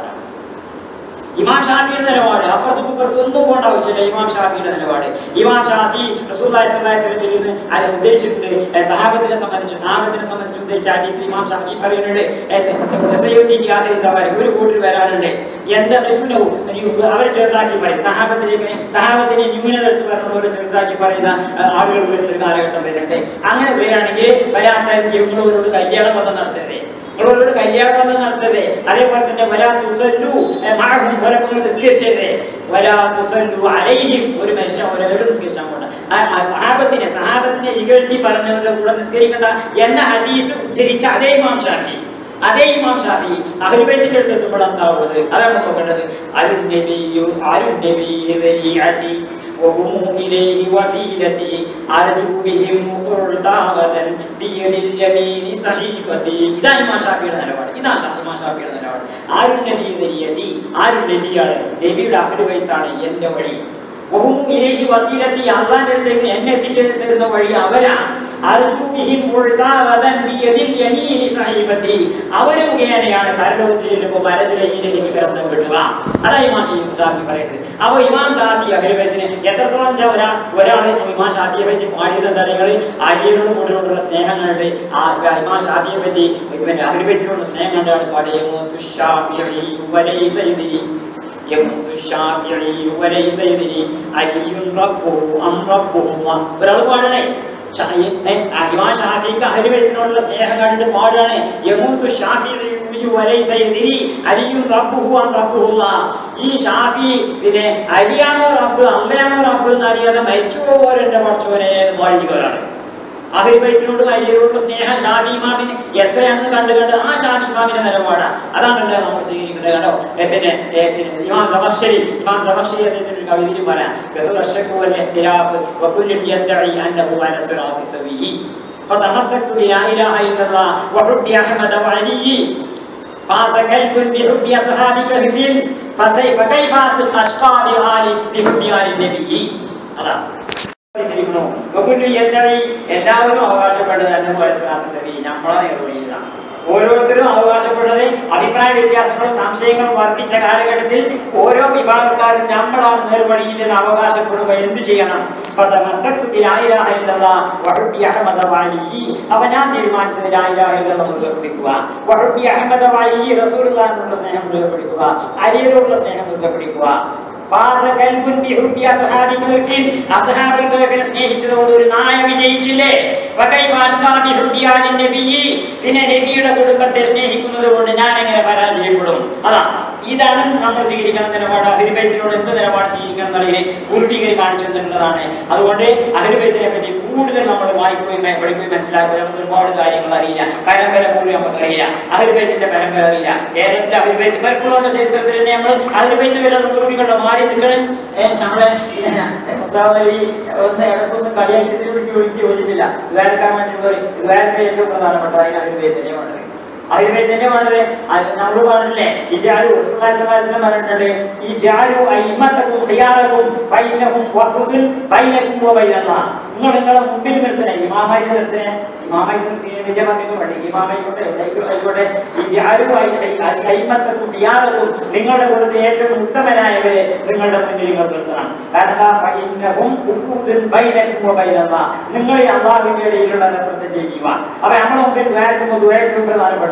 ഇമാം ഷാഫിയുടെ നിലപാട് അപ്പുറത്തും ഇപ്പുറത്തും ഒന്നും പോകേണ്ട ആവശ്യമില്ല ഇമാം ഷാഫിയുടെ നിലപാട് ഇമാം ഷാഫി റസൂലുള്ളാഹി സ്വല്ലല്ലാഹി അലൈഹി വസല്ലത്തിൽ നിന്ന് ആരെ ഉദ്ധരിച്ചിട്ടുണ്ട് ഏ, സഹാബത്തിനെ സംബന്ധിച്ച് സഹാബത്തിനെ സംബന്ധിച്ച് ഉദ്ധരിച്ച ഹദീസിൽ ഇമാം ഷാഫി പറയുന്നുണ്ട് ഏ, സ- സയ്യിദി ആഖിരി സവാരി ഒരു കൂട്ടർ വരാനുണ്ട് എന്താ പ്രശ്നവും അവർ ചെറുതാക്കി പറയും സഹാബത്തിലേക്ക് സഹാബത്തിനെ ന്യൂനത എടുത്ത് പറഞ്ഞുകൊണ്ട് ഒരു ചെറുതാക്കി പറയുന്ന ആ, ആളുകൾ വരുന്ന ഒരു കാലഘട്ടം വരുന്നുണ്ട് അങ്ങനെ വരികയാണെങ്കിൽ വരാത്ത നിങ്ങളോട് കല്യാണം വന്ന് നടത്തരുതേ നിങ്ങളോട് കല്യാണം ബന്ധം നടത്തരുത് അതേപോലെ തന്നെ വലാ തുസല്ലു ഏ, മഅഹും ഒരൊപ്പം നിസ്കരിച്ചരുത് വലാ തുസല്ലു അലൈഹിം ഒരു മനുഷ്യൻ ഒരാളും നിസ്കരിച്ചാൻ പോണ്ട ആ ആ സഹാബത്തിനെ സഹാബത്തിനെ ഇകഴ്ത്തി പറഞ്ഞവരുടെ കൂടെ നിസ്കരിക്കണ്ട എന്ന ഹദീസ് ഉദ്ധരിച്ച അതേ ഇമാം ഷാഫി അതേ ഇമാം ഷാഫി അഹ്ലുബൈത്തിന്റെ അടുത്ത് എത്തുമ്പോൾ എന്താവുന്നത് അതാണ് നോക്കേണ്ടത് അരുൺ നബിയു അരുൺ നബി وهم إليه وسيلتي أرجو بهم قرطاغة بيد اليمين صحيفتي ഇതാ ഇമാം ഷാഫിയുടെ നിലപാട് ഇതാ ഷാ- ഇമാം ഷാഫിയുടെ നിലപാട് ആരും നബി നബിയതി ആരും നബിയാണ് നബിയുടെ അഹ്ലുബൈത്താണ് എന്റെ വഴി വഹും ഇലൈഹി വസീലത്തി അള്ളാന്റെ അടുത്തേക്ക് എന്നെ എത്തിച്ചു തരുന്ന വഴി അവരാണ് അർജു ബിഹിം ഉൾതാവദൻ ബിയദിൽ യമീനി സഹീബത്തി അവര് മുഖേനയാണ് പരലോകത്തിൽ ചെല്ലുമ്പോൾ വലതിലേക്ക് എനിക്ക് കിടന്ന് വിടുക അതാ ഇമാം ഷീ- ഷാഫി പറയുന്നത് അപ്പൊ ഇമാം ഷാഫി അഹിലബത്തിന് എത്രത്തോളം വെച്ചാൽ ഒരാൾ ഒരാൾ ഇമാം ഷാഫിയെ പറ്റി പാടിയത് എന്താ നിങ്ങൾ അരിയനോട് കൂടുതലുള്ള സ്നേഹം കണ്ടിട്ട് ആ ഇമാം ഷാഫിയെ പറ്റി പിന്നെ അഹിലബത്തിനോട് സ്നേഹം കണ്ടാണ് പാടിയ يموت الشافعي وليس يدري علي ربه أم ربه الله ഒരാൾ പാടണേ ഷാ- ഈ, ഏ, ആ ഇമാം ഷാഫിക്ക് അഹ്ലുബൈത്തിനോടുള്ള സ്നേഹം കണ്ടിട്ട് പാടാണ് യമൂത്തു ഷാഫിഈ വലൈസ യദ്രി അലിയുൻ റബ്ബുഹു അൻ റബ്ബുഹുല്ലാ ഈ ഷാഫി പിന്നെ അലിയാണോ റബ്ബ് അള്ളയാണോ റബ്ബ് എന്ന് അറിയാതെ മരിച്ചു പോകുമ്പോൾ എന്റെ പഠിച്ചവനെ എന്ന് പാടി കയറാണ് അഹിബൈത്തിനോടും അലിയോടുള്ള സ്നേഹം ഷാഫി ഇമാമിന് എത്രയാണെന്ന് കണ്ടു കണ്ട് ആ ഷാഫി ഇമാമിന്റെ നിലപാടാണ് അതാണല്ലോ നമ്മൾ സ്വീകരിക്കുന്നത് കേട്ടോ ഏ, പിന്നെ ഏ, പിന്നെ ഇമാം സമക്ഷരി ഇമാം സമക്ഷരി അദ്ദേഹത്തിന്റെ ഒരു കവിതയിൽ പറയാം كثر الشك والاختلاف وكل يدعي انه على صراط سوي فتمسكت بلا اله الا الله وحب احمد وعلي فاز كلب بحب اصحاب كهف فسيف كيف اصل اشقى بآل بحب آل النبي അതാണ് ശരിക്കണോ വകുല്ലു യദ്ദഈ എല്ലാവരും അവകാശപ്പെട്ടത് അന്നഹു അലൈഹിസ്സലാത്തു ശരി നമ്മളെ നേർവഴിയിലാണ് ഓരോരുത്തരും അവകാശപ്പെട്ടത് അഭിപ്രായ വ്യത്യാസങ്ങളും സംശയങ്ങളും വർദ്ധിച്ച കാലഘട്ടത്തിൽ ഓരോ വിഭാഗക്കാരും നമ്മളാണ് നേർവഴിയിൽ എന്ന് അവകാശപ്പെടുമ്പോൾ എന്ത് ചെയ്യണം ഫതമസ്സക്തു ബിലായിലാഹ ഇല്ലല്ലാഹ് വഹുബ്ബി അഹ്മദ വഅലിയി. അപ്പൊ ഞാൻ തീരുമാനിച്ചത് ലായിലാഹ ഇല്ലല്ലാഹ് മുറുകെപ്പിടിക്കുക വഹുബ്ബി അഹ്മദ വഅലിയി റസൂലുള്ളാഹിനോടുള്ള സ്നേഹം മുറുകെ പിടിക്കുക അലിയോടുള്ള സ്നേഹം മുറുകെ പിടിക്കുക ഫാസ കൽബുൻ ബിഹുബ്ബി അസ്ഹാബി കഹഫിൻ. അസ്ഹാബുൽ കഹഫിനെ സ്നേഹിച്ചതുകൊണ്ട് ഒരു നായ വിജയിച്ചില്ലേ വകൈഫ അഷ്കാ ബിഹുബ്ബി ആലിൻ നബിയ്യി. പിന്നെ നബിയുടെ കുടുംബത്തെ സ്നേഹിക്കുന്നത് കൊണ്ട് ഞാൻ എങ്ങനെ പരാജയപ്പെടും അതാ ഇതാണ് നമ്മൾ സ്വീകരിക്കണം നിലപാട് അഹിർബൈത്തിനോട് എന്ത് നിലപാട് സ്വീകരിക്കണം എന്നുള്ളതിനെ പൂർവികർ കാണിച്ചു തന്നിട്ടുള്ളതാണ് അതുകൊണ്ട് അഹിർബൈത്തിനെ പറ്റി കൂടുതൽ നമ്മൾ വായിക്കുകയും പഠിക്കുകയും മനസ്സിലാക്കുകയും നമുക്ക് ഒരുപാട് കാര്യങ്ങൾ അറിയില്ല പരമ്പര പോലും നമുക്ക് അറിയില്ല അഹിർബൈത്തിന്റെ പരമ്പര അറിയില്ല ഏതെങ്കിലും അഹിർബൈത്ത് പലപ്പോഴും ചരിത്രത്തിൽ തന്നെ നമ്മൾ അഹിർബൈത്ത് വരെ പൂർവികളുടെ മാറി നിൽക്കണം നമ്മളെ മുസ്താഫ് അലി ഒന്ന് ഇടക്കൊന്ന് കളിയാക്കിയതിന് വേണ്ടി ഒഴിച്ച് യോജിപ്പില്ല ദ്വാരക്കാൻ വേണ്ടി ദ്വാരക്ക ഏറ്റവും പ്രധാനപ്പെട്ട അതിന് അഹിർബൈത്ത് തന്നെയാണ് ആയുർവേദം തന്നെയാണത് നമ്മൾ പറഞ്ഞില്ലേ ഈ ജാരു ഉസ്മാൻ പറഞ്ഞിട്ടുണ്ട് ഈ ജാരു അയിമത്തക്കും ഖിയാറക്കും ബൈനഹും വഹുദുൻ ബൈനക്കും വബൈനല്ലാഹ് നിങ്ങൾ നിങ്ങളെ മുമ്പിൽ നിർത്തണേ ഇമാമായിട്ട് നിർത്തണേ ഇമാമായിട്ട് നിർത്തി വലിയ പന്നിക്കും വേണ്ടി ഇമാമായിക്കോട്ടെ ആയിക്കോട്ടെ ഈ ജാരു അയിമത്തക്കും ഖിയാറക്കും നിങ്ങളുടെ കൂട്ടത്തിൽ ഏറ്റവും ഉത്തമനായവരെ നിങ്ങളുടെ മുന്നിൽ നിങ്ങൾ നിർത്തണം കാരണം ബൈനഹും വഹുദുൻ ബൈനക്കും വബൈനല്ലാഹ് നിങ്ങൾ ഈ അള്ളാഹുവിന്റെ ഇടയിലുള്ള റെപ്രസെന്റേറ്റീവ് അപ്പൊ നമ്മുടെ മുമ്പിൽ ദ്വാരക്കുമ്പോൾ ഏറ്റവും പ്രധാനപ്പെട്ട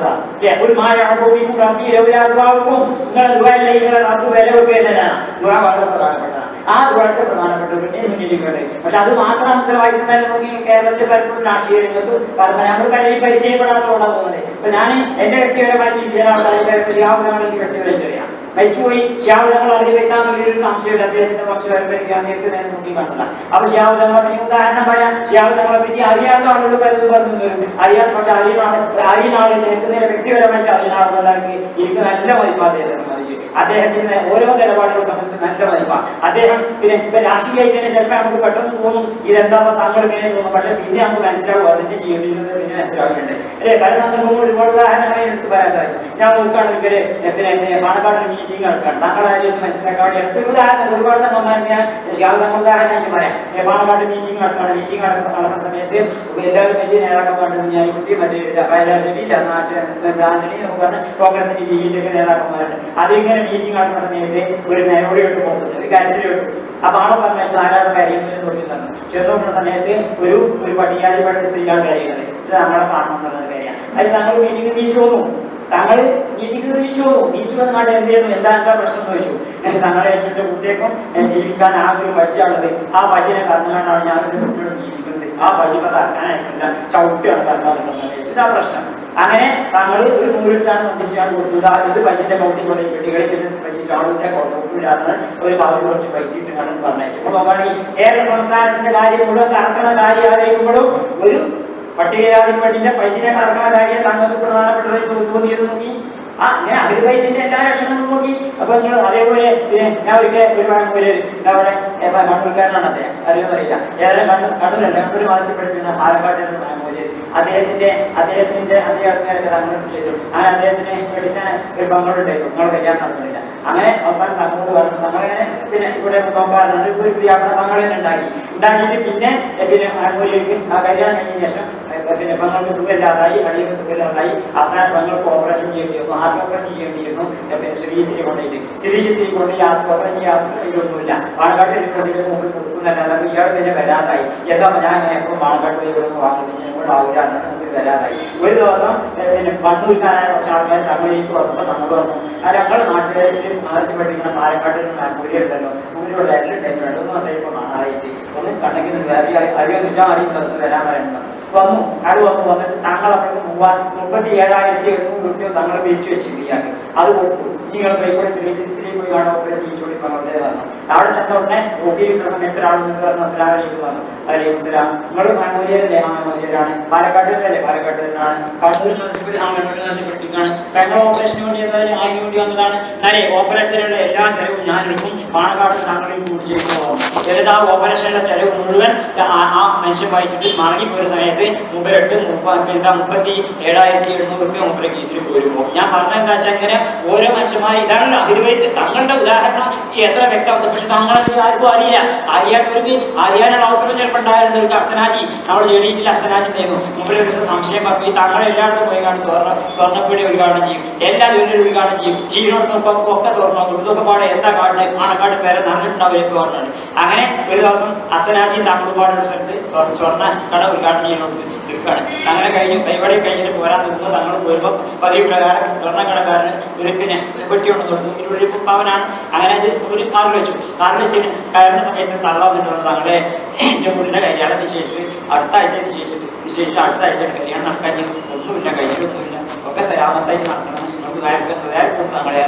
നിങ്ങളുടെ ദുബായിലെ നിങ്ങളെ റബ്ബ് വില വെക്കുകയല്ല ദുബാ വളരെ പ്രധാനപ്പെട്ടതാണ് ആ ദുബാക്ക് പ്രധാനപ്പെട്ട പിന്നെ മുന്നിലേക്കുണ്ട് പക്ഷെ അത് മാത്രമാണ് ഉത്തരവാദിത്തം നോക്കി കേരളത്തിൽ പലപ്പോഴും രാഷ്ട്രീയ രംഗത്തും കാരണം നമ്മൾ പലരും പരിചയപ്പെടാത്തതുകൊണ്ടാണ് തോന്നുന്നത് ഇപ്പൊ ഞാൻ എന്റെ വ്യക്തിപരമായിട്ട് ചില ആൾക്കാരെ ശിയാവുന്നതാണ് എനിക്ക് വ്യക്തിപരമായിട്ട് അറിയാം മരിച്ചുപോയി ശ്യാവുതങ്ങൾ അവര് വെക്കാന്നുള്ളൊരു സംശയമില്ല അദ്ദേഹത്തിന്റെ വംശപരമ്പരയ്ക്ക് നേരത്തെ നേരെ നോക്കി കണ്ടല്ല അപ്പൊ ശ്യാവുതങ്ങളെ പറ്റി ഉദാഹരണം പറയാം ശ്യാവുതങ്ങളെ പറ്റി അറിയാത്ത ആളുകൾ പലതും പറഞ്ഞു തരും അറിയാത്ത പക്ഷെ അറിയുന്ന ആള് അറിയുന്ന ആള് നേരത്തെ നേരെ വ്യക്തിപരമായിട്ട് അറിയുന്ന ആളെന്നുള്ളവർക്ക് എനിക്ക് നല്ല മതിപ്പാ അദ്ദേഹത്തെ സംബന്ധിച്ച് അദ്ദേഹത്തിന്റെ ഓരോ നിലപാടുകളെ സംബന്ധിച്ച് നല്ല മതിപ്പാ അദ്ദേഹം പിന്നെ ഇപ്പൊ രാഷ്ട്രീയമായിട്ട് തന്നെ ചിലപ്പോൾ നമുക്ക് പെട്ടെന്ന് തോന്നും ഇതെന്താ താങ്കൾ ഇങ്ങനെ തോന്നും പക്ഷെ പിന്നെ നമുക്ക് മനസ്സിലാവും അതിന്റെ ചെയ്യേണ്ടിയിരുന്നത് പിന്നെ മനസ്സിലാവുന്നുണ്ട് അല്ലെ പല സന്ദർഭങ്ങളും ഒരുപാട് ഉദാഹരണങ്ങൾ എടുത്ത് പറയാൻ സാധിക്കും ഞാൻ നോക്കുകയാണെങ്കിൽ പിന്നെ പിന്നെ പാണക്കാട് മീറ്റിംഗ് നടക്കുകയാണ് താങ്കൾ ആരെയും മനസ്സിലാക്കാൻ വേണ്ടി എടുത്ത് ഒരു ഉദാഹരണം ഒരുപാട് തമ്മമാർ ഞാൻ ശാസ്ത്ര ഉദാഹരണമായിട്ട് പറയാം ഏ, പാണക്കാട് മീറ്റിംഗ് നടക്കുകയാണ് മീറ്റിംഗ് നടക്കുന്ന നടക്കുന്ന സമയത്ത് എല്ലാവരും വലിയ നേതാക്കന്മാരുണ്ട് ഞാൻ കുട്ടി മറ്റേ വയലാർ രവി നാട്ട് ആന്റണി എന്നൊക്കെ പറഞ്ഞ് കോൺഗ്രസിന്റെ ലീഗിന്റെ ഒക്കെ നേതാക്കന്മാരുണ്ട് അതിങ്ങനെ മീറ്റിംഗ് നടക്കുന്ന സമയത്ത് ഒരു നേരോടിയോട്ട് പുറത്തു ഒരു കരച്ചിലോട്ട് അപ്പൊ ആളെ പറഞ്ഞു ആരാണ് കാര്യങ്ങളിൽ നോക്കി തന്നു ചെന്ന് നോക്കുന്ന സമയത്ത് ഒരു ഒരു പട്ടികാരിപ്പെട്ട ഒരു സ്ത്രീയാണ് കാര്യങ്ങൾ പക്ഷെ നമ്മളെ കാണണം എന്നുള്ള കാര്യം അതിൽ ഞങ്ങൾ മീറ്റിംഗ് നീച്ചു വന്നു താങ്കൾ നീതിക്ക് നീച്ചു വന്നു നീച്ചു വന്ന് കണ്ട് എന്ത് ചെയ്യുന്നു എന്താ എന്താ പ്രശ്നം എന്ന് ചോദിച്ചു തങ്ങളെ അച്ഛൻ്റെ കുട്ടിയേക്കും ജീവിക്കാൻ ആകെ ഒരു വജ്ജാണത് ആ വജ്ജിനെ കറന്നുകൊണ്ടാണ് ഞാൻ എൻ്റെ കുട്ടിയോട് ജീവിക്കുന്നത് ആ വജ്ജിനെ കറക്കാനായിട്ടില്ല ചവിട്ടിയാണ് കറക്കാൻ സമയത്ത് ഇതാ പ്രശ്നം അങ്ങനെ താങ്കൾ ഒരു നൂറിലാണ് ഒന്നിച്ചാണ് കൊടുത്തു ഇതാ ഇത് പശുവിന്റെ കൗത്തിൽ കൊണ്ട് കുട്ടികളെ പിന്നെ പശു ചാടുവിന്റെ കൗട്ടില്ലാത്ത ഒരു കവറിൽ കുറച്ച് പൈസ ഇട്ടാണ് പറഞ്ഞയച്ചു അപ്പോൾ നോക്കുകയാണെങ്കിൽ കേരള സംസ്ഥാനത്തിന്റെ കാര്യം മുഴുവൻ കറക്കണ കാര്യം ആലോചിക്കുമ്പോഴും ഒരു പട്ടികജാതിപ്പെട്ടിന്റെ പൈസനെ കറക്കണ കാര്യം താങ്കൾക്ക് പ്രധാനപ്പെട്ടത് തോന്നിയത് നോക്കി ആ ഇങ്ങനെ അഹിർവൈദ്യന്റെ എല്ലാ ലക്ഷണങ്ങളും നോക്കി അപ്പൊ നിങ്ങൾ അതേപോലെ പിന്നെ ഞാൻ ഒരിക്കൽ ഒരു ഒരു അവിടെ ഏ, കണ്ണൂർക്കാരനാണ് അദ്ദേഹം അറിയുന്നറിയില്ല ഏതായാലും കണ്ണൂർ കണ്ണൂരല്ല കണ്ണൂർ മാനസികപ്പെടുത്തിയ പാലക്കാട്ടിലുള്ള മാമൂല്യർ അദ്ദേഹത്തിന്റെ അദ്ദേഹത്തിന്റെ അദ്ദേഹത്തിനൊക്കെ തങ്ങൾ ചെയ്തു അങ്ങനെ അദ്ദേഹത്തിന് മെഡിസിൻ ഒരു ബംഗളുണ്ടായിരുന്നു നിങ്ങൾ കല്യാണം നടന്നില്ല അങ്ങനെ അവസാനം തങ്ങളോട് പറഞ്ഞു നമ്മളങ്ങനെ പിന്നെ ഇവിടെ നോക്കാറുണ്ട് ഒരു വ്യാപനം തങ്ങൾ തന്നെ ഉണ്ടാക്കി ഉണ്ടാക്കിയിട്ട് പിന്നെ ഏ, പിന്നെ മാമൂലിക്ക് ആ കല്യാണം കഴിഞ്ഞ ശേഷം ഏ, പിന്നെ പെങ്ങൾക്ക് സുഖമില്ലാതായി അടിയന് സുഖമില്ലാതായി അവസാനം പെങ്ങൾക്ക് ഓപ്പറേഷൻ ചെയ്യേണ്ടി വന്നു ഹാർട്ട് ഓപ്പറേഷൻ ചെയ്യേണ്ടിയിരുന്നു ഏ, പിന്നെ ശ്രീജിത്തിരി കൊണ്ടുപോയിട്ട് ശ്രീജിത്തിരി കൊണ്ട് ഈ ഓപ്പറേഷൻ ചെയ്യാൻ ഇതൊന്നുമില്ല പാണക്കാട്ടിൽ കൊണ്ടിട്ട് മുമ്പിൽ കൊടുക്കുന്നല്ലാതെ അപ്പൊ ഇയാൾ പിന്നെ വരാതായി എന്താ ഞാൻ ഇങ്ങനെ എപ്പോഴും പാണക്കാട്ട് പോയി ഇവിടെ വാങ്ങുന്നത് ഞാൻ ഇവിടെ ആവില്ല എന്നാണ് മുമ്പിൽ വരാതായി ഒരു ദിവസം ഏ, പിന്നെ കണ്ണൂർക്കാരായ കുറച്ച് ആൾക്കാർ തങ്ങളിലേക്ക് വന്നപ്പോൾ തങ്ങൾ പറഞ്ഞു ആ ഞങ്ങളുടെ നാട്ടുകാരിലും മഹർഷി പഠിക്കുന്ന പാലക്കാട്ടിൽ മൂല്യമുണ്ടല്ലോ മൂല്യമുള്ള എല്ലാം ഉണ്ടായിരുന്നു രണ്ടു മാസമായി ഇപ്പോൾ കാണാതായിട്ട് ഒന്ന് കണ്ടെങ്കിൽ വേറെ അറിയാന്ന് വെച്ചാൽ അറിയും നിർത്തി വരാൻ പറയുന്നത് വന്നു അയാൾ വന്നു വന്നിട്ട് താങ്കൾ അപ്പോഴേക്ക് മൂവാ മുപ്പത്തി ഏഴായിരത്തി എണ്ണൂറ് രൂപ തങ്ങൾ പിരിച്ചു വെച്ചിട്ടുണ്ട് ഇയാൾക്ക് അത് കൊടുത്തു നിങ്ങൾ പോയിക്കൂടെ ശ്രീചിത്രയിൽ പോയി കാണാൻ ഓപ്പറേഷൻ ചെയ്യിച്ചോടി പറഞ്ഞേ പറഞ്ഞു അവിടെ ചെന്ന ഉടനെ ഒപ്പിയിരിക്കുന്ന സമയത്ത് ഒരാൾ നിന്ന് പറഞ്ഞു അസ്സലാം വലൈക്കും പറഞ്ഞു വലൈക്കും സ്ലാം നിങ്ങൾ മാമൂലിയരല്ലേ ആ മാമൂലിയരാണ് പാലക്കാട്ടുകാരല്ലേ പാലക്കാട്ടുകാരനാണ് കണ്ണൂർ നശിപ്പെട്ടിക്കാണ് പെങ്ങൾ ഓപ്പറേഷന് വേണ്ടി എന്തായാലും അതിന് വേണ്ടി വന്നതാണ് എന്നാലേ ഓപ്പറേഷനുള്ള എല്ലാ ചെലവും ഞാൻ എടുക്കും പാണക്കാട് താങ്കളിൽ കൂടി ചെയ്തു പോകും എന്നിട്ട് ആ ഓപ്പറേഷനുള്ള ചെലവ് മുഴുവൻ ആ ആ മനുഷ്യൻ വായിച്ചിട്ട് മടങ്ങിപ്പോയ സമയത്ത് മുമ്പരെട്ട് മുപ്പത്തി എന്താ മുപ്പത്തി ഏഴായിരത്തി എണ്ണൂറ് റുപ്യ മുമ്പരെ കേസിൽ പോരുമ്പോൾ ഞാൻ പറഞ്ഞ എന്താ വെച്ചാൽ ഇങ്ങനെ ഓരോ മനുഷ്യന്മാർ ഇതാണല്ലോ അഹിർവൈത്ത് തങ്ങളുടെ ഉദാഹരണം ഈ എത്ര വ്യക്തമാക്കും പക്ഷെ തങ്ങളെ ആർക്കും അറിയില്ല അറിയാത്തവർക്ക് അറിയാനുള്ള അവസരം ചിലപ്പോൾ ഉണ്ടായിട്ടുണ്ട് ഒരു അസനാജി നമ്മൾ ജെഡിയിൽ അസനാജി ഉണ്ടായിരുന്നു മുമ്പിൽ ഒരു ദിവസം സംശയം പറഞ്ഞു ഈ തങ്ങളെ എല്ലായിടത്തും പോയി കാണും സ്വർണ്ണ സ്വർണ്ണപ്പീടി ഉദ്ഘാടനം ചെയ്യും എല്ലാ ജോലിയും ഉദ്ഘാടനം ചെയ്യും ജീവനോടൊപ്പം ഒക്കെ സ്വർണ്ണം ഇതൊക്കെ പാടെ എന്താ കാട്ടിന് പാണക്കാട് പേരെ നന്നിട്ടുണ്ടാവും പറഞ്ഞാണ് അങ്ങനെ ഒരു ദിവസം അസനാജി താങ്കളുപാട് ഒരു സ്ഥലത്ത് സ്വർ- സ്വർണ്ണ കട ഉദ്ഘാടനം ചെയ്യണമെന്ന് നിൽക്കുകയാണ് അങ്ങനെ കഴിഞ്ഞു പരിപാടി കഴിഞ്ഞിട്ട് പോരാൻ നിൽക്കുമ്പോൾ തങ്ങൾ വരുമ്പോൾ പതിവ് പ്രകാരം സ്വർണ്ണക്കടക്കാരന് ഒരു പിന്നെ പെട്ടി കൊണ്ട് കൊടുത്തു ഒരു പവനാണ് അങ്ങനെ അത് ഒരു കാറിൽ വെച്ചു കാറിൽ വെച്ച് കയറുന്ന സമയത്ത് തള്ളാൻ പറ്റുന്നത് തങ്ങളെ എൻ്റെ വീടിൻ്റെ കല്യാണം നിശ്ചയിച്ചിട്ട് അടുത്ത ആഴ്ച നിശ്ചയിച്ചിട്ട് നിശ്ചയിച്ചിട്ട് അടുത്ത ആഴ്ച കല്യാണം നടക്കാൻ ഒന്നുമില്ല കയ്യിലൊന്നുമില്ല ഒക്കെ സലാമത്തായി നടക്കണം നമുക്ക് വേറെ വേറെ തങ്ങളെ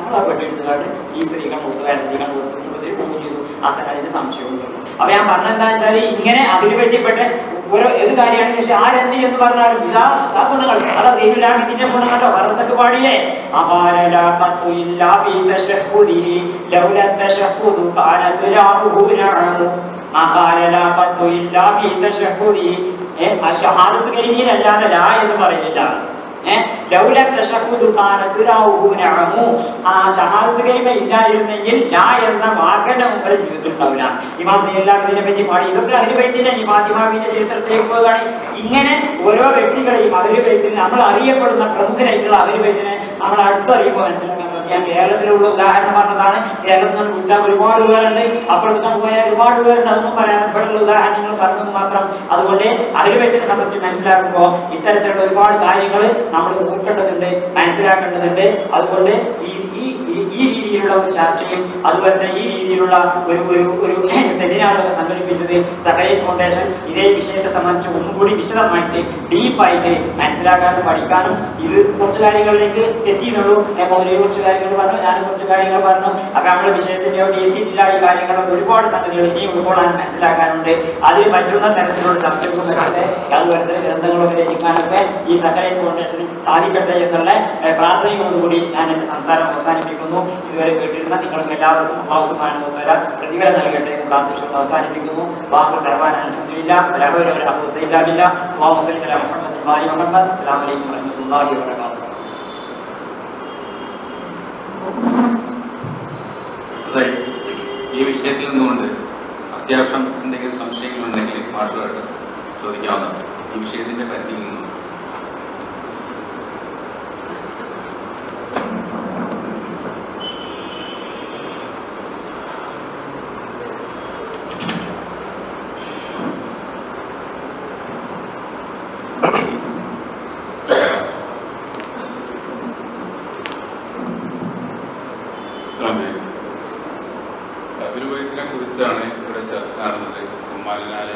നമ്മൾ ആ പെട്ടെടുത്തുകൊണ്ട് ഈ സ്ത്രീകൾ മുപ്പത് സ്ത്രീകൾ മുപ്പത്തി പോകും ചെയ്തു ആ സ്ഥലം അതിന്റെ സംശയവും തോന്നുന്നു അപ്പൊ ഞാൻ പറഞ്ഞെന്താ വെച്ചാൽ ഇങ്ങനെ അഭിപറ്റിപ്പെട്ട് ഓരോ ഏത് കാര്യമാണെങ്കിലും പക്ഷെ ആരെന്ത് എന്ന് പറഞ്ഞാലും ഇതാ ആ ഗുണങ്ങൾ അതാ ദൈവലാം ഇതിന്റെ ഗുണം കണ്ടോ പറഞ്ഞതൊക്കെ പാടിയില്ലേ അപാരല ഖത്തു ഇല്ലാ ഫീ തശഹുദിഹി ലൗല തശഹുദു കാന തുലാഹു നഅമു അപാരല ഖത്തു ഇല്ലാ ഫീ തശഹുദിഹി ഏ ആ ഷഹാദത്ത് കരിമീനല്ലാതെ ലാ എന്ന് പറയുന്നില്ല ഏ ലൗല തശഹുദു കാന തുലാഹു നഅമു ആ ഷഹാദത്ത് കരിമ ഇല്ലായിരുന്നെങ്കിൽ ലാ എന്ന വാക്കന്റെ മുമ്പിൽ ജീവിതത്തിൽ ഉണ്ടാവില്ല ഇമാം എല്ലാം ഇതിനെ പറ്റി പാടി ഇതൊക്കെ അഹ്ലുബൈത്തിന്റെ ഈ ഫാത്തിമാവിന്റെ ചരിത്രത്തിലേക്ക് പോവുകയാണ് ഇങ്ങനെ ഓരോ വ്യക്തികളെയും അഹ്ലുബൈത്തിൽ നമ്മൾ അറിയപ്പെടുന്ന പ്രമുഖരായിട്ടുള്ള അഹ്ലുബൈത്തിനെ നമ്മൾ അടുത്തറിയുമ്പോൾ മനസ്സിലാക്കാൻ സാധിക്കും ഞാൻ കേരളത്തിലുള്ള ഉദാഹരണം പറഞ്ഞതാണ് കേരളത്തിൽ നിന്ന് വിട്ടാൽ ഒരുപാട് പേരുണ്ട് അപ്പുറത്ത് പോയാൽ ഒരുപാട് പേരുണ്ട് അതൊന്നും പറയാൻ ഇവിടെയുള്ള ഉദാഹരണങ്ങൾ പറഞ്ഞത് മാത്രം അതുകൊണ്ട് അഹ്ലുബൈത്തിനെ സംബന്ധിച്ച് മനസ്സിലാക്കുമ്പോൾ ഇത്തരത്തിലുള്ള ഒരുപാട് കാര്യങ്ങൾ നമ്മൾ നോക്കേണ്ടതുണ്ട് മനസ്സിലാക്കേണ്ടതുണ്ട് അതുകൊണ്ട് ഈ ഈ ഈ- ഈ രീതിയിലുള്ള ഒരു ചർച്ചയും അതുപോലെ തന്നെ ഈ രീതിയിലുള്ള ഒരു ഒരു ഒരു സെമിനാറൊക്കെ സംഘടിപ്പിച്ചത് സഹയ ഫൗണ്ടേഷൻ ഇതേ വിഷയത്തെ സംബന്ധിച്ച് ഒന്നുകൂടി വിശദമായിട്ട് ഡീപ്പായിട്ട് മനസ്സിലാക്കാനും പഠിക്കാനും ഇത് കുറച്ച് കാര്യങ്ങളിലേക്ക് എത്തിയെന്നുള്ളൂ ഞാൻ മൗലിക കുറച്ച് കാര്യങ്ങൾ പറഞ്ഞു ഞാൻ കുറച്ച് കാര്യങ്ങൾ പറഞ്ഞു അപ്പൊ നമ്മുടെ വിഷയത്തിന്റെ അവിടെ എത്തിയിട്ടില്ല ഈ കാര്യങ്ങളൊക്കെ ഒരുപാട് സംഗതികൾ ഇനിയും ഉൾക്കൊള്ളാൻ മനസ്സിലാക്കാനുണ്ട് അതിന് പറ്റുന്ന തരത്തിലുള്ള സബ്ജക്റ്റും മറ്റൊക്കെ അതുപോലെ തന്നെ ഗ്രന്ഥങ്ങളൊക്കെ രചിക്കാനൊക്കെ ഈ സഹയ ഫൗണ്ടേഷന് സാധിക്കട്ടെ എന്നുള്ള ഏഹ്, പ്രാർത്ഥനയോടുകൂടി ഞാൻ എന്റെ സംസാരം അവസാനിപ്പിക്കുന്നു ഇതുവരെ കേട്ടിരുന്ന നിങ്ങൾക്ക് എല്ലാവർക്കും അള്ളാഹുസുമാനോത്തര പ്രതിഫലം നൽകട്ടെ എന്ന് പ്രാർത്ഥിച്ചുകൊണ്ട് അവസാനിപ്പിക്കുന്നു വാഹു കടവാൻ അലഹമില്ല വലഹുര വലഹുദ്ദില്ല അള്ളാഹു സല്ലി അലാ മുഹമ്മദ് വാലി മുഹമ്മദ് അസ്സലാമു അലൈക്കും വറഹ്മത്തുള്ളാഹി വബറകാതുഹു അടുത്തതായി ഈ വിഷയത്തിൽ നിന്നുകൊണ്ട് അത്യാവശ്യം എന്തെങ്കിലും സംശയങ്ങളുണ്ടെങ്കിൽ മാഷുമായിട്ട് ചോദിക്കാവുന്നതാണ് ഈ വിഷയത്തിന്റെ പരിധിയിൽ നിന്നും അഭിരുവൈദ്യനെ കുറിച്ചാണ് ഇവിടെ ചർച്ച നടന്നത് ബഹുമാനായ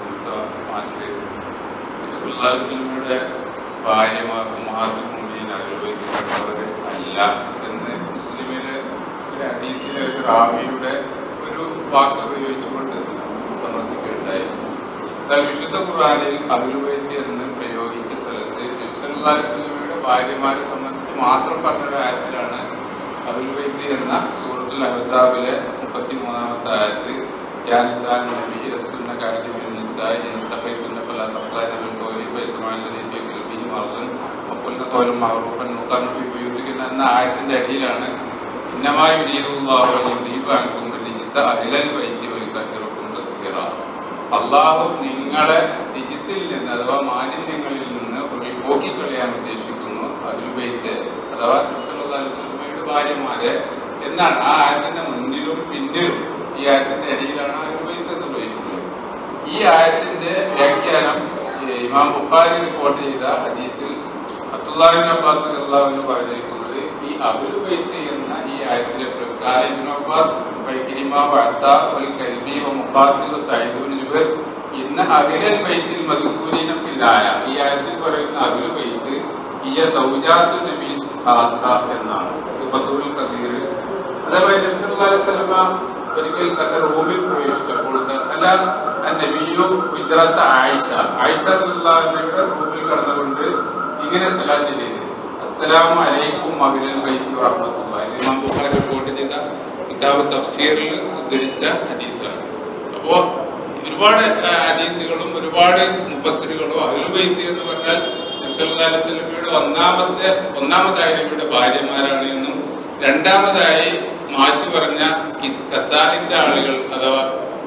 സുൽത്താനയുടെ ഭാര്യമാർ മഹാത്മുദ്ദീൻ അഭിരുവൈദ്യർ അല്ല എന്ന് മുസ്ലിമിലെ ഒരു ഹദീസിലെ ഒരു റാവിയുടെ ഒരു വാക്ക് ഉപയോഗിച്ചുകൊണ്ട് സമർത്ഥിക്കുകയുണ്ടായി എന്നാൽ വിശുദ്ധ ഖുർആനിൽ അഭിരുവൈദ്യ എന്ന് പ്രയോഗിച്ച സ്ഥലത്ത് നബ്സല്ലാസ്ലമിയുടെ ഭാര്യമാരെ സംബന്ധിച്ച് മാത്രം പറഞ്ഞൊരു ആയത്തിലാണ് അബുൽവൈദ്യ എന്ന സൂറത്തുൽ അഹ്സാബിലെ മുപ്പത്തി മൂന്നാമത്തെ ആയത്ത് യാനിസാൻ നബി രസ്തുന്ന കാര്യം നിസായി എന്നത്തഫൈത്തുന്ന പല തഫ്ലാന ബിൽ ഖൗലി ബൈത്തുമാലി ഫി ഖൽബിഹി മർദൻ വഖുൽന ഖൗലൻ മഅറൂഫൻ നുഖർന ഫി ബുയൂതിക്കുന്ന എന്ന ആയത്തിന്റെ അടിയിലാണ് ഇന്നമാ യുരീദുല്ലാഹു യുദീബ അൻകും റിജ്സ അഹ്ലൽ ബൈത്തി വയുതഹിറക്കും തത്ഹീറ അള്ളാഹു നിങ്ങളെ രിജിസിൽ നിന്ന് അഥവാ മാലിന്യങ്ങളിൽ നിന്ന് പോക്കിക്കളയാൻ ഉദ്ദേശിക്കുന്നു അഹ്ലുബൈത്തെ അഥവാ നബിയുടെ ഭാര്യമാരെ എന്നാണ് ആ ആയത്തിന്റെ മുന്നിലും പിന്നിലും ഈ ആയത്തിന്റെ അടിയിലാണ് അഹ്ലുബൈത്ത് എന്ന് ഉപയോഗിക്കുന്നത് ഈ ആയത്തിന്റെ വ്യാഖ്യാനം ഏഹ്, ഇമാം ബുഖാരി റിപ്പോർട്ട് ചെയ്ത ഹദീസിൽ അബ്ദുല്ലാഹിബിൻ അബ്ബാസ് അള്ളാഹുവിന് പറഞ്ഞിരിക്കുന്നത് ഈ അഹ്ലുബൈത്ത് എന്ന ഈ ആയത്തിലെ പ്രകാര ഇബ്നു അബ്ബാസ് വൈക്രിമ വഅത്ത വൽ കൽബി വ മുഖാത്തിൽ വ സഈദ് ഇബ്നു ജുബൈർ ഇന്ന അഹ്ലൽ ബൈത്തിൽ മദ്കൂരീന ഫിൽ ആയ ഈ ആയത്തിൽ പറയുന്ന അഹ്ലു ബൈത്ത് ഹിയ സൗജാത്തു നബി ഖാസ എന്നാണ് ഇത് ഫത്തുൽ ഖദീർ അതേപോലെ നബി സല്ലല്ലാഹു അലൈഹി വസല്ലമ ഒരിക്കൽ തന്റെ റൂമിൽ പ്രവേശിച്ചപ്പോൾ ദഖല നബിയു ഹുജ്റത്ത് ആയിഷ ആയിഷ റളിയല്ലാഹു അൻഹയുടെ റൂമിൽ കടന്നുകൊണ്ട് ഇങ്ങനെ സലാത്ത് ചെയ്തു അസ്സലാമു അലൈക്കും അഹ്ലൽ ബൈത്തി വറഹ്മത്തുള്ളാഹി ഇത് ഇമാം ബുഖാരി റിപ്പോർട്ട് ചെയ്ത കിതാബ് തഫ്സീറിൽ ഉദ്ധരിച്ച ഹദീസാണ് അപ്പോ ഒരുപാട് ആ, ഹദീസുകളും ഒരുപാട് മുഫസ്സിറുകളും അഹ്ലുൽ ബൈത്ത് എന്ന് പറഞ്ഞാൽ നബി സല്ലല്ലാഹു അലൈഹി വസല്ലമയുടെ ഒന്നാമത്തെ ഒന്നാമതായി നബിയുടെ ഭാര്യമാരാണ് എന്നും രണ്ടാമതായി മാഷി പറഞ്ഞ കിസ് കസാറിന്റെ ആളുകൾ അഥവാ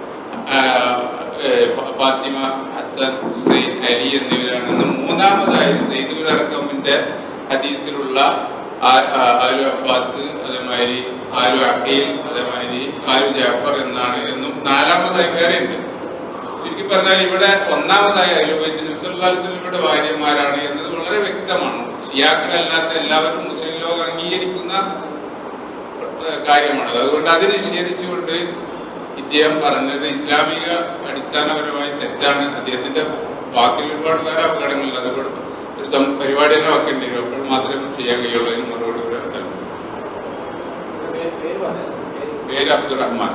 ആ, ഏ, ഫ- ഫാത്തിമ ഹസൻ ഹുസൈൻ അലി എന്നിവരാണെന്നും മൂന്നാമതായി സെയ്ദുൽ അർക്കമിന്റെ ഹദീസിലുള്ള ആ- ആ- ആലു അബ്ബാസ് അതേമാതിരി ആലു അഖീൽ അതേമാതിരി ആലു ജാഫർ എന്നാണ് എന്നും നാലാമതായി വേറെ ഉണ്ട് ചുരുക്കി പറഞ്ഞാൽ ഇവിടെ ഒന്നാമതായി അലുബൈത്തിന്റെ ഭാര്യമാരാണ് എന്നത് വളരെ വ്യക്തമാണ് ഷിയാക്കളല്ലാത്ത എല്ലാവരും മുസ്ലിം ലോകം അംഗീകരിക്കുന്ന ഏഹ്, കാര്യമാണ് അതുകൊണ്ട് അതിന് നിഷേധിച്ചുകൊണ്ട് ഇദ്ദേഹം പറഞ്ഞത് ഇസ്ലാമിക അടിസ്ഥാനപരമായി തെറ്റാണ് അദ്ദേഹത്തിന്റെ വാക്കിൽ ഒരുപാട് വേറെ അപകടങ്ങളുണ്ട് അതുകൊണ്ട് ഒരു സം- പരിപാടി തന്നെ വെക്കേണ്ടി വരും അപ്പോൾ മാത്രമേ ചെയ്യാൻ കഴിയുള്ളൂ എന്ന് മറുപടി പറയാൻ പേര് അബ്ദുറഹ്മാൻ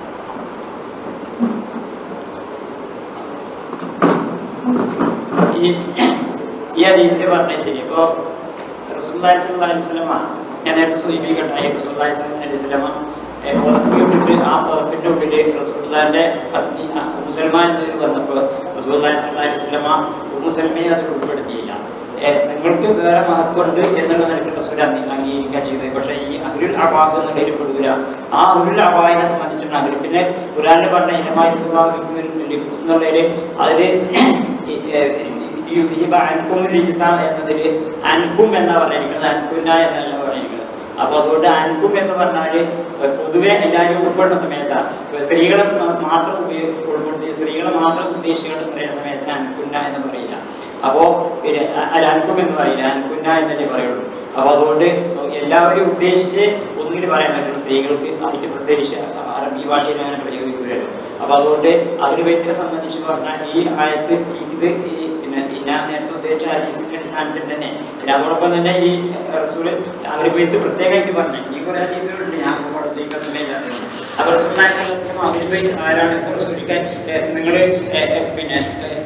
ഈ ഈ ഹദീസിൽ പറഞ്ഞ ശരി ഇപ്പോ റസൂലുള്ളാഹി സ്വല്ലല്ലാഹി അലൈഹി വസല്ലമ ഞാൻ നേരത്തെ സൂചിപ്പിക്കട്ടെ റസൂലുള്ളാഹി സ്വല്ലല്ലാഹി അലൈഹി വസല്ലമ ഏ, പുതപ്പിട്ടിട്ട് ആ പുതപ്പിന്റെ ഉള്ളില് റസൂലുള്ളാഹിന്റെ പത്നി ആ, മുസൽമാൻ എന്നവർ വന്നപ്പോൾ റസൂലുള്ളാഹി സ്വല്ലല്ലാഹി അലൈഹി വസല്ലമ മുസൽമയെ അതിൽ ഉൾപ്പെടുത്തിയില്ല ഏ, നിങ്ങൾക്ക് വേറെ മഹത്വമുണ്ട് എന്നുള്ള നിലയ്ക്ക് റസൂൽ അംഗീ- അംഗീകരിക്കുക ചെയ്തത് പക്ഷേ ഈ അഹ്ലുൽ അബാബ് എന്നുള്ളതിൽ പെടൂല ആ അഹ്ലുൽ അബാബിനെ സംബന്ധിച്ചിട്ട് അഹ്ലു പിന്നെ ഖുറാനിൽ പറഞ്ഞ ഇനമായി എന്നുള്ളതിൽ അതില് ഈ, ഏ, യുദീബ അൻകും റിജിസ എന്നതില് അൻകും എന്നാ പറഞ്ഞിരിക്കുന്നത് അൻകുന്ന എന്നല്ല പറഞ്ഞിരിക്കുന്നത് അപ്പൊ അതുകൊണ്ട് അൻകും എന്ന് പറഞ്ഞാല് പൊതുവെ എല്ലാവരും ഉൾപ്പെടുന്ന സമയത്താണ് സ്ത്രീകളെ മ- മാത്രം ഉപയോഗി ഉൾപ്പെടുത്തി സ്ത്രീകളെ മാത്രം ഉദ്ദേശിക്കണം പറയുന്ന സമയത്ത് അൻകുന്ന എന്ന് പറയില്ല അപ്പോ പിന്നെ അ- അല്ല അൻകും എന്ന് പറയില്ല അൻകുന്ന എന്നല്ലേ പറയുള്ളൂ അപ്പൊ അതുകൊണ്ട് എല്ലാവരും ഉദ്ദേശിച്ച് ഒന്നുകിൽ പറയാൻ പറ്റുള്ളൂ സ്ത്രീകൾക്ക് ആയിട്ട് പ്രത്യേകിച്ച് അറബി ഭാഷയിൽ അങ്ങനെ പ്രയോഗിക്കൂലല്ലോ അപ്പൊ അതുകൊണ്ട് അഖിലബൈത്തിനെ സംബന്ധിച്ച് പറഞ്ഞാൽ ഈ ആയത്ത് ഇത് ഈ പിന്നെ ഈ ഞാൻ നേരത്തെ ഉദ്ദേശിച്ച ഹദീസിന്റെ അടിസ്ഥാനത്തിൽ തന്നെ പിന്നെ അതോടൊപ്പം തന്നെ ഈ റസൂല് അഖിലബൈത്ത് പ്രത്യേകമായിട്ട് പറഞ്ഞു ഈ കുറെ ഹദീസുകളുണ്ട് ഞാൻ പുറത്തേക്ക് അപ്പൊ റസൂലിനെ അഖിലബൈത്ത് ആരാണ് ഇപ്പൊ റസൂലിക്ക് നിങ്ങൾ പിന്നെ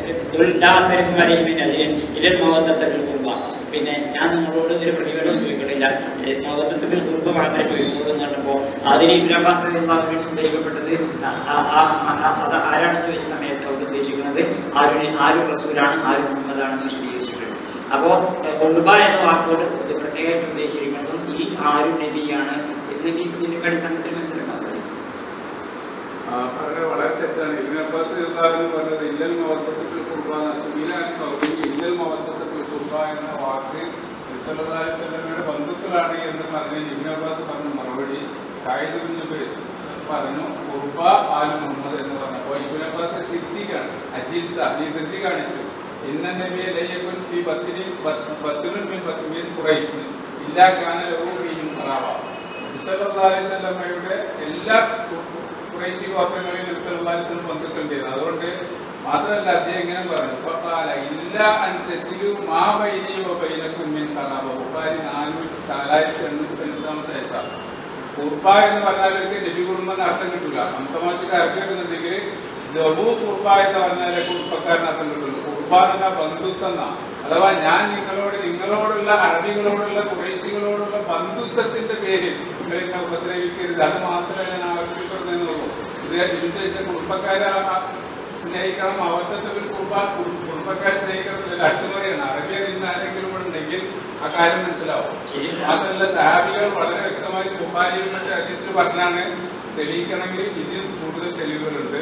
ഇലൽ മഹത്വത്തിൽ കുർബ പിന്നെ ഞാൻ നിങ്ങളോട് ഒരു പ്രതിഫലം ചോദിക്കണില്ല മഹത്വത്തിൽ കുർബ മാത്രമേ ചോദിക്കുള്ളൂ എന്ന് പറഞ്ഞപ്പോൾ അതിന് ഇബ്രാബാസ് ധരിക്കപ്പെട്ടത് അത് ആരാണ് ചോദിച്ച സമയത്ത് അവർ ഉദ്ദേശിക്കുന്നത് ആരുടെ ആര് റസൂലാണ് ആര് മുഹമ്മദാണെന്ന് വിശദീകരിച്ചിട്ടുണ്ട് അപ്പോ കുർബ എന്ന വാക്കോട് ഇത് പ്രത്യേകമായിട്ട് ഉദ്ദേശിച്ചിരിക്കുന്നതും ഈ ആരു നബിയാണ് എന്ന് ഈ ഇതിന്റെ അടിസ്ഥാനത്തിൽ മനസ്സിലാക്കാൻ സാധിക്കും ആ, വളരെ വളരെ തെറ്റാണ് ഇബിൻ അബ്ബാസ് റളിയല്ലാഹു പറഞ്ഞത് ഇല്ലൽ മവത്തത്തിൽ കുർബ സുബീലാണ് കൗമി ഇല്ലൽ മവത്തത്തിൽ കുർബ എന്ന വാക്ക് നബി സല്ലല്ലാഹു അലൈഹി വസല്ലമയുടെ ബന്ധുക്കളാണ് എന്ന് പറഞ്ഞ ഇബിൻ അബ്ബാസ് പറഞ്ഞ മറുപടി സായിദ് ബിൻ ജുബൈർ പറഞ്ഞു കുർബ ആൽ മുഹമ്മദ് എന്ന് പറഞ്ഞപ്പോൾ ഇബിൻ അബ്ബാസ് തിരുത്തിക്കാണ് അജിൽത്ത നീ തിരുത്തി കാണിച്ചു ഇന്ന നബിയെ ലയ്യക്കുൻ ഫി ബത്തിനി ബത്തുനുൻ മിൻ ബത്തുമിൻ ഖുറൈശ് ഇല്ലാ കാന ലഹു ഫീഹിം ഖറാബ നബി സല്ലല്ലാഹു അലൈഹി വസല്ലമയുടെ എല്ലാ കുറേശ്ശി ഗോത്രങ്ങളിൽ നബി സല്ലല്ലാഹു അലൈഹി വസല്ലം പങ്കുണ്ടായിരുന്നു അതുകൊണ്ട് മാത്രമല്ല അദ്ദേഹം ഇങ്ങനെ പറഞ്ഞു ഫഖാല ഇല്ല അൻ തസിലു മാ ബൈനി വ ബൈനകും മിൻ ഖറാബ ബുഖാരി 4895 ആയത്താണ് കുർബ എന്ന് പറഞ്ഞാൽ അവർക്ക് നബി കുടുംബം എന്ന് അർത്ഥം കിട്ടില്ല ഹംസമാറ്റിക്ക് അർത്ഥം കിട്ടുന്നുണ്ടെങ്കിൽ ദബു കുർബ എന്ന് പറഞ്ഞാൽ കുടുംബക്കാരന് അർത്ഥം കിട്ടുള്ളൂ കുർബ എന്ന ബന്ധുത്വം എന്നാ അഥവാ ഞാൻ നിങ്ങളോട് നിങ്ങളോടുള്ള അറബികളോടുള്ള കുറേശികളോടുള്ള ബന്ധുത്വത്തിന്റെ പേരിൽ നിങ്ങൾ എന്നെ ഉപദ്രവിക്കരുത് അത് മാത്രമേ ഞാൻ ആവശ്യപ്പെടുന്നുള്ളൂ ഇത് ഇതിന്റെ എന്റെ കുടുംബക്കാരെ ആ- സ്നേഹിക്കണം അവസ്ഥത്തിൽ കുടുംബ കുടുംബക്കാരെ സ്നേഹിക്കണം അട്ടുമറിയാണ് അറബിയർ ഇന്ന് ആരെങ്കിലും ഇവിടെ ഉണ്ടെങ്കിൽ ആ കാര്യം മനസ്സിലാവും മാത്രമല്ല സഹാബികൾ വളരെ വ്യക്തമായി ബുഹാരിയിൽ മറ്റു ഹദീസിൽ പറഞ്ഞാണ് തെളിയിക്കണമെങ്കിൽ ഇതിൽ കൂടുതൽ തെളിവുകളുണ്ട്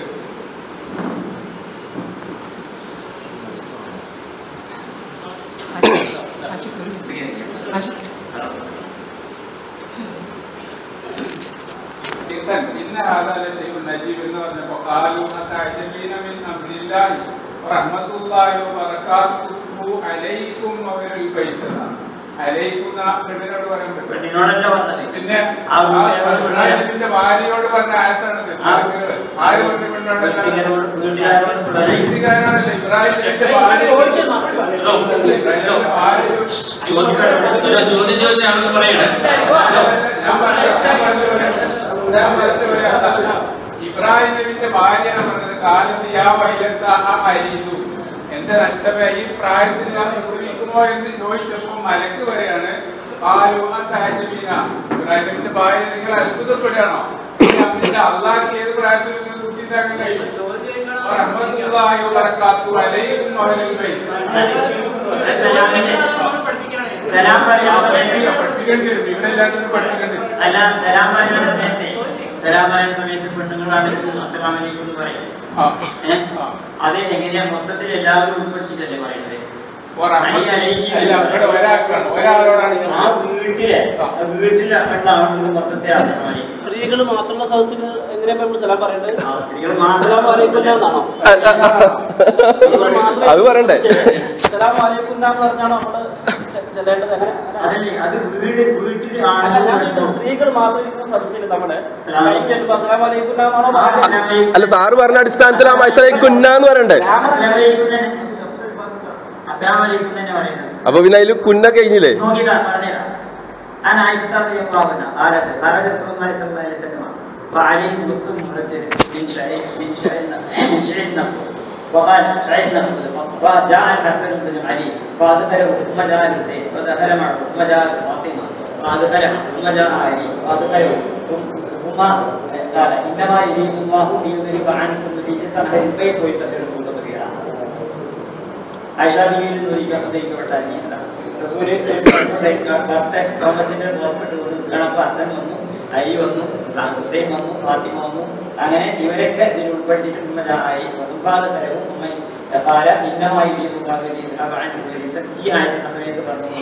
ഇതൻ ഇന്ന ഹാദാല ഷൈഉൻ നജീബ് എന്ന് പറഞ്ഞപ്പോൾ ഖാലു അതഅജബീന മിൻ അംരില്ലാഹി റഹ്മത്തുള്ളാഹി വബറകാതുഹു അലൈക്കും അവരുൽ ബൈത്ത് അലൈക്കും എന്ന പെണ്ണിനോട് പറയാൻ പറ്റും പെണ്ണിനോടല്ല പറഞ്ഞത് പിന്നെ ആ വീട്ടുകാരോട് ഇബ്രാഹിമിന്റെ ഭാര്യയോട് പറഞ്ഞ ആയത്താണത് ആ. ആര് പറഞ്ഞ പെണ്ണോടല്ല വീട്ടുകാരോട് വീട്ടുകാരോട് വളരെ വീട്ടുകാരോടല്ല ഇബ്രാഹിമിന്റെ ഭാര്യയോട് ഇബ്രാഹിമിന്റെ ഭാര്യയോട് ചോദ്യം ചോദ്യം ചോദിച്ചാണെന്ന് പറയണേ ഞാൻ പറഞ്ഞു ഞാൻ പറഞ്ഞു വരാം. ഞാൻ പറഞ്ഞു വരാം. ഇബ്രാഹിം നബിന്റെ ഭാര്യയാണ് പറഞ്ഞത് കാലത്ത് യാ വൈലത്ത അരിതു എന്റെ നഷ്ടമേ ഈ പ്രായത്തിൽ ഞാൻ പ്രസവിക്കുമോ എന്ന് ചോദിച്ചപ്പോൾ മലക്ക് പറയാണ് ആലു അത്താജബീന ഇബ്രാഹിം നബിന്റെ ഭാര്യ നിങ്ങൾ അത്ഭുതപ്പെടുകയാണോ പിന്നെ അള്ളാഹ് ഏത് പ്രായത്തിൽ നിങ്ങൾ കുട്ടിണ്ടാക്കാൻ കഴിയും റഹ്മത്തുള്ളാഹി വബറകാതുഹു അലൈക്കും അഹ്ലൽ ബൈത്ത് സലാമിന്റെ സലാം പറയുന്ന സമയത്ത് പഠിപ്പിക്കേണ്ടി വരും ഇവരെല്ലാവരും പഠിപ്പിക്കേണ്ടി വരും അല്ല സലാം പറയുന്ന സമയത്ത് സലാം പറയുന്ന സമയത്ത് പെണ്ണുങ്ങളാണ് അസ്സലാം വലൈക്കും എന്ന് പറയുന്നത് ആ ഏ? അത് എങ്ങനെയാ മൊത്തത്തിൽ എല്ലാവരും ഉൾപ്പെടുത്തിയിട്ടല്ലേ പറയുന്നത് ഒരമ്മ- അലി അലൈക്ക് അല്ല, ഇവിടെ ഒരാൾക്കാണ് ഒരാളോടാണ് ആ വീട്ടിലെ ആ വീട്ടിലെ ഉള്ള ആളുകൾ മൊത്തത്തെ അസ്സലാം വലൈക്കും സ്ത്രീകൾ മാത്രമുള്ള സദസ്സിൽ എങ്ങനെയാ നമ്മൾ സലാം പറയേണ്ടത് ആ സ്ത്രീകൾ അസ്സലാം മാത്രം വലൈക്കും എന്നാണോ അത് പറയണ്ടേ? സലാം വലൈക്കും എന്ന് പറഞ്ഞാണോ നമ്മള് ചെ- ചെല്ലേണ്ടത് അങ്ങനെ അതല്ലേ അത് വീട് വീട്ടിൽ അല്ല, ഞാൻ ആളുകൾ ചോദിക്കുന്നത് സ്ത്രീകൾ മാത്രം ഇരിക്കുന്ന സദസ്സിൽ നമ്മുടെ അസ്സലാം വലൈക്കും. അസ്സലാം വലൈക്കും എന്നാണോ ആ അസ്സലാം വലൈക്കും. അല്ല സാറ് പറഞ്ഞ അടിസ്ഥാനത്തിൽ ആ മൈസ്തലേക്ക് കുന്നാന്ന് പറയണ്ടേ അസ്സലാം വലൈക്കും തന്നെ അസ്സലാം വലൈക്കും തന്നെ പറയുന്നത് അപ്പൊ പിന്നെ അതിൽ കുന്ന കഴിഞ്ഞില്ലേ നോക്കിയതാ പറഞ്ഞതാ عن عائشة رضي الله عنها قالت خرج رسول الله صلى الله عليه وسلم وعليه مد مرجل من شعير من شعير من شعير نصر وقال شعير نصر فجاء الحسن بن علي فادخله ثم جاء الحسين فدخل معه ثم جاء فاطمة فادخلها ثم جاء علي فادخله ثم- ثم قال انما يريد الله ليذهب عنكم رجس اهل البيت ويطهركم تطهيرا ആയിഷ ബീവിയിൽ നിന്ന് ഒരിക്കൽ ഉദ്ധരിക്കപ്പെട്ട ഹദീസാണ് റസൂല് കറുത്ത തോമസിന്റെ പുറപ്പെട്ട് ഗണപ്പ ഹസൻ വന്നു അരി വന്നു ആ ഹുസൈൻ വന്നു ഫാത്തിമ വന്നു അങ്ങനെ ഇവരൊക്കെ ഇതിൽ ഉൾപ്പെടുത്തിയിട്ട് ഉമ്മജായി വസുഫാദ സരവും ഉമ്മ കാല ഇന്നമായി ഈ ആയത്തിന്റെ സമയത്ത് പറഞ്ഞു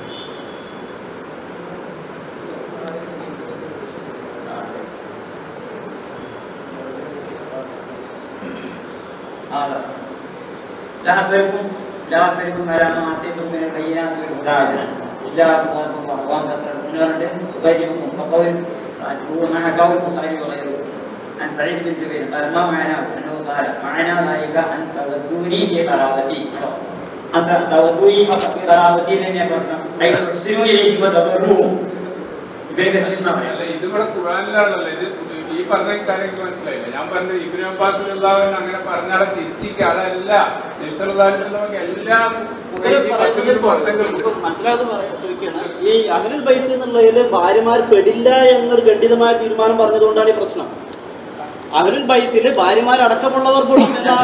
هذا لا أسألكم لا أسألكم على ما أتيتم من البينات والهدى إلا أن وأن تقرأون أبينكم فقول هو مع قول البخاري وغيره عن سعيد بن جبير قال ما معناه أنه قال معنى ذلك أن تودوني في قرابتي أن تودوني في قرابتي لن يكن أي تحسنوا إليه وتبروه ابن كثير ما അല്ല ഇത് ഇവിടെ ഖുറാനിലാണല്ലോ ഇത് ഈ പറഞ്ഞ കാര്യം എനിക്ക് മനസ്സിലായില്ല ഞാൻ പറഞ്ഞത് ഇബ്നു അബ്ബാസുല്ലാഹുവിന് അങ്ങനെ പറഞ്ഞാടെ തിരുത്തിക്ക് അതല്ല നബിസല്ലാഹുലമൊക്കെ എല്ലാ ഇവര് പറയുന്നത് ഇപ്പൊ മനസ്സിലാകാതെ പറയാ- ചോദിക്കുകയാണ് ഈ അഹ്ലുൽ ബൈത്ത് എന്നുള്ളതിൽ ഭാര്യമാർ പെടില്ല എന്നൊരു ഖണ്ഡിതമായ തീരുമാനം പറഞ്ഞതുകൊണ്ടാണ് ഈ പ്രശ്നം അഹ്ലുൽ ബൈത്തിൽ ഭാര്യമാർ അടക്കമുള്ളവർ പെടും എന്ന-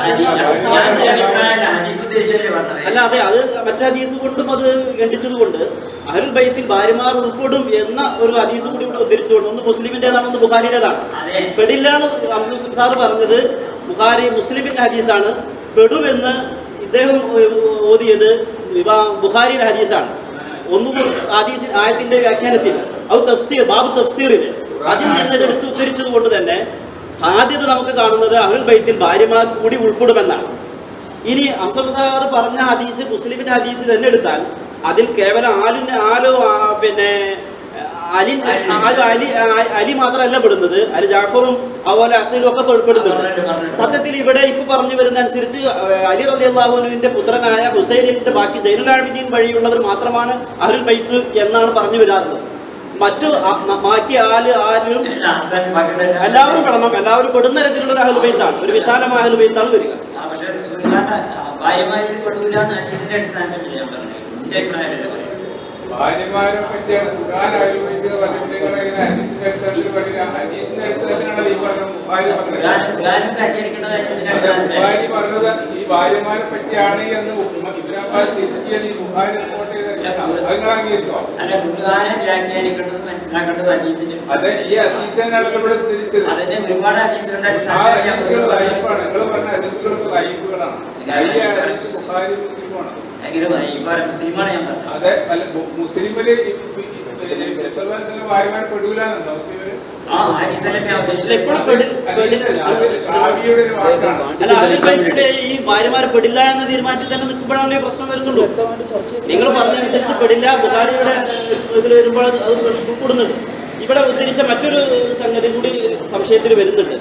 ഹദീസ് ഉദ്ദേശിച്ചല്ലേ പറഞ്ഞത് അല്ല അതെ അത് മറ്റേ ഹദീസ് കൊണ്ടും അത് ഖണ്ഡിച്ചത് കൊണ്ട് അഹ്ലുൽ ബൈത്തിൽ ഭാര്യമാർ ഉൾപ്പെടും എന്ന ഒരു ഹദീസ് കൂടി ഇവിടെ ഉദ്ധരിച്ചുകൊണ്ട് ഒന്ന് മുസ്ലിമിൻ്റെതാണ് ഒന്ന് ബുഖാരിയുടേതാണ് അതെ പെടില്ല എന്ന് അംസുൽ സാറ് പറഞ്ഞത് ബുഖാരി മുസ്ലിമിന്റെ ഹദീസാണ് പെടുമെന്ന് ഇദ്ദേഹം ഏഹ്, ഓതിയത് ഇവ- ബുഖാരിയുടെ ഹദീസാണ് ഒന്നുകൂടി ഹദീസ് ആയത്തിന്റെ വ്യാഖ്യാനത്തിൽ അത് തഫ്സീർ ബാബു തഫ്സീറിൽ അതിൽ നിന്ന് ഇതെടുത്ത് ഉദ്ധരിച്ചത് കൊണ്ട് തന്നെ സാധ്യത നമുക്ക് കാണുന്നത് അഹുൽ ബൈത്തിൽ ഭാര്യമാർ കൂടി ഉൾപ്പെടുമെന്നാണ് ഇനി അംസം സാർ പറഞ്ഞ ഹദീസ് മുസ്ലിമിന്റെ ഹദീസ് തന്നെ എടുത്താൽ അതിൽ കേവലം ആലിന് ആലോ ആ, പിന്നെ അലി ആലു അലി ആ- അലി മാത്രമല്ല പെടുന്നത് അലി ജാഫറും അതുപോലെ അത്തിലും ഒക്കെ പെട- പെടുന്നുണ്ട് സത്യത്തിൽ ഇവിടെ ഇപ്പൊ പറഞ്ഞു വരുന്ന അനുസരിച്ച് അലി റലി അള്ളാഹുവിന്റെ പുത്രനായ ഹുസൈനിന്റെ ബാക്കി ജൈനുലാബിദ്ദീൻ വഴിയുള്ളവർ മാത്രമാണ് അഹുൽ ബൈത്ത് എന്നാണ് പറഞ്ഞു വരാറുള്ളത് മറ്റു ആ- ന- ബാക്കി ആല് ആരും ഹസൻ മകളുടെ എല്ലാവരും പെടണം എല്ലാവരും പെടുന്ന തരത്തിലുള്ള ഒരു അഹുൽ ബൈത്താണ് ഒരു വിശാലമായ അഹുൽ ബൈത്താണ് വരിക ആ, പക്ഷേ റസൂലുള്ളാഹിന്റെ ഭാര്യമാരിൽ പെടൂല എന്ന് ഹദീസിന്റെ അടിസ്ഥാനത്തിൽ ഞാൻ പറഞ്ഞത് എന്റെ അഭിപ്രായമല്ല പറയുന്നത് ഭാര്യമാരെ പറ്റിയാണ് ഖുർആൻ ആലോചിച്ചത് പറഞ്ഞിട്ടുണ്ടെങ്കിൽ ഇങ്ങനെ ഹദീസിന്റെ അടിസ്ഥാനത്തിൽ പഠിക്കുക ഹദീസിന്റെ അടിസ്ഥാനത്തിലാണ് ഈ പറഞ്ഞ ബുഖാരി പറഞ്ഞത് ഖുർആൻ- ഖുർആനും വ്യാഖ്യാനിക്കേണ്ടത് ഹദീസിന്റെ അതെ, അടിസ്ഥാനത്തിലാണ് ബുഖാരി പറഞ്ഞത് ഈ ഭാര്യമാരെ പറ്റിയാണ് എന്ന് ഇബ്രാഹിം തിരുത്തിയത് ഈ ബുഖാരി റിപ്പോർട്ട് ചെയ്ത അത് നിങ്ങൾ അംഗീകരിക്കോ അല്ല ഖുർആനെ വ്യാഖ്യാനിക്കേണ്ടത് മനസ്സിലാക്കേണ്ടത് ഹദീസിന്റെ അതെ അടിസ്ഥാനത്തിൽ ഈ ഹദീസിനാണല്ലോ ഇവിടെ തിരിച്ചത് അതിന്റെ ഒരുപാട് ഹദീസുകളുടെ ആ അടിസ്ഥാനത്തിൽ ഞാൻ ഹദീസുകൾ പറഞ്ഞത്. ലൈഫാണ് നിങ്ങൾ പറഞ്ഞ ഹദീസുകളൊക്കെ ലൈഫുകളാണ് ഈ ഹദീസ് ബുഖാരി മുസ്ലിമാണ് ഭയങ്കര വൈഫാണ് മുസ്ലിമാണ് ഞാൻ പറഞ്ഞത് അതെ അല്ല മു- മുസ്ലിമില് ചെറുതായിട്ടുള്ള ഭാര്യമാരെ പെടൂലെന്നുണ്ടോ മുസ്ലിമില് ആ ഹദീസല്ലേ ഞാൻ പക്ഷെ ഉദ്ദേശിച്ചത് എപ്പോഴും പെടിൽ പെടിൽ കാവ്യയുടെ ഒരു വാക്കാണ് അല്ല അഹുൽ ബൈത്തിലെ ഈ ഭാര്യമാർ പെടില്ല എന്ന തീരുമാനത്തിൽ തന്നെ നിൽക്കുമ്പോഴാണ് ഈ പ്രശ്നം വരുന്നുള്ളൂ നിങ്ങൾ പറഞ്ഞതനുസരിച്ച് പെടില്ല ബുഖാരിയുടെ ഇതിൽ വരുമ്പോൾ അത് അത് ഉൾപ്പെടുന്നുണ്ട് ഇവിടെ ഉദ്ധരിച്ച മറ്റൊരു സംഗതി കൂടി സംശയത്തിൽ വരുന്നുണ്ട്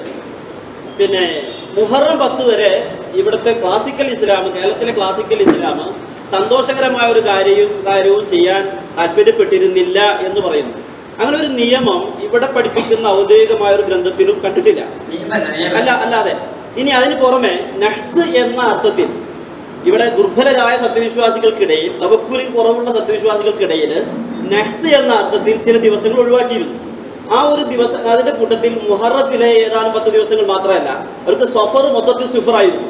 പിന്നെ മുഹറം പത്ത് വരെ ഇവിടുത്തെ ക്ലാസിക്കൽ ഇസ്ലാം കേരളത്തിലെ ക്ലാസിക്കൽ ഇസ്ലാം സന്തോഷകരമായ ഒരു കാര്യവും കാര്യവും ചെയ്യാൻ താല്പര്യപ്പെട്ടിരുന്നില്ല എന്ന് പറയുന്നു അങ്ങനെ ഒരു നിയമം ഇവിടെ പഠിപ്പിക്കുന്ന ഔദ്യോഗികമായ ഒരു ഗ്രന്ഥത്തിലും കണ്ടിട്ടില്ല നിയമല്ല നിയമം അല്ല അല്ലാതെ ഇനി അതിന് പുറമെ നഹ്സ് എന്ന അർത്ഥത്തിൽ ഇവിടെ ദുർബലരായ സത്യവിശ്വാസികൾക്കിടയിൽ തവക്കുലിൽ കുറവുള്ള സത്യവിശ്വാസികൾക്കിടയിൽ നഹ്സ് എന്ന അർത്ഥത്തിൽ ചില ദിവസങ്ങൾ ഒഴിവാക്കിയിരുന്നു ആ ഒരു ദിവസം അതിന്റെ കൂട്ടത്തിൽ മുഹറത്തിലെ ഏതാനും പത്ത് ദിവസങ്ങൾ മാത്രമല്ല അവർക്ക് സഫർ മൊത്തത്തിൽ സുഫറായിരുന്നു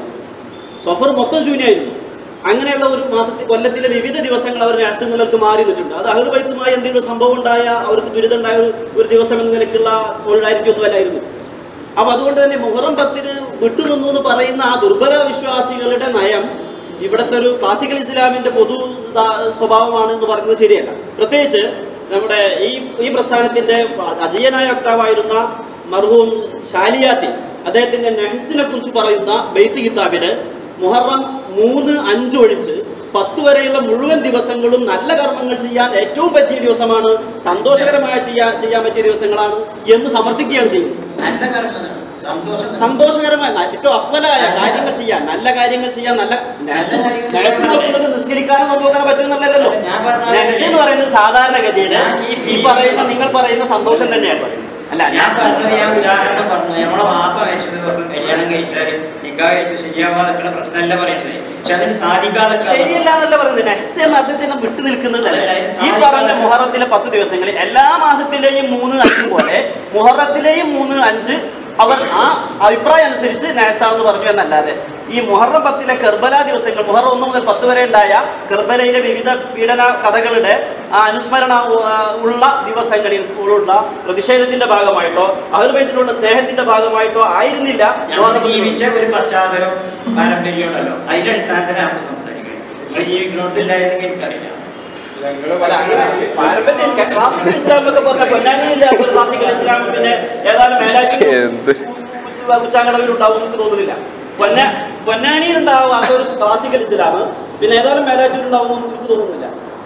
സഫർ മൊത്തം ശൂന്യമായിരുന്നു അങ്ങനെയുള്ള ഒരു മാസത്തിൽ കൊല്ലത്തിലെ വിവിധ ദിവസങ്ങൾ അവർ രാഷ്ട്രീയങ്ങൾക്ക് മാറി നിന്നിട്ടുണ്ട് അത് അഹുബൈത്തുമായി എന്തെങ്കിലും സംഭവം ഉണ്ടായ അവർക്ക് ദുരിതം ഉണ്ടായ ഒരു ഒരു ദിവസം എന്ന നിലയ്ക്കുള്ള സോളിഡാരിറ്റി ഒന്നും അല്ലായിരുന്നു അപ്പൊ അതുകൊണ്ട് തന്നെ മുഹറം പത്തിന് വിട്ടുനിന്നു എന്ന് പറയുന്ന ആ ദുർബല വിശ്വാസികളുടെ നയം ഇവിടുത്തെ ഒരു ക്ലാസിക്കൽ ഇസ്ലാമിന്റെ പൊതു ദാ- സ്വഭാവമാണ് എന്ന് പറയുന്നത് ശരിയല്ല പ്രത്യേകിച്ച് നമ്മുടെ ഈ ഈ പ്രസ്ഥാനത്തിന്റെ അജയനായ വക്താവായിരുന്ന മർഹൂം ഷാലിയാത്തി അദ്ദേഹത്തിന്റെ നെഹസിനെ കുറിച്ച് പറയുന്ന ബെയ്ത്ത് കിതാബില് മുഹറം മൂന്ന് അഞ്ച് ഒഴിച്ച് പത്ത് വരെയുള്ള മുഴുവൻ ദിവസങ്ങളും നല്ല കർമ്മങ്ങൾ ചെയ്യാൻ ഏറ്റവും പറ്റിയ ദിവസമാണ് സന്തോഷകരമായ ചെയ്യാൻ ചെയ്യാൻ പറ്റിയ ദിവസങ്ങളാണ് എന്ന് സമർത്ഥിക്കുകയാണ് ചെയ്യുന്നത് നല്ല കർമ്മമാണ് സന്തോഷം സന്തോഷകരമായ ന- ഏറ്റവും അഫലായ കാര്യങ്ങൾ ചെയ്യാൻ നല്ല കാര്യങ്ങൾ ചെയ്യാൻ നല്ല നല്ല കാര്യങ്ങൾ നഴ്സ് നോക്കുന്നത് നിസ്കരിക്കാനോ നോക്കാനോ പറ്റുന്നല്ലോ ഞാൻ പറഞ്ഞത് നഴ്സ് എന്ന് പറയുന്നത് സാധാരണഗതിയിൽ ഞാൻ ഈ ഈ ഫീൽഡിൽ- പറയുന്ന നിങ്ങൾ പറയുന്ന സന്തോഷം തന്നെയാണ് പറയുന്നത് അല്ല ഞാൻ ഞാൻ പറഞ്ഞത് ഞാൻ ഉദാഹരണം പറഞ്ഞു നമ്മളെ വാപ്പ മരിച്ച ദിവസം കല്യാണം കഴിച്ചാൽ നിക്കാ കഴിച്ചു ശരിയാവാതൊക്കെ പ്രശ്നമല്ല പറയുന്നത് പക്ഷെ അതിന് സാധിക്കാതെ ശരിയല്ല എന്നല്ല പറയുന്നത് നഹ്സ് എന്ന അർത്ഥത്തിന് വിട്ടു നിൽക്കുന്നതല്ല അല്ല, അതിന് ഈ സാധിക്കാതെ- പറഞ്ഞ മുഹറത്തിലെ പത്ത് ദിവസങ്ങളിൽ എല്ലാ മാസത്തിലെയും മൂന്ന് അഞ്ച് പോലെ മുഹറത്തിലെയും മൂന്ന് അഞ്ച് അവർ ആ അഭിപ്രായം അനുസരിച്ച് നഹസാണെന്ന് പറഞ്ഞു എന്നല്ലാതെ ഈ മുഹറം പത്തിലെ കർബല ദിവസങ്ങൾ മുഹറം ഒന്ന് മുതൽ പത്ത് വരെ ഉണ്ടായ കർബലയിലെ വിവിധ പീഡന കഥകളുടെ ആ അനുസ്മരണ ആ, ഉള്ള ദിവസങ്ങളിൽ ഉള്ള പ്രതിഷേധത്തിന്റെ ഭാഗമായിട്ടോ അഹർബൈത്തിലുള്ള സ്നേഹത്തിന്റെ ഭാഗമായിട്ടോ ആയിരുന്നില്ല നമ്മൾ മുഹറം പത്ത് ജീവിച്ച ഒരു പശ്ചാത്തലവും പാരമ്പര്യവും ഉണ്ടല്ലോ അതിന്റെ അടിസ്ഥാനത്തിലാണ് നമ്മൾ സംസാരിക്കുന്നത് നിങ്ങൾ ജീവിക്കുന്നിടത്തില്ലായിരുന്നെങ്കിൽ എനിക്കറിയില്ല അല്ല, അങ്ങനെ പാരമ്പര്യം ക- ക്ലാസിക്കൽ ഇസ്ലാം എന്നൊക്കെ പറഞ്ഞ പൊന്നാനിയില്ലാത്ത ക്ലാസിക്കൽ ഇസ്ലാം പിന്നെ ഏതായാലും എന്ത്? ഉച്ചാങ്കടവിലുണ്ടാവും എനിക്ക് തോന്നുന്നില്ല പൊന്ന പൊന്നാനിയിലുണ്ടാവാത്ത ഒരു ക്ലാസിക്കൽ ഇസ്ലാം പിന്നെ ഏതായാലും മേലാറ്റൂരുണ്ടാവും എനിക്ക് തോന്നുന്നില്ല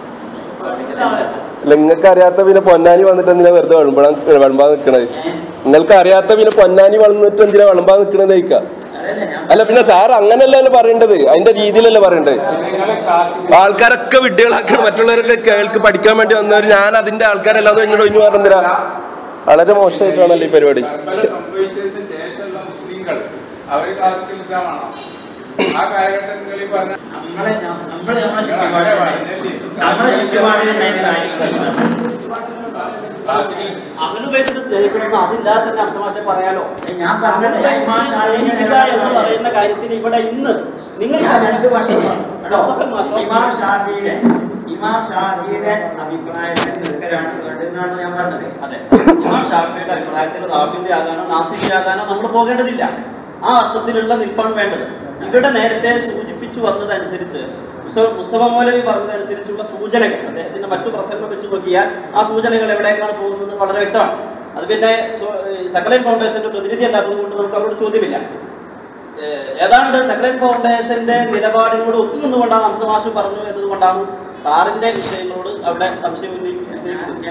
നിങ്ങൾക്ക് അറിയാത്ത പിന്നെ പൊന്നാനി വന്നിട്ട് എന്തിനാ വെറുതെ വിളമ്പാൻ വിളമ്പാൻ നിൽക്കണത് നിങ്ങൾക്ക് അറിയാത്ത പിന്നെ പൊന്നാനി വളർന്നിട്ട് എന്തിനാ വിളമ്പാൻ നിൽക്കണത് ചോദിക്കുക അതല്ല ഞാൻ അല്ല പിന്നെ സാർ അങ്ങനല്ലല്ലോ പറയേണ്ടത് അതിന്റെ രീതിയിലല്ലേ പറയേണ്ടത് ആൾക്കാരൊക്കെ വിഡ്ഢികളാക്കണം മറ്റുള്ളവരൊക്കെ കേൾക്ക് പഠിക്കാൻ വേണ്ടി വന്നവർ ഞാൻ അതിന്റെ ആൾക്കാരെല്ലാം എന്നോട് ഒഴിഞ്ഞു പറഞ്ഞില്ല വളരെ മോശമായിട്ടാണല്ലോ ഈ പരിപാടി കർബല സംഭവിച്ചതിന് ശേഷമുള്ള മുസ്ലിങ്ങൾ അവർ ക്ലാസിക്കൽ ഇസ്ലാമാണോ ആ കാലഘട്ടങ്ങളിൽ പറഞ്ഞ നമ്മളെ നമ്മൾ നമ്മളെ ചുറ്റുപാടിൽ നമ്മുടെ ചുറ്റുപാടിലുണ്ടായിരുന്ന കാര്യങ്ങൾ ക്ലാസിക്കൽ അഹ്ലുബൈത്തിനെ സ്നേഹിക്കണമെന്ന് അതില്ലാത്ത തന്നെ അംശമാശെ പറയാലോ ഞാൻ പറഞ്ഞത് ഇമാം ഷാഫിഈ സ്നേഹിക്കുക എന്ന് പറയുന്ന കാര്യത്തിന് ഇവിടെ ഇന്ന് നിങ്ങൾ ഞാൻ രണ്ട് ഭാഷ അഷ്റഫുൽ മാഷോ? ഇമാം ഷാഫിയുടെ ഇമാം ഷാഫിയുടെ അഭിപ്രായത്തിൽ നിൽക്കലാണ് വേണ്ടതെന്നാണ് ഞാൻ പറഞ്ഞത് അതെ ഇമാം ഷാഫിയുടെ അഭിപ്രായത്തിൽ റാഫിദിയാകാനോ നാസിബിയാകാനോ നമ്മൾ പോകേണ്ടതില്ല ആ അർത്ഥത്തിലുള്ള നിൽപ്പാണ് വേണ്ടത് ഇവിടെ നേരത്തെ സൂചിപ്പിച്ചു വന്നതനുസരിച്ച് മുസ- മുസ്തഫ മൗലവി പറഞ്ഞതനുസരിച്ചുള്ള സൂചനകൾ അദ്ദേഹത്തിന്റെ മറ്റു പ്രസംഗം വെച്ച് നോക്കിയാൽ ആ സൂചനകൾ എവിടേക്കാണ് പോകുന്നത് വളരെ വ്യക്തമാണ് അത് പിന്നെ സോ- ഈ സക്കലൈൻ ഫൗണ്ടേഷന്റെ പ്രതിനിധി അല്ലാത്തത് കൊണ്ട് നമുക്ക് അവരോട് ചോദ്യമില്ല ഏഹ് ഏതാണ്ട് സക്കലൈൻ ഫൗണ്ടേഷന്റെ നിലപാടിനോട് ഒത്തുനിന്നുകൊണ്ടാണ് അംശമാഷ് പറഞ്ഞു എന്നതുകൊണ്ടാണ് സാറിന്റെ വിഷയങ്ങളോട് അവിടെ സംശയം ഉന്നയിക്കുന്നത്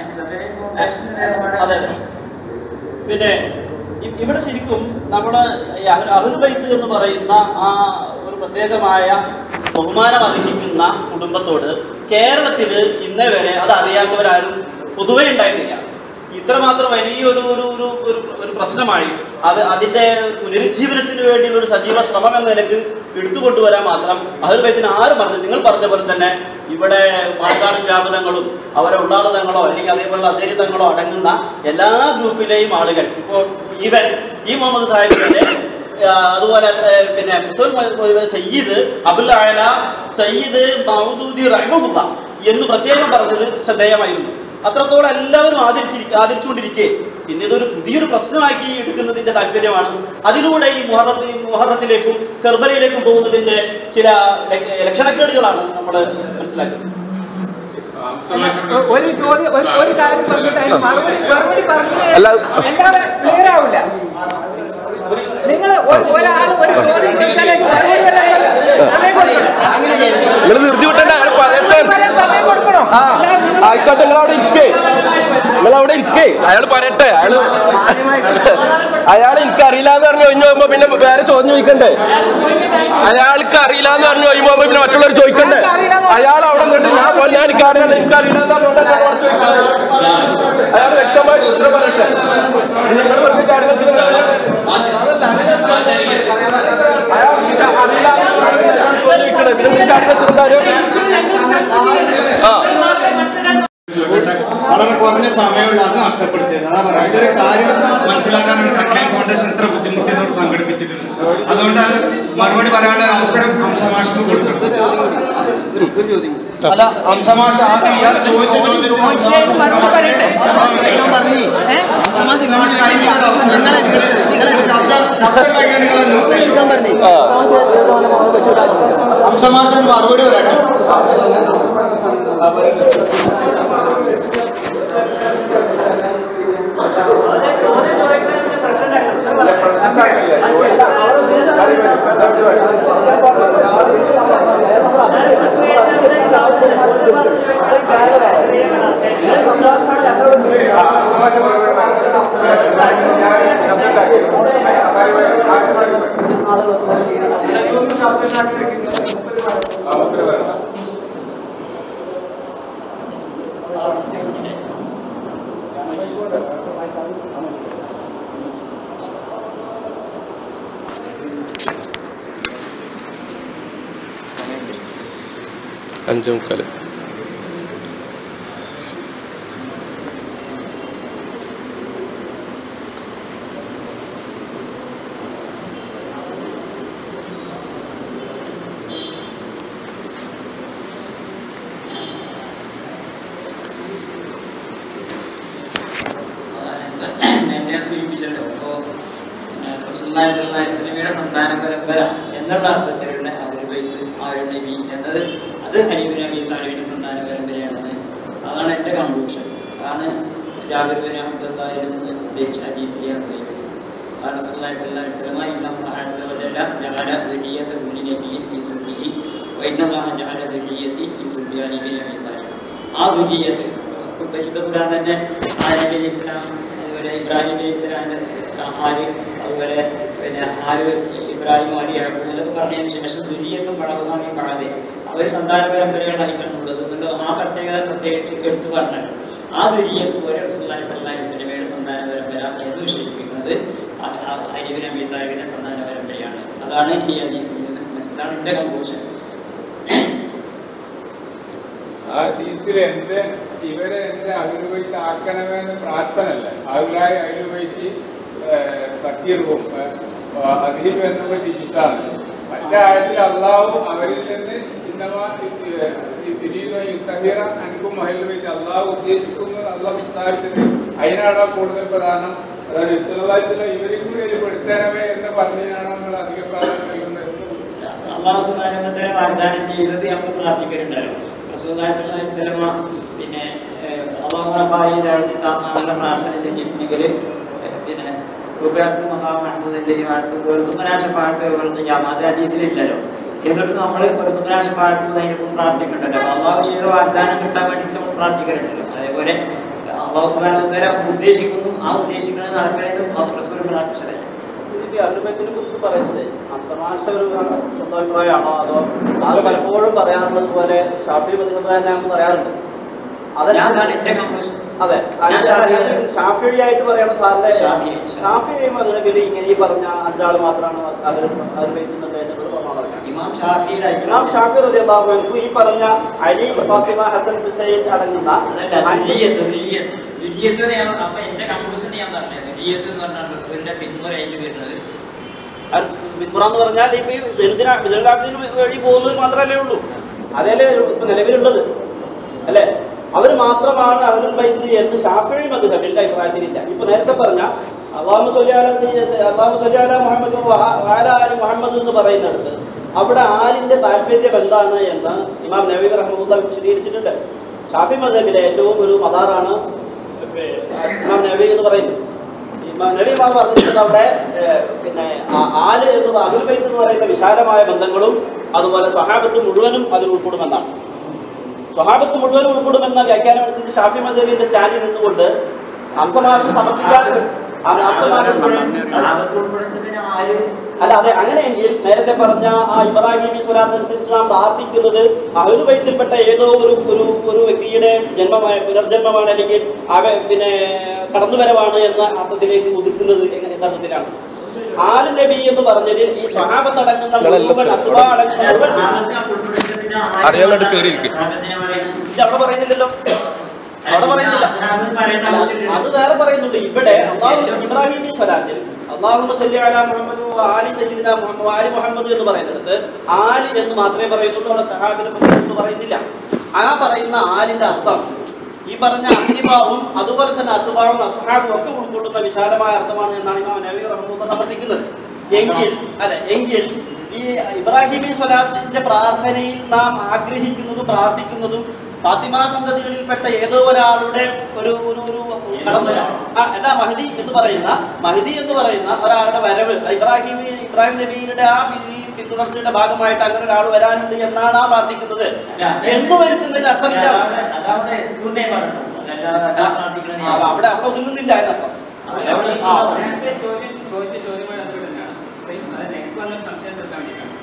അതെ അതെ പിന്നെ ഇ- ഇവിടെ ശരിക്കും നമ്മൾ അഹുൽബൈത്ത് എന്ന് പറയുന്ന ആ ഒരു പ്രത്യേകമായ ബഹുമാനം അർഹിക്കുന്ന കുടുംബത്തോട് കേരളത്തിൽ ഇന്നേ വരെ അത് അറിയാത്തവരാരും പൊതുവേ ഉണ്ടായിട്ടില്ല ഇത്രമാത്രം വലിയൊരു ഒരു ഒരു ഒരു ഒരു പ്രശ്നമായി അത് അതിന്റെ പുനരുജ്ജീവനത്തിന് വേണ്ടിയുള്ള ഒരു സജീവ ശ്രമം എന്ന നിലക്ക് എടുത്തുകൊണ്ടുവരാൻ മാത്രം അഹുൽബൈത്തിന് ആരും പറഞ്ഞു നിങ്ങൾ പറഞ്ഞ പോലെ തന്നെ ഇവിടെ പാലക്കാട് ശാബദങ്ങളും അവരെ ഉള്ളാടതങ്ങളോ അല്ലെങ്കിൽ അതേപോലെ അസേരി തങ്ങളോ അടങ്ങുന്ന എല്ലാ ഗ്രൂപ്പിലെയും ആളുകൾ ഇപ്പോൾ ഈവൻ ഈ മുഹമ്മദ് സാഹിബ് തന്നെ ആ, അതുപോലെ ഏ, പിന്നെ മുസോൽ മൊയ്‌ബൻ സയ്യിദ് അബുൽ അയല സയ്യിദ് മൗദൂദി റഹ്മുല്ല എന്ന് പ്രത്യേകം പറഞ്ഞത് ശ്രദ്ധേയമായിരുന്നു അത്രത്തോളം എല്ലാവരും ആദരിച്ചിരിക്കുക ആദരിച്ചുകൊണ്ടിരിക്കെ പിന്നെ ഇതൊരു പുതിയൊരു പ്രശ്നമാക്കി എടുക്കുന്നതിന്റെ താല്പര്യമാണ് അതിലൂടെ ഈ മുഹറത്തി മുഹറത്തിലേക്കും കർബലയിലേക്കും പോകുന്നതിന്റെ ചില ല- ലക്ഷണക്കേടുകളാണ് നമ്മൾ മനസ്സിലാക്കുന്നത് ഒരു ചോദ്യം ഒരു ഒരു കാര്യം പറഞ്ഞിട്ട് അതിന് മറുപടി മറുപടി പറഞ്ഞില്ലേ അല്ല. അല്ലാതെ ക്ലിയർ ആവില്ല നിങ്ങൾ ഒരാൾ ഒരു ചോദ്യം ചോദിച്ചാൽ അതിന് മറുപടി പറയാൻ സമയം കൊടുക്കണം നിങ്ങൾ ധൃതി വിട്ടണ്ട അയാൾ പറയട്ടെ മറുപടി പറയാൻ സമയം കൊടുക്കണം ആ അല്ലാതെ നിങ്ങൾ ആയിക്കോട്ടെ നിങ്ങൾ അവിടെ ഇരിക്കേ നിങ്ങൾ അവിടെ ഇരിക്കേ അയാൾ പറയട്ടെ അയാൾ അയാൾ എനിക്ക് അറിയില്ല എന്ന് പറഞ്ഞു കഴിഞ്ഞു പോകുമ്പോ പിന്നെ വേറെ ചോദ്യം ചോദിക്കണ്ടേ അയാൾക്ക് അറിയില്ല എന്ന് പറഞ്ഞു കഴിയുമ്പോ പിന്നെ മറ്റുള്ളവർ ചോദിക്കണ്ടേ അയാൾ അവിടെ നിന്നിട്ട് ഞാൻ പോ- ഞാൻ എനിക്ക് അറിയില്ല എനിക്ക് അറിയില്ല എന്ന് പറഞ്ഞുകൊണ്ട് എന്നോട് ചോദിക്കുന്നത് അയാൾ വ്യക്തമായി ഉത്തരം പറയട്ടെ നിങ്ങൾ കുറച്ച് കാര്യങ്ങൾ അയാൾ എനിക്ക് അറിയില്ല എന്ന് പറഞ്ഞുകൊണ്ടാണ് ചോദിക്കണേ പിന്നെ എനിക്ക് അറിയില്ല വെച്ചിട്ടുണ്ടാരും ആ വളരെ കുറഞ്ഞ സമയമുള്ളതാണ് നഷ്ടപ്പെടുത്തിയത് അതാ പറയുന്നത് ഇതൊരു കാര്യം മനസ്സിലാക്കാനാണ് സക്ലൈൻ ഫൗണ്ടേഷൻ ഇത്ര ബുദ്ധിമുട്ടിനോട് സംഘടിപ്പിച്ചിട്ടുള്ളത് അതുകൊണ്ടാണ് മറുപടി പറയാനുള്ള ഒരു അവസരം അംശമാഷിന് കൊടുക്കുന്നത് അല്ല അംശമാഷ ആദ്യം ഇയാൾ ചോദിച്ച ചോദ്യത്തിന് തീർച്ചയായും മറുപടി പറയട്ടെ ഏ? അംശമാഷ് കഴിഞ്ഞ ഒരു അവസരം നിങ്ങളെ ശബ്ദം ശബ്ദം ഉണ്ടാക്കിയാൽ നിങ്ങളെ അംശമാഷൻ മറുപടി പറയട്ടെ സംഭാഷണം അഞ്ചേ മുക്കാല് നേരത്തെ സൂചിപ്പിച്ചല്ലോ അപ്പോൾ സിനിമയുടെ സന്താന പരമ്പര എന്നുള്ള അർത്ഥത്തിലുള്ള അവരുബൈത്ത് ആരും നബി എന്നത് അത് ഹരീബ് നബി താലിബിന്റെ സന്താന പരമ്പരയാണെന്ന് അതാണ് എൻ്റെ കൺക്ലൂഷൻ അതാണ് ജാബിർ ബിൻ അബ്ദുല്ലാഹിലും ഉദ്ദേശിച്ച ഹദീസിലെയാണ് സൂചിപ്പിച്ചത് قال رسول الله صلى الله عليه وسلم إن الله عز وجل جعل ذرية كل نبي في سلبه وإن الله جعل ذريتي في سلب علي بن أبي طالب ആ ദുരിയത്ത് പരിശുദ്ധ ഖുർആൻ തന്നെ ആദം അലൈഹി ഇസ്ലാം അതുപോലെ ഇബ്രാഹിം അലൈഹി ഇസ്ലാമിന്റെ ആര് അതുപോലെ പിന്നെ ആര് ഇബ്രാഹിം ആര് യാക്കൂബ് ഇതൊക്കെ പറഞ്ഞതിന് ശേഷം ദുരിയത്തും പഴകുമാമി പഴതെ അവർ സന്താന പരമ്പരകളായിട്ടാണ് ഉള്ളത് അതുകൊണ്ട് ആ പ്രത്യേകത പ്രത്യേകിച്ച് എടുത്തു പറഞ്ഞത് ആ ദുരിയത്ത് പോലെ സുല്ലാഹി സല്ലാഹി സിനിമയുടെ സന്താന പരമ്പര എന്ന് വിശേഷിപ്പിക്കുന്നത് അരിബിൻ അബി താലിബിന്റെ സന്താന പരമ്പരയാണ് അതാണ് ഈ ഹദീസിൽ നിന്ന് ഇതാണ് എൻ്റെ കൺക്ലൂഷൻ ആ ഹദീസിൽ എന്റെ ഇവരെ എന്റെ അഹിലുവൈത്ത് ആക്കണമെന്ന് പ്രാർത്ഥനയല്ല അവരായി അഹിലുവൈത്ത് തക്കീർവും അധീബ് എന്നുള്ള ജിസാണ് മറ്റേ ആയത്തിൽ അള്ളാഹു അവരിൽ നിന്ന് ഇന്നമാ തഹീറ അൻകും അഹിലുവൈത്ത് അള്ളാഹു ഉദ്ദേശിക്കുന്നത് അള്ളാഹു സ്ഥാപിച്ചത് അതിനാണോ കൂടുതൽ പ്രധാനം അതായത് വിശ്വലാഴ്ച ഇവരും കൂടി അതിൽ പെടുത്തണമേ എന്ന് പറഞ്ഞതിനാണോ നിങ്ങൾ അധിക പ്രാധാന്യം നൽകുന്നത് അള്ളാഹു സുബാനുഭവത്തിനെ വാഗ്ദാനം ചെയ്തത് നമ്മൾ പ്രാർത്ഥിക്കലുണ്ടല്ലോ റസൂലുള്ളാഹി സ്വല്ലല്ലാഹി അലൈഹി വസല്ലമ പിന്നെ അള്ളാഹുടെ പ്രാർത്ഥന ചെയ്തിട്ടുണ്ടെങ്കിൽ പിന്നെ ഉപയാസ് മഹാ മഹമ്മൂദിന്റെ വാഴ്ത്ത് പെറുസുമനാശ പാട്ട് ഇവർക്ക് ജമാഅത്ത് ഹദീസിലില്ലല്ലോ എന്നിട്ട് നമ്മൾ പെറുസുമനാശ പാട്ട് അതിനൊപ്പം പ്രാർത്ഥിക്കണ്ടല്ലോ അള്ളാഹു ചെയ്ത വാഗ്ദാനം കിട്ടാൻ വേണ്ടിയിട്ട് നമ്മൾ പ്രാർത്ഥിക്കലുണ്ടല്ലോ അതേപോലെ അള്ളാഹു സുബാനുഭവത്തിനെ ഉദ്ദേശിക്കുന്നു ആ ഉദ്ദേശിക്കുന്നത് നടക്കണമെന്ന് റസൂൽ പ്രാർത്ഥിച്ചതല്ലേ ഇതിന്റെ അഭിപ്രായത്തിനെ കുറിച്ച് പറയുന്നത് അസമാശ ഒരു സ്വന്തം അഭിപ്രായമാണോ അതോ അത് പലപ്പോഴും പറയാറുള്ളത് പോലെ ഷാഫി മതിഹബാനാന്ന് പറയാറുണ്ട് അതല്ല ഞാൻ അതാണ് എന്റെ കൺക്ലൂഷൻ അതെ ഞാൻ ഷാഫിയാണ്. ഷാഫി ആയിട്ട് പറയണ സാറിന്റെ ഷാഫി. ഷാഫി മതിഹബിൽ ഇങ്ങനെ ഈ പറഞ്ഞ അഞ്ചാൾ മാത്രമാണ് അവർ അവർ വയ്ക്കുന്നുണ്ട് എന്നുള്ളത് പറഞ്ഞോളാം ഇമാം ഷാഫിയുടെ ഇമാം ഷാഫി റളിയല്ലാഹു അൻഹു ഈ പറഞ്ഞ അലി ഫാത്തിമ ഹസൻ ഹുസൈൻ അടങ്ങുന്ന അതല്ല ദുരിയത്ത് ദുരിയത്ത് ദുരിയത്ത് ഞാൻ അപ്പൊ എന്റെ കൺക്ലൂഷൻ ഞാൻ പറഞ്ഞത് ദുരിയത്ത് എന്ന് പറഞ്ഞാൽ റസൂലിന്റെ പിന്മുറയായിട്ട് വരുന്നത് മിൻമുറ എന്ന് പറഞ്ഞാൽ ഇപ്പൊ ഈ ദരിദ്ര ദരിദ്രാട്ടിന് വഴി പോകുന്നത് മാത്രമല്ലേ ഉള്ളൂ അതല്ലേ ഇപ്പൊ നിലവിലുള്ളത് അല്ലേ അവർ മാത്രമാണ് അവരും ബൈത്ത് എന്ന് ഷാഫി മധുഹബിന്റെ അഭിപ്രായത്തിലില്ല ഇപ്പൊ നേരത്തെ പറഞ്ഞ അള്ളാഹു സൊല്ലാല അള്ളാഹു സൊല്ലാല മുഹമ്മദ് വാല ആലി മുഹമ്മദ് എന്ന് പറയുന്നിടത്ത് അവിടെ ആലിന്റെ താല്പര്യം എന്താണ് എന്ന് ഇമാം നബി റഹ്മുല്ല വിശദീകരിച്ചിട്ടുണ്ട് ഷാഫി മധബിലെ ഏറ്റവും ഒരു മദാറാണ് ഇമാം നബി എന്ന് പറയുന്നത് ഇമാം നബി ഇമാം പറഞ്ഞിട്ടുണ്ട് അവിടെ ഏഹ്, പിന്നെ ആ- ആല് എന്ന് അഹുൽബൈത്ത് എന്ന് പറയുന്ന വിശാലമായ ബന്ധങ്ങളും അതുപോലെ സ്വഹാബത്ത് മുഴുവനും അതിൽ ഉൾപ്പെടുമെന്നാണ് സ്വഹാബത്ത് മുഴുവനും ഉൾപ്പെടുമെന്ന വ്യാഖ്യാനം അനുസരിച്ച് ഷാഫി മദബിന്റെ സ്റ്റാൻഡിൽ നിന്നുകൊണ്ട് ഹംസമാഷം സമർത്ഥിക്കാൻ ആ ഹംസമാഷം സഹാബത്ത് ഉൾപ്പെടുന്നതിന് ആര് അല്ല അതെ അങ്ങനെയെങ്കിൽ നേരത്തെ പറഞ്ഞ ആ ഇബ്രാഹിമി സ്വലാത്ത് അനുസരിച്ച് നാം പ്രാർത്ഥിക്കുന്നത് അഹുബൈത്തിൽപ്പെട്ട ഏതോ ഒരു ഒരു ഒരു വ്യക്തിയുടെ ജന്മമായ പുനർജന്മമാണ് അല്ലെങ്കിൽ അവ പിന്നെ കടന്നുവരവാണ് എന്ന അർത്ഥത്തിലേക്ക് ഒതുക്കുന്നത് എങ്ങനെ എന്ന അർത്ഥത്തിലാണ് ആല് നബി എന്ന് പറഞ്ഞതിൽ ഈ സ്വഹാബത്ത് അടങ്ങുന്ന മുഴുവൻ അത്തുബ അടങ്ങുന്ന മുഴുവൻ സഹാബത്തിനെ ഉൾപ്പെടുന്നതിന് ആര് അറിയാണ്ട് കേറിയിരിക്ക്. സഹാബത്തിനെ പറയുന്നത് ഇത് അവിടെ പറയുന്നില്ലല്ലോ അവിടെ പറയുന്നില്ല സഹാബത്ത് പറയേണ്ട അല്ല, ആവശ്യമില്ല അത് വേറെ പറയുന്നുണ്ട് ഇവിടെ അള്ളാഹു ഇബ്രാഹിമി സ്വലാത്തിൽ അള്ളാഹു സല്ലി അല മുഹമ്മദ് ആലി സയ്യിദിന മുഹമ്മദ് ആലി മുഹമ്മദ് എന്ന് പറയുന്നിടത്ത് ആലി എന്ന് മാത്രമേ പറയുന്നുള്ളൂ അവിടെ സഹാബിനെ പറ്റി എന്ന് പറയുന്നില്ല ആ പറയുന്ന ആലിന്റെ അർത്ഥം ഈ പറഞ്ഞ അത്തിബാവും അതുപോലെ തന്നെ അത്തുബാവും അസ്ഹാബും ഒക്കെ ഉൾക്കൊള്ളുന്ന വിശാലമായ അർത്ഥമാണ് എന്നാണ് ഇമാം നബി റഹ്മൂത്ത സമർത്ഥിക്കുന്നത് എങ്കിൽ അല്ലെ എങ്കിൽ ഈ ഇബ്രാഹിമി സ്വലാത്തിന്റെ പ്രാർത്ഥനയിൽ നാം ആഗ്രഹിക്കുന്നതും പ്രാർത്ഥിക്കുന്നതും ഫാത്തിമ സന്തതികളിൽപ്പെട്ട ഏതോ ഒരാളുടെ ഒരു ഒരു ഒരു കടന്നു ആ, അല്ല മഹദി എന്ന് പറയുന്ന മഹദി എന്ന് പറയുന്ന ഒരാളുടെ വരവ് ഇബ്രാഹിം ഇബ്രാഹിം നബിയുടെ ആ ഈ പിന്തുടർച്ചയുടെ ഭാഗമായിട്ട് അങ്ങനെ ഒരാൾ വരാനുണ്ട് എന്നാണ് ആ പ്രാർത്ഥിക്കുന്നത് എന്ന് വരുത്തുന്നതിന് അർത്ഥമില്ല അതവിടെ അതവിടെ എത്തുന്നേ പറഞ്ഞു അതല്ലാതെ അതാ പ്രാർത്ഥിക്കണത് ആ, അവിടെ അവിടെ ഒതുങ്ങുന്നില്ല എന്നർത്ഥം അതവിടെ ആ, എത്തുന്ന പറഞ്ഞു. നേരത്തെ ചോദ്യം ചോദിച്ച ചോദ്യമായി ബന്ധപ്പെട്ട് തന്നെയാണ് സെയിം അതായത് എനിക്ക് വന്നൊരു സംശയം തീർക്കാൻ വേണ്ടിയിട്ടാണ്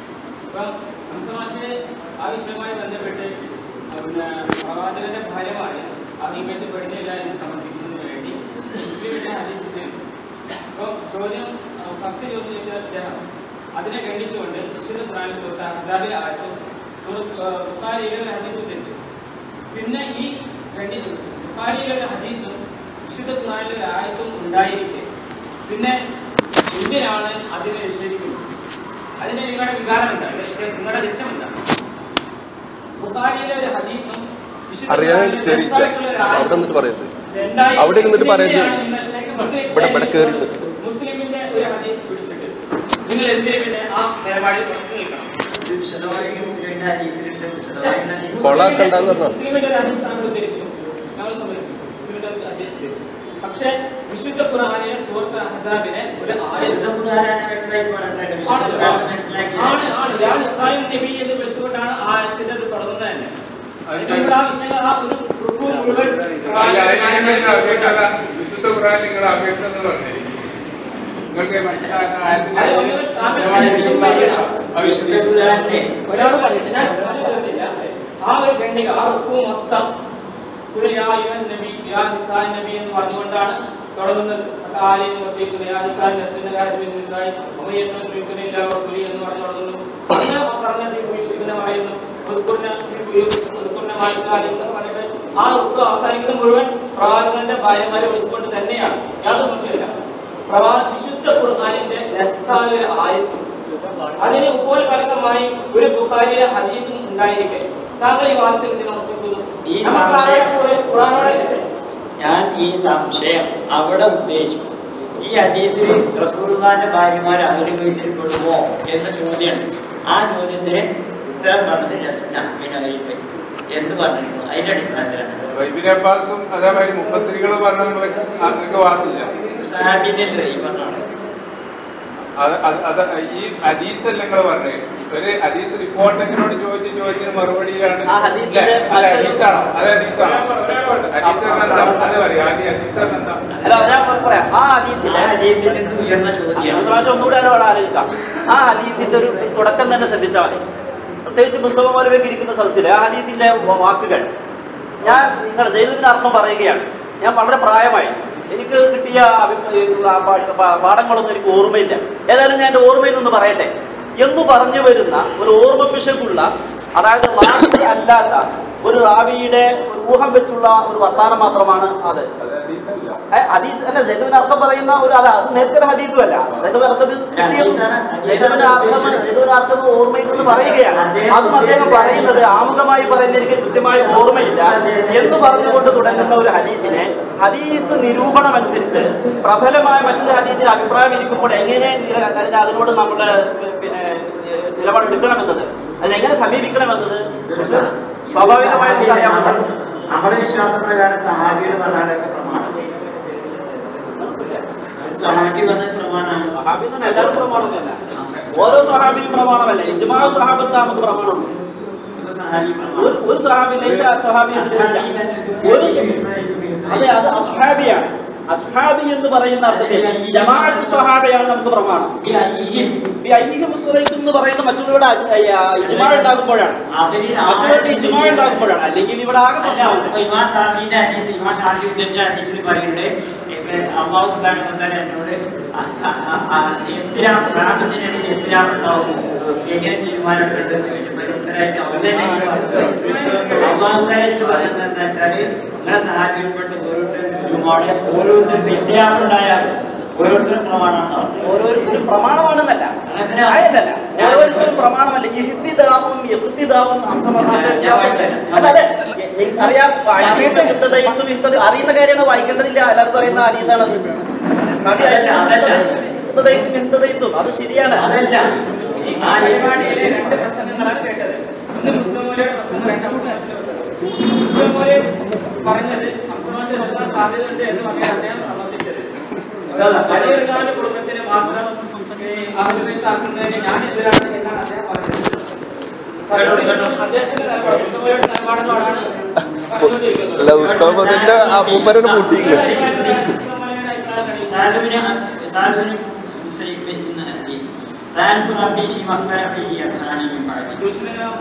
ഇപ്പം ഹംസമാഷിന് ആ വിഷയവുമായി ബന്ധപ്പെട്ട് പിന്നെ പ്രവാചകന്റെ ഭാര്യമാര് അധികമായിട്ട് പെടുന്നില്ല എന്ന് സമർപ്പിക്കുന്നതിന് വേണ്ടി മുസ്ലിമിന്റെ ഹദീസ് ഉദ്ധരിച്ചു അപ്പോൾ ചോദ്യം ഫസ്റ്റ് ചോദ്യം ചോദിച്ച അദ്ദേഹം അതിനെ ഖണ്ഡിച്ചുകൊണ്ട് വിശുദ്ധ ഖുറാനിൽ സുഹൃത്ത് ഹസാബിലെ ആയത്തും സുഹൃത്ത് ബുഖാരിയിലെ ഒരു ഹദീസ് ഉദ്ധരിച്ചു പിന്നെ ഈ ഖണ്ഡി ബുഖാരിയിലെ ഒരു ഹദീസും വിശുദ്ധ ഖുറാനിലെ ഒരു ആയത്തും ഉണ്ടായിരിക്കെ പിന്നെ എന്തിനാണ് അതിനെ നിഷേധിക്കുന്നത് അതിന് നിങ്ങളുടെ വികാരം എന്താ നിങ്ങളുടെ ലക്ഷ്യം എന്താ ബുഖാരിയിലെ ഒരു ഹദീസും വിശുദ്ധ അറിയാൻ വേണ്ടി ഖുറാനിലെ കയറിയില്ല ദസ്താവേക്കുള്ള ഒരു അവിടെ ആയത്തും നിന്നിട്ട് പറയരുത് രണ്ടായി അവിടെ ഇരുന്നിട്ട് പറയരുത് എന്തിനാണ് നിങ്ങൾ ഇതിലേക്ക് മുസ്ലിം ഇവിടെ ഇവിടെ കയറി നിന്നിട്ട് മുസ്ലിമിന്റെ ഒരു ഹദീസ് പിടിച്ചിട്ട് നിങ്ങൾ എന്തിനു പിന്നെ ആ നിലപാടിൽ ഉറച്ചു നിൽക്കണം വിശദമായിട്ട് മുസ്ലിമിന്റെ ഹദീസിലുണ്ട് വിശദമായിട്ട് ഹദീസ് കൊളാക്കണ്ടെന്ന് പറഞ്ഞോ മുസ്ലിമിന്റെ ഒരു ഹദീസ് താങ്കൾ ഉദ്ധരിച്ചു ഞങ്ങൾ സമ്മതിച്ചു മുസ്ലിമിന്റെ ഒരു ഹദീസ് ഉദ്ധരിച്ചു. പക്ഷേ വിശുദ്ധ ഖുർആനിലെ സൂറത്ത് അഹ്സാബിലെ ഒരു വിശുദ്ധ ആയത്ത് ഖുർആനാണ് വ്യക്തമായിട്ട് പറഞ്ഞിട്ടുണ്ട് വിശുദ്ധ ആണ് ഖുർആൻ മനസ്സിലാക്കി ആണ് ആണ് ഞാൻ ഇസ്രായേൽ നബി എന്ന് വിളിച്ചുകൊണ്ടാണ് ആ ആയത്തിന്റെ ഒരു തുടങ്ങുന്നത് തന്നെ അതിനുള്ള ആ വിഷയങ്ങൾ ആ ഒരു റുക്കു മുഴുവൻ വിശുദ്ധ ഖുറാൻ നിങ്ങളുടെ അപേക്ഷ എന്ന് പറഞ്ഞിരിക്കും നിങ്ങൾക്ക് മനസ്സിലാകുന്ന അത് ഒന്ന് താങ്കൾ നമ്മുടെ വിശുദ്ധ വിശുദ്ധ ഖുർആനിലെ ഒരാൾ പറഞ്ഞിട്ട് ഞാൻ പറഞ്ഞു തീർന്നില്ല ആ ഒരു ഖണ്ഡിക ആ റുക്കു മൊത്തം കുൽ യാ അയ്യുഹൻ നബി യാ നിസാ നബി എന്ന് പറഞ്ഞുകൊണ്ടാണ് തുടങ്ങുന്നത് ആലയം മത്തേക്കും യാ നിസാ നസ്ലിന്റെ കാര്യത്തിൽ നിസായി ഉമയ്യന്നു മിക്കുനില്ല റസൂലി എന്ന് പറഞ്ഞു തുടങ്ങുന്നു അങ്ങനെ പറഞ്ഞിട്ട് ഈ ബുയു ഇങ്ങനെ പറയുന്നു ഉദ്കുർന ഈ ബുയു ഉദ്കുർന മാലിക്കാലി എന്നൊക്കെ പറഞ്ഞിട്ട് ആ റുക്കു അവസാനിക്കുന്നത് മുഴുവൻ പ്രവാചകന്റെ ഭാര്യമാരെ വിളിച്ചുകൊണ്ട് തന്നെയാണ് യാതൊരു സംശയമില്ല പ്രവാ വിശുദ്ധ ഖുർആനിന്റെ ലസ്സായ ഒരു ആയത്തും അതിന് ഇപ്പോൾ ഫലകമായി ഒരു ബുഖാരിയിലെ ഹദീസും ഉണ്ടായിരിക്കെ താങ്കൾ ഈ വാദത്തിൽ ഇതിനെ വിമർശിക്കുന്നു ഈ നമുക്ക് സംശയം- ആകെ കുറെ ഖുർആനോടല്ലേ ഞാൻ ഈ സംശയം അവിടെ ഉദ്ദേശിച്ചു ഈ ഹദീസിൽ റസൂലുള്ളാന്റെ ഭാര്യമാർ അഹ്ലു ബൈത്തിൽ പെടുമോ എന്ന ചോദ്യമുണ്ട് ആ ചോദ്യത്തിന് ഉത്തരം പറഞ്ഞത് ജസ്ന പിന്നെ അഹ്ലുബൈത്ത് എന്ന് പറഞ്ഞിരുന്നു അതിന്റെ അടിസ്ഥാനത്തിലാണ് ഇബിൻ അബ്ബാസും അതേമാതിരി മുപ്പസ്ത്രീകൾ പറഞ്ഞ നിങ്ങൾക്ക് നിങ്ങൾക്ക് വാദില്ല സാബിന്റെ ഈ പറഞ്ഞാണ് അത് അത് അത് ഈ ഹദീസ് നിങ്ങൾ പറഞ്ഞത് ഒരു ഹദീസ് റിപ്പോർട്ടറിനോട് ചോദിച്ച ചോദ്യത്തിന് മറുപടിയിലാണ് ആ ഹദീസിന്റെ ഇല്ല, അത് മറ്റൊരു- ഹദീസാണോ അത് ഹദീസാണോ ഹദീസ് എന്താ അത് പറയാം ആദ്യം ഹദീസ് എന്താ അല്ല ഞാൻ പറയാം ആ ആ ഹദീസിലെ ഹദീസിൽ നിന്ന് ഉയർന്ന ചോദ്യമാണ് പ്രാവശ്യം ഒന്നുകൂടെ അതിനോട് ആലോചിക്കാം ആ ഹദീസിന്റെ ഒരു ഒരു തുടക്കം തന്നെ ശ്രദ്ധിച്ചാൽ മതി പ്രത്യേകിച്ച് മുസ്തഫ മൗലവിക്ക് ഇരിക്കുന്ന സദസ്സിലെ ആ ഹദീസിന്റെ വ- വാക്കുകൾ ഞാൻ നിങ്ങൾ ജൈതുവിന് അർത്ഥം പറയുകയാണ് ഞാൻ വളരെ പ്രായമായി എനിക്ക് കിട്ടിയ അഭി- ഈ ആ പാ- പാ- പാഠങ്ങളൊന്നും എനിക്ക് ഓർമ്മയില്ല ഏതായാലും ഞാൻ എൻ്റെ ഓർമ്മയിൽ നിന്ന് പറയട്ടെ എന്ന് പറഞ്ഞു വരുന്ന ഒരു ഓർമ്മ പിശകുള്ള അതായത് നാട്ടിൽ അല്ലാത്ത ഒരു റാവിയുടെ ഒരു ഊഹം വെച്ചുള്ള ഒരു വർത്താനം മാത്രമാണ് അത് അത് ഹദീസല്ല ഏ, ഹദീസ് അല്ല സൈദുവിന് അർത്ഥം പറയുന്ന ഒരു അല്ല അത് നേരത്തെ ഒരു ഹദീസും അല്ല സൈദുവിന് അർത്ഥം ഹദീസാണ്, ഹദീസാണ് സൈദുവിന് അർത്ഥം സൈദുവിന് അർത്ഥം ഓർമ്മയിൽ നിന്ന് പറയുകയാണ് അദ്ദേഹം അതും അദ്ദേഹം പറയുന്നത് ആമുഖമായി പറയുന്ന എനിക്ക് കൃത്യമായി ഓർമ്മയില്ല എന്ന് പറഞ്ഞുകൊണ്ട് തുടങ്ങുന്ന ഒരു ഹദീസിനെ ഹദീസ് നിരൂപണം അനുസരിച്ച് പ്രബലമായ മറ്റൊരു ഹദീസിന് അഭിപ്രായം ഇരിക്കുമ്പോൾ എങ്ങനെ നിര- അതിന് അതിനോട് നമ്മൾ പിന്നെ ഏ, നിലപാടെടുക്കണമെന്നത് അതിനെങ്ങനെ സമീപിക്കണമെന്നത് സ്വാഭാവികമായി നമുക്കറിയാവുന്നതാണ് നമ്മുടെ വിശ്വാസപ്രകാരം സഹാബികൾ പറഞ്ഞാലൊക്കെ പ്രമാണം സഹാബി പറഞ്ഞ പ്രമാണമാണ് സഹാബി തന്നെ എല്ലാവരും പ്രമാണമല്ല ഓരോ സഹാബിയും പ്രമാണമല്ല ഇജ്മാ സഹാബത്ത് നമുക്ക് പ്രമാണമുണ്ട് ഇത് സഹാബി പ്രമാണം ഒരു ഒരു സഹാബി ലൈസ സഹാബി അനുസരിച്ച ഒരു അതെ അത് അസ്ഹാബിയാണ് അസ്ഹാബി എന്ന് പറയുന്ന അർത്ഥത്തിൽ ജമാഅത്ത് സ്വഹാബയാണ് നമുക്ക് പ്രമാണം ഈ അയ്യും ഈ ഐഹിക മുത്തലൈക്കും എന്ന് പറയുന്ന മറ്റുള്ളവരുടെ ഇജ്മാ ഉണ്ടാകുമ്പോഴാണ് അവരിൽ മറ്റുള്ളവരുടെ ഇജ്മാ ഉണ്ടാകുമ്പോഴാണ് അല്ലെങ്കിൽ ഇവിടെ ആകെ പ്രശ്നമാണ് അല്ല, ഇമാം ഷാഫിന്റെ ഹദീസ് ഇമാം ഷാഫി ഉദ്ധരിച്ച ഹദീസിൽ പറയുന്നുണ്ട് ഇപ്പൊ അള്ളാഹു സുബ്ഹാനഹു വ തആല എന്നോട് ഇസ്തിരാം ഷാഫിന്റെ ഇസ്തിരാം ഉണ്ടാവുമോ എങ്ങനെ തീരുമാനം എടുത്തെന്ന് ചോദിച്ചപ്പോൾ അതിന് ഉത്തരമായിട്ട് അവൻ തന്നെ എനിക്ക് പറഞ്ഞു. അള്ളാഹു തആല എനിക്ക് പറയുന്നത് എന്താ വെച്ചാല് നിങ്ങളെ സഹാബിയിൽപ്പെട്ട് ഓരോരുത്തരും ഗുരുമാടെ ഓരോരുത്തരും ഇസ്തിരാം ഉണ്ടായാൽ ഓരോരുത്തരും പ്രമാണമാണ് ഓരോരുത്തരും പ്രമാണമാണെന്നല്ല അങ്ങനെ ആയതല്ല ഓരോരുത്തരും പ്രമാണമല്ല ഇഹ്തിദാവും ഇഖ്തിദാവും അംശമഹാശ ഞാൻ വായിച്ചുതരാം. അല്ല അതെ നി- അറിയാം ഹദീസ് ഇഖ്തിദായിത്തും ഇഖ്തിദ- അറിയുന്ന കാര്യമാണ് വായിക്കേണ്ടതില്ല എല്ലാവർക്കും അറിയുന്ന ഹദീസാണത് കവി അതല്ല, അതല്ല. ഇഖ്തിദായിത്തും ഇഖ്തിദായിത്തും അത് ശരിയാണ് അതല്ല ഈ പരിപാടിയിലെ രണ്ട് പ്രസംഗങ്ങളാണ് കേട്ടത് ഒന്ന് മുസ്ലിം മൗലയുടെ പ്രസംഗം രണ്ടാമത്തെ അച്ഛന്റെ പ്രസംഗം മുസ്ലിം മൗലി പറഞ്ഞത് ഹംസമാഷ നിർത്താൻ സാധ്യതയുണ്ട് എന്ന് പറഞ്ഞാൽ അദ്ദേഹം സമർത്ഥിച്ചത് വലിയൊരുകാല കുടുംബത്തിന് മാത്രം ആഹ്ലത്താക്കുന്നതിന് ഞാൻ എതിരാണ് എന്നാണ് അദ്ദേഹം പറഞ്ഞത് സദസ്സിലും അദ്ദേഹത്തിന്റെ നിലപാട് മുസ്ലിം മൗലയുടെ നിലപാടിനോടാണ് പറഞ്ഞുകൊണ്ടിരിക്കുന്നത് അല്ല ഉസ്താദിന്റെ ആ മൂപ്പരനെ പൂട്ടിയില്ല മുസ്ലിം മൗലയുടെ അഭിപ്രായം സാധുവിന് സാധുവിന് سألت ربي فيما اختلف فيه أصحابي من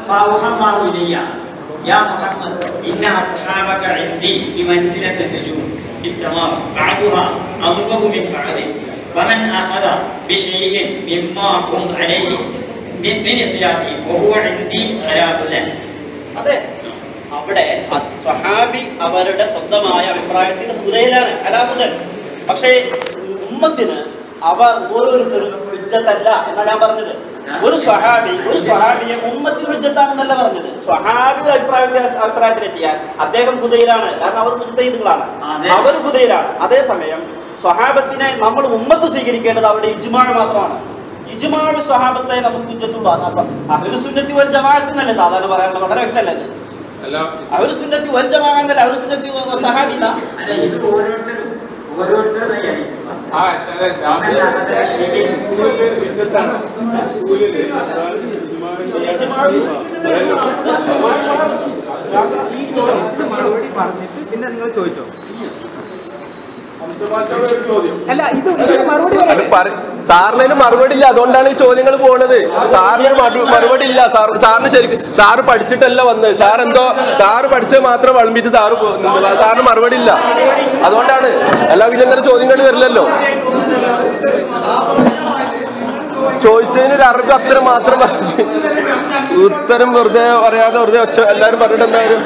فأوحى الله إلي يا محمد إن أصحابك عندي بمنزلة النجوم في السماء بعضها أضوء من بعض فمن أخذ بشيء مما هم عليه من من اختلافهم وهو عندي على هدى അതെ അവിടെ അ- സ്വഹാബി അവരുടെ സ്വന്തമായ അഭിപ്രായത്തിൽ ഹുദയിലാണ് അലാഹുദൻ പക്ഷേ ഉമ്മത്തിന് അവർ ഓരോരുത്തരും ഹുജ്ജത്തല്ല എന്നാ ഞാൻ പറഞ്ഞത് ഒരു സ്വഹാബി ഒരു സ്വഹാബിയെ ഉമ്മത്തിൽ ഹുജ്ജത്താണെന്നല്ല പറഞ്ഞത് സ്വഹാബി അഭിപ്രായത്തിൽ അഭിപ്രായത്തിലെത്തിയാൽ അദ്ദേഹം ഹുദയിലാണ് കാരണം അവർ മുജ്തഹിദുകളാണ് അതെ. അവർ ഹുദയിലാണ് അതേസമയം സ്വഹാബത്തിനെ നമ്മൾ ഉമ്മത്ത് സ്വീകരിക്കേണ്ടത് അവരുടെ ഇജ്മാഴ് മാത്രമാണ് ഇജ്മാഴ് സ്വഹാബത്തെ നമുക്ക് ഹുജ്ജത്തുള്ളൂ അഹ്ലുസുന്നത്തി വൽ ജമാഅത്ത് എന്നല്ലേ സാധാരണ പറയാറുള്ളത് വളരെ വ്യക്തമല്ലേ അത് അല്ല അവര് സുന്നത്തി വൽ ജമാഅത്ത് എന്നല്ല അവര് സുന്നത്തി സഹാബിന അല്ല ഇത് ഓരോരുത്തരും ഓരോരുത്തരും തയ്യാറിച്ചു ആ അതെ അതല്ല, അതല്ല, ശരി. സ്കൂളില് വിദ്യത്താണ്. സ്കൂളില് മറുപടി പറഞ്ഞിട്ട് പിന്നെ നിങ്ങൾ ചോദിച്ചോ ഹംസമാഷോട് ഒരു ചോദ്യം അല്ല ഇത് ഇതിന് മറുപടി അത് പറയട്ടെ പറ- സാറിന് മറുപടി ഇല്ല അതുകൊണ്ടാണ് ഈ ചോദ്യങ്ങൾ പോണത് സാറിന് മറു- മറുപടി ഇല്ല സാർ സാറിന് ശരിക്കും സാറ് പഠിച്ചിട്ടല്ല വന്നത് സാർ എന്തോ സാറ് പഠിച്ചത് മാത്രം വളമ്പിട്ട് സാറ് പോ- സാറിന് മറുപടി ഇല്ല അതുകൊണ്ടാണ് അല്ല പിന്നെ ഇങ്ങനെ ചോദ്യങ്ങൾ വരില്ലല്ലോ ചോദിച്ചതിന് ഒരു അറബി അത്തരം മാത്രം പറഞ്ഞു ഉത്തരം വെറുതെ പറയാതെ വെറുതെ ഒച്ച എല്ലാരും പറഞ്ഞിട്ട് എന്തായാലും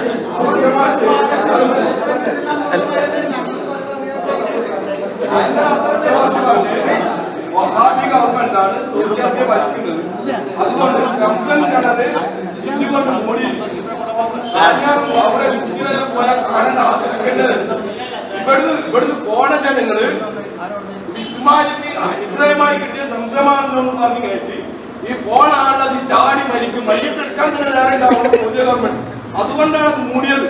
വഹാബി ഗവൺമെന്റാണ് സൗദിയെ ഭരിക്കുന്നത് അതുകൊണ്ട് റംസൻ കിണറ് കൊണ്ട് മൂടി സാധാരണ അവിടെ ഇങ്ങനെ പോയാൽ കാണേണ്ട ആവശ്യമുണ്ട് ഇവിടുന്ന് ഇവിടുന്ന് പോണ ജനങ്ങള് ഇസ്മാലിക്ക് ഇത്രയുമായി കിട്ടിയ സംശയമാണെന്ന് പറഞ്ഞു കേട്ടി ഈ പോണ ആളത് ചാടി മരിക്കും മരിച്ചെടുക്കാൻ തന്നെ ആരുണ്ടാവും പുതിയ ഗവൺമെന്റ് അതുകൊണ്ടാണ് അത് മൂടിയത്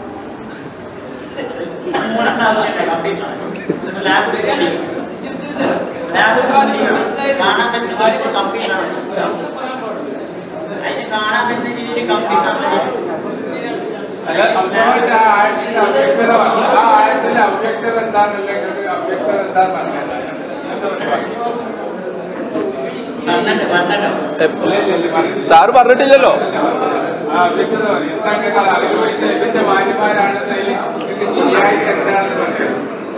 മൂന്നെണ്ണം ആവശ്യമില്ല കംപ്ലീറ്റ് ആണ് സ്ലാബ് സ്ലാബ് കാണാൻ പറ്റുന്ന കംപ്ലീറ്റ് ആണ് അതിന് കാണാൻ പറ്റുന്ന രീതിയിൽ കംപ്ലീറ്റ് ആണ് അല്ല, സംസാരിച്ച ആ ആയത്തിന്റെ അവ്യക്തത പറഞ്ഞു. ആ ആയത്തിന്റെ അവ്യക്തത എന്താണെന്നുണ്ടെങ്കിൽ അവ്യക്തത എന്താന്ന് പറഞ്ഞില്ല. പറഞ്ഞിട്ട് പറഞ്ഞല്ലോ സാറ് പറഞ്ഞിട്ടില്ലല്ലോ ആ അവ്യക്തത പറഞ്ഞു. എന്താ കേൾക്കാൻ ആലോചിച്ച് ഇതിന്റെ മാന്യമാരാണെന്നതിൽ ശരിയായിട്ട് എന്താണെന്ന് പറഞ്ഞത്.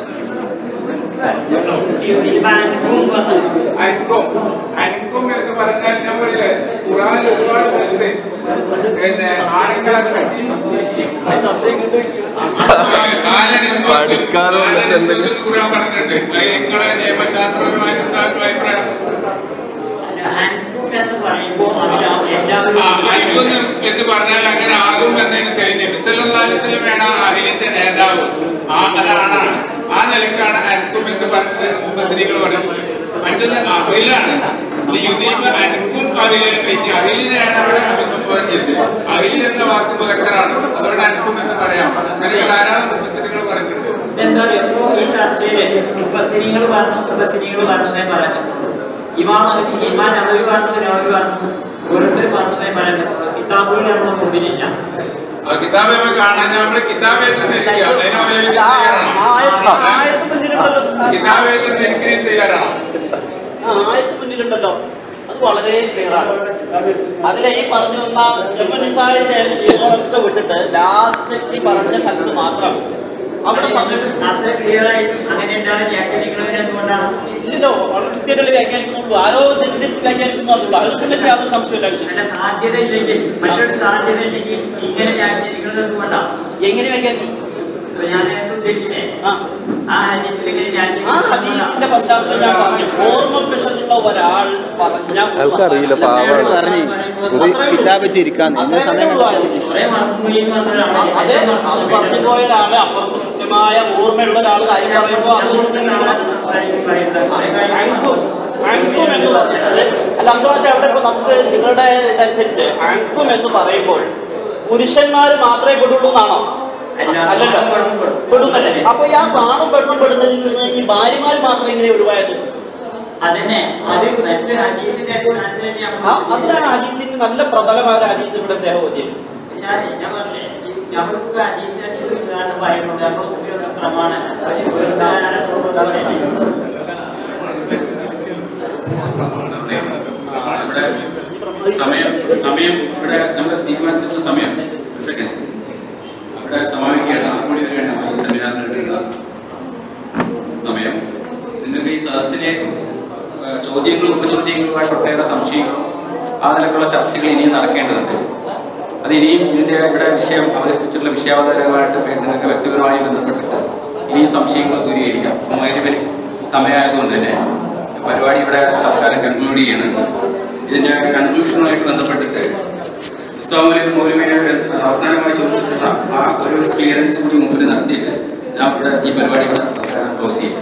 അൻകും അൻകും എന്ന് പറഞ്ഞാൽ ഞാൻ പറയില്ലേ ഖുറാനിൽ ഒരുപാട് സ്ഥലത്ത് പിന്നെ ആണുങ്ങളെ പറ്റി പഠിക്കാതെ വന്നിട്ട് എന്തെങ്കിലും- ഖുർആൻ പറഞ്ഞിട്ടുണ്ട് അത് നിങ്ങളെ നിയമശാസ്ത്രപരമായിട്ട് എന്താ നിങ്ങളെ അഭിപ്രായം അൻകും എന്ന് പറയുമ്പോൾ അതിൽ എല്ലാവരും ആ, അൻകുന്ന് എന്ന് പറഞ്ഞാൽ അങ്ങനെ ആകും എന്നതിന് തെളിഞ്ഞ് വിസലല്ലാസ്ലമയാണ് അഹിലിന്റെ നേതാവ് ആ അതാണ് ആ നിലക്കാണ് അൻകും എന്ന് പറഞ്ഞത് മുമ്പസ്ത്രീകൾ പറഞ്ഞിട്ടുണ്ട് മറ്റൊന്ന് അഹിലാണ് ഈ യുദീപ് അൻകും അഹില് അഹിലിനെയാണ് അവിടെ അഭിസംബോധന ചെയ്തത് അഹിൽ എന്ന വാക്ക് മുതക്കറാണ് അതുകൊണ്ട് അൻകും എന്ന് പറയാം അങ്ങനെ ധാരാളം മുമ്പസ്ത്രീകൾ പറഞ്ഞിട്ടുണ്ട് ഇതെന്താ പറയുക ഇപ്പോ ഈ ചർച്ചയില് മുഫസ്സിരിങ്ങൾ പറഞ്ഞു മുഫസ്സിരിങ്ങൾ പറഞ്ഞതേ പറയാൻ പറ്റുള്ളൂ ഇമാം ഇമാം നബവി പറഞ്ഞു നബവി പറഞ്ഞു ഓരോരുത്തർ പറഞ്ഞതേ പറയാൻ പറ്റുള്ളൂ കിതാബുകൾ നമ്മുടെ മുമ്പിലില്ല ആ കിതാബ് നമ്മൾ കാണാൻ നമ്മൾ കിതാബേറ്റ് ഇരിക്കുക അതിനെ പോലെ ആയത്ത് മുന്നിലുണ്ടല്ലോ കിതാബേറ്റ് ഇരിക്കുന്നതിന് തയ്യാറാണോ ആ, ആയത്ത് മുന്നിലുണ്ടല്ലോ അത് വളരെ ക്ലിയർ ആണ് അതിലെ ഈ പറഞ്ഞു വന്ന ജമ്മനിസാറിന്റെ ശീലങ്ങളൊക്കെ വിട്ടിട്ട് ലാസ്റ്റ് പറഞ്ഞ സ്ഥലത്ത് മാത്രം അവിടെ സമയത്ത് അത്ര ക്ലിയർ ആയിട്ടും അങ്ങനെ എല്ലാവരും വ്യാഖ്യാനിക്കണമെന്ന് എന്തുകൊണ്ടാണ് ഇല്ലല്ലോ വളരെ കൃത്യമായിട്ട് വ്യാഖ്യാനിക്കുന്നുള്ളൂ ആരോ ഇതിൽ വ്യാഖ്യാനിക്കുന്നുള്ളൂ അതിൽ യാതൊരു സംശയമില്ല വിഷയം അല്ല സാധ്യത ഇല്ലെങ്കിൽ മറ്റൊരു സാധ്യത ഇല്ലെങ്കിൽ ഇങ്ങനെ വ്യാഖ്യാനിക്കുന്നത് എന്തുകൊണ്ടാണ് എങ്ങനെ വ്യാഖ്യാനിച്ചു ഇപ്പൊ ഞാൻ നേരത്തെ ഉദ്ദേശിച്ചേ ആ ആ ഹദീസിൽ ഇങ്ങനെ ആ വ്യാഖ്യാനിക്കുന്നത് ഹദീസിന്റെ പശ്ചാത്തലം ഞാൻ പറഞ്ഞു ഓർമ്മ പെട്ടെന്നുള്ള ഒരാൾ പറഞ്ഞ ആൾക്കറിയില്ല പാവാണ് കിതാബ് കുറെ മറന്നുപോയി എന്ന് പറഞ്ഞൊരാളാണ്. അതെ അത് പറഞ്ഞു പോയ ഒരാള് അപ്പുറത്ത് കൃത്യമായ ഓർമ്മയുള്ള ഒരാൾ കാര്യം പറയുമ്പോൾ അത് വെച്ചിട്ട് നിങ്ങൾ സംസാരിക്കും പറയുന്നത് കുറെ കാര്യങ്ങൾ അങ്കും അങ്കും എന്ന് പറഞ്ഞിട്ട് അല്ല അംശമാശ അവിടെ ഇപ്പൊ നമുക്ക് നിങ്ങളുടെ ഇതനുസരിച്ച് അങ്കും എന്ന് പറയുമ്പോൾ പുരുഷന്മാർ മാത്രമേ പെടുള്ളൂ എന്നാണോ അല്ല, അല്ലല്ലോ ആണും പെണ്ണും പെടും. പെടുന്നല്ലേ അപ്പൊ ഈ ആ ആണും പെണ്ണും പെടുന്നതിൽ നിന്ന് ഈ ഭാര്യമാർ മാത്രം ഇങ്ങനെ ഒഴിവായത് അതന്നെ അത് മറ്റ് ഹദീസിന്റെ അടിസ്ഥാനത്തിൽ തന്നെയാണ് ആ അതിലാണ് ഹദീസിന് നല്ല പ്രബലമായ ഒരു ഹദീസ് ഇവിടെ ദേഹോദ്യം ഞാൻ ഞാൻ പറഞ്ഞേ ഈ നമ്മൾക്ക് ഹദീസ് ഹദീസ് ഉദാഹരണം പറയുമ്പോൾ നമ്മൾ ഉപയോഗ പ്രമാണമല്ല ഒരു ഉദാഹരണം പറയുന്നത് നമ്മുടെ സമയം സമയം ഇവിടെ നമ്മൾ തീരുമാനിച്ചിട്ടുള്ള സമയം ഒരു സെക്കൻഡ് ഇവിടെ സമാപിക്കുകയാണ് ആറ് മണി വരെയാണ് നമ്മൾ ഈ സെമിനാർ നടത്തുക സമയം നിങ്ങൾക്ക് ഈ സദസ്സിനെ ആ, ചോദ്യങ്ങളും ഉപചോദ്യങ്ങളുമായിട്ട് ഒട്ടേറെ സംശയങ്ങളും ആ നിലക്കുള്ള ചർച്ചകൾ ഇനിയും നടക്കേണ്ടതുണ്ട് അത് ഇനിയും ഇതിൻ്റെ ഇവിടെ വിഷയം അവതരിപ്പിച്ചിട്ടുള്ള വിഷയാവതാരകമായിട്ട് പേ- നിങ്ങൾക്ക് വ്യക്തിപരമായി ബന്ധപ്പെട്ടിട്ട് ഇനിയും സംശയങ്ങൾ ദൂരീകരിക്കാം മൈരവിന് സമയമായതുകൊണ്ട് തന്നെ പരിപാടി ഇവിടെ തൽക്കാലം കൺക്ലൂഡ് ചെയ്യാണ് ഇതിൻ്റെ കൺക്ലൂഷനുമായിട്ട് ബന്ധപ്പെട്ടിട്ട് മുസ്താമലി മൗലവിനെ അവസാനമായി ചോദിച്ചിട്ടുള്ള ആ ഒരു ക്ലിയറൻസ് കൂടി മുമ്പിൽ നടത്തിയിട്ട് ഞാൻ ഇവിടെ ഈ പരിപാടി ഇവിടെ ക്ലോസ് ചെയ്യും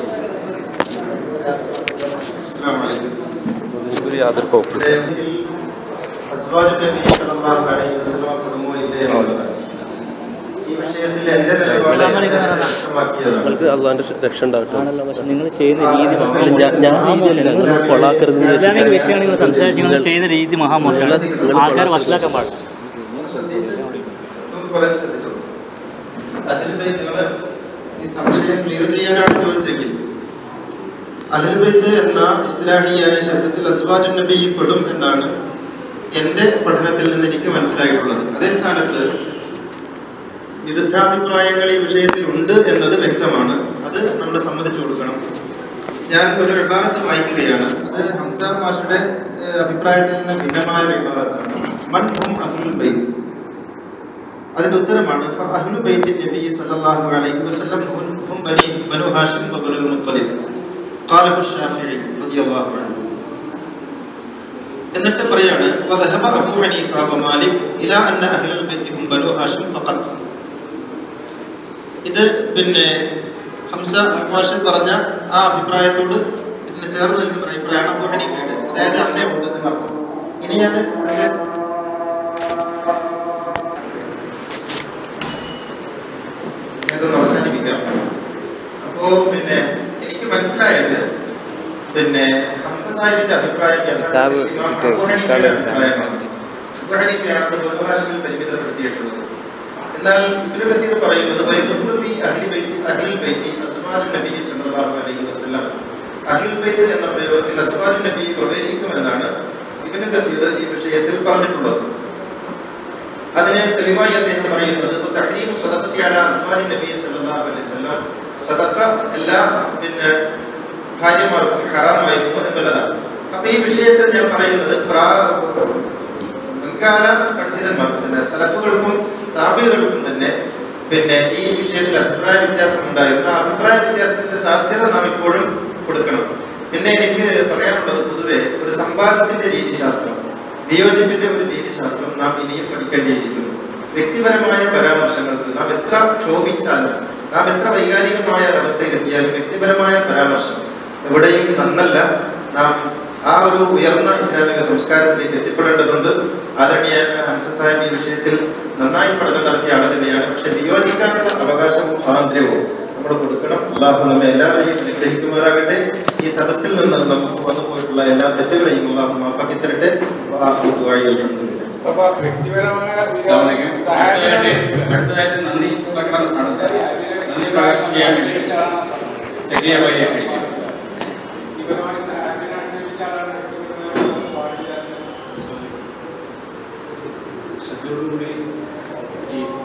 ഒരു യാതൊരു കുഴപ്പമില്ല അസ്വാജ് നബി സല്ലല്ലാഹു അലൈഹി വസല്ലം കുടുംബം ഇല്ലേ എന്നുള്ളത് ഈ വിഷയത്തിൽ എന്റെ നിലപാട് വ്യക്തമാക്കിയതാണ് നിങ്ങൾക്ക് അള്ളാന്റെ രക്ഷ ഉണ്ടാവട്ടെ ആണല്ലോ പക്ഷെ നിങ്ങൾ ചെയ്യുന്ന രീതി അല്ല, ഞാൻ- ഞാൻ രീതിയല്ല നിങ്ങൾ കൊളാക്കരുത് എന്ന് ഇസ്ലാമിക വിചാരിച്ചിട്ടാണ്. വിഷയമാണ് നിങ്ങൾ സംസാരിച്ച് നിങ്ങൾ ചെയ്യുന്ന രീതി മഹാമോശമാണ് ആൾക്കാർ മനസ്സിലാക്കാൻ പാടില്ല നമുക്ക് പറയാൻ ശ്രദ്ധിച്ചോളൂ അഹ്ലുബൈത്തുകളെ ഈ സംശയം ക്ലിയർ ചെയ്യാനാണ് ചോദിച്ചെങ്കിൽ അഹ്ലുബൈത്ത് എന്ന ഇസ്ലാഹിയായ ശബ്ദത്തിൽ അസ്വാജു നബി പെടും എന്നാണ് എൻ്റെ പഠനത്തിൽ നിന്ന് എനിക്ക് മനസ്സിലായിട്ടുള്ളത് അതേ സ്ഥാനത്ത് വിരുദ്ധാഭിപ്രായങ്ങൾ ഈ വിഷയത്തിൽ ഉണ്ട് എന്നത് വ്യക്തമാണ് അത് നമ്മൾ സമ്മതിച്ചു കൊടുക്കണം ഞാൻ ഒരു വിഭാഗത്ത് വായിക്കുകയാണ് അത് ഹംസ മാഷയുടെ ഏഹ്, അഭിപ്രായത്തിൽ നിന്ന് ഭിന്നമായ ഒരു വിഭാഗത്താണ് മൻ ഹും അഹ്ലുൽ ബൈത്ത് അതിന്റെ ഉത്തരമാണ് അഹ്ലു ബൈത്തിൻ നബി സല്ലല്ലാഹു അലൈഹി വസല്ലം ഹും ഹും ബനി ബനു ഹാഷിം വബനു മുത്തലിബ് ഖാലഹു الشافعي റളിയല്ലാഹു അൻഹു എന്നിട്ട് പറയാണ് വദഹബ അബൂ ഹനീഫ വമാലിക് ഇലാ അന്ന അഹ്ലുൽ ബൈത്ത് ഹും ബനു ഹാഷിം ഫഖത്ത് ഇത് പിന്നെ ഹംസ ഹാഷിം പറഞ്ഞ ആ അഭിപ്രായത്തോട് ഇതിന് ചേർന്ന് നിൽക്കുന്ന ഒരു അഭിപ്രായമാണ് അബൂ ഹനീഫയുടെ അതായത് അദ്ദേഹമുണ്ട് എന്നർത്ഥം ഇനി ഞാൻ അതിന്റെ ഇതൊന്ന് അവസാനിപ്പിക്കാം അപ്പോ പിന്നെ എനിക്ക് മനസ്സിലായത് പിന്നെ ഹംസ സാഹിബിന്റെ അഭിപ്രായം യഥാർത്ഥത്തിൽ ഇമാം അബൂ ഹനീഫയുടെ അഭിപ്രായമാണ്. അബൂ ഹനീഫയാണ് അത് ബഹുഭാഷയിൽ പരിമിതപ്പെടുത്തിയിട്ടുള്ളത് എന്നാൽ ഇബ്നു കസീർ പറയുന്നത് വയദുഖുലു ഫീ അഹ്ലി ബൈത്തി അഹ്ലിൽ ബൈത്തി അസ്വാജു നബി സല്ലല്ലാഹു അലൈഹി വസല്ലം അഹ്ലുൽ ബൈത്ത് എന്ന പ്രയോഗത്തിൽ അസ്വാജു നബി പ്രവേശിക്കുമെന്നാണ് ഇബ്നു കസീർ ഈ വിഷയത്തിൽ പറഞ്ഞിട്ടുള്ളത് അതിനെ തെളിവായി അദ്ദേഹം പറയുന്നത് ഇപ്പൊ തഹ്രീമു സദഖത്തി അലാ അസ്വാജി നബി സല്ലല്ലാഹു അലൈഹി വസല്ലം സദഖ എല്ലാ പിന്നെ ഭാര്യമാർക്കും ഹറാമായിരുന്നു എന്നുള്ളതാണ് അപ്പൊ ഈ വിഷയത്തിൽ ഞാൻ പറയുന്നത് പ്രാ- മുൻകാല പണ്ഡിതന്മാർക്ക് തന്നെ സലഫുകൾക്കും താപികൾക്കും തന്നെ പിന്നെ ഈ വിഷയത്തിൽ അഭിപ്രായ വ്യത്യാസം ഉണ്ടായിരുന്നു ആ അഭിപ്രായ വ്യത്യാസത്തിന്റെ സാധ്യത നാം ഇപ്പോഴും കൊടുക്കണം പിന്നെ എനിക്ക് പറയാനുള്ളത് പൊതുവെ ഒരു സമ്പാദത്തിന്റെ രീതിശാസ്ത്രം വിയോജിപ്പിന്റെ ഒരു രീതിശാസ്ത്രം നാം ഇനിയും പഠിക്കേണ്ടിയിരിക്കുന്നു വ്യക്തിപരമായ പരാമർശങ്ങൾക്ക് നാം എത്ര ക്ഷോഭിച്ചാലും നാം എത്ര വൈകാരികമായ ഒരവസ്ഥയിലെത്തിയാലും വ്യക്തിപരമായ പരാമർശം എവിടെയും നന്നല്ല നാം ആ ഒരു ഉയർന്ന ഇസ്ലാമിക സംസ്കാരത്തിലേക്ക് എത്തിപ്പെടേണ്ടതുണ്ട് ആദരണീയ ഹംസ സാഹിബ് ഈ വിഷയത്തിൽ നന്നായി പഠനം നടത്തിയ ആൾ തന്നെയാണ് പക്ഷെ വിയോജിക്കാനുള്ള അവകാശവും സ്വാതന്ത്ര്യവും നമ്മൾ കൊടുക്കണം അള്ളാഹു നമ്മെ എല്ലാവരെയും അനുഗ്രഹിക്കുമാറാകട്ടെ ഈ സദസ്സിൽ നിന്ന് നമുക്ക് വന്നു പോയിട്ടുള്ള എല്ലാ തെറ്റുകളെയും അള്ളാഹു മാപ്പാക്കി തരട്ടെ ആഹു ദുആഇ അൽഹംദുലില്ലാ. അപ്പൊ വ്യക്തിപരമായ അസ്സലാമലൈക്കും. അടുത്തതായിട്ട് അടുത്തതായിട്ട് നന്ദി പ്രകടനം നടത്തുക. നന്ദി പ്രകാശനം ചെയ്യാൻ വേണ്ടി സെക്രിയ വഴിയെ ക്ഷണിക്കാം ശ്രദ്ധയോടുകൂടി ഈ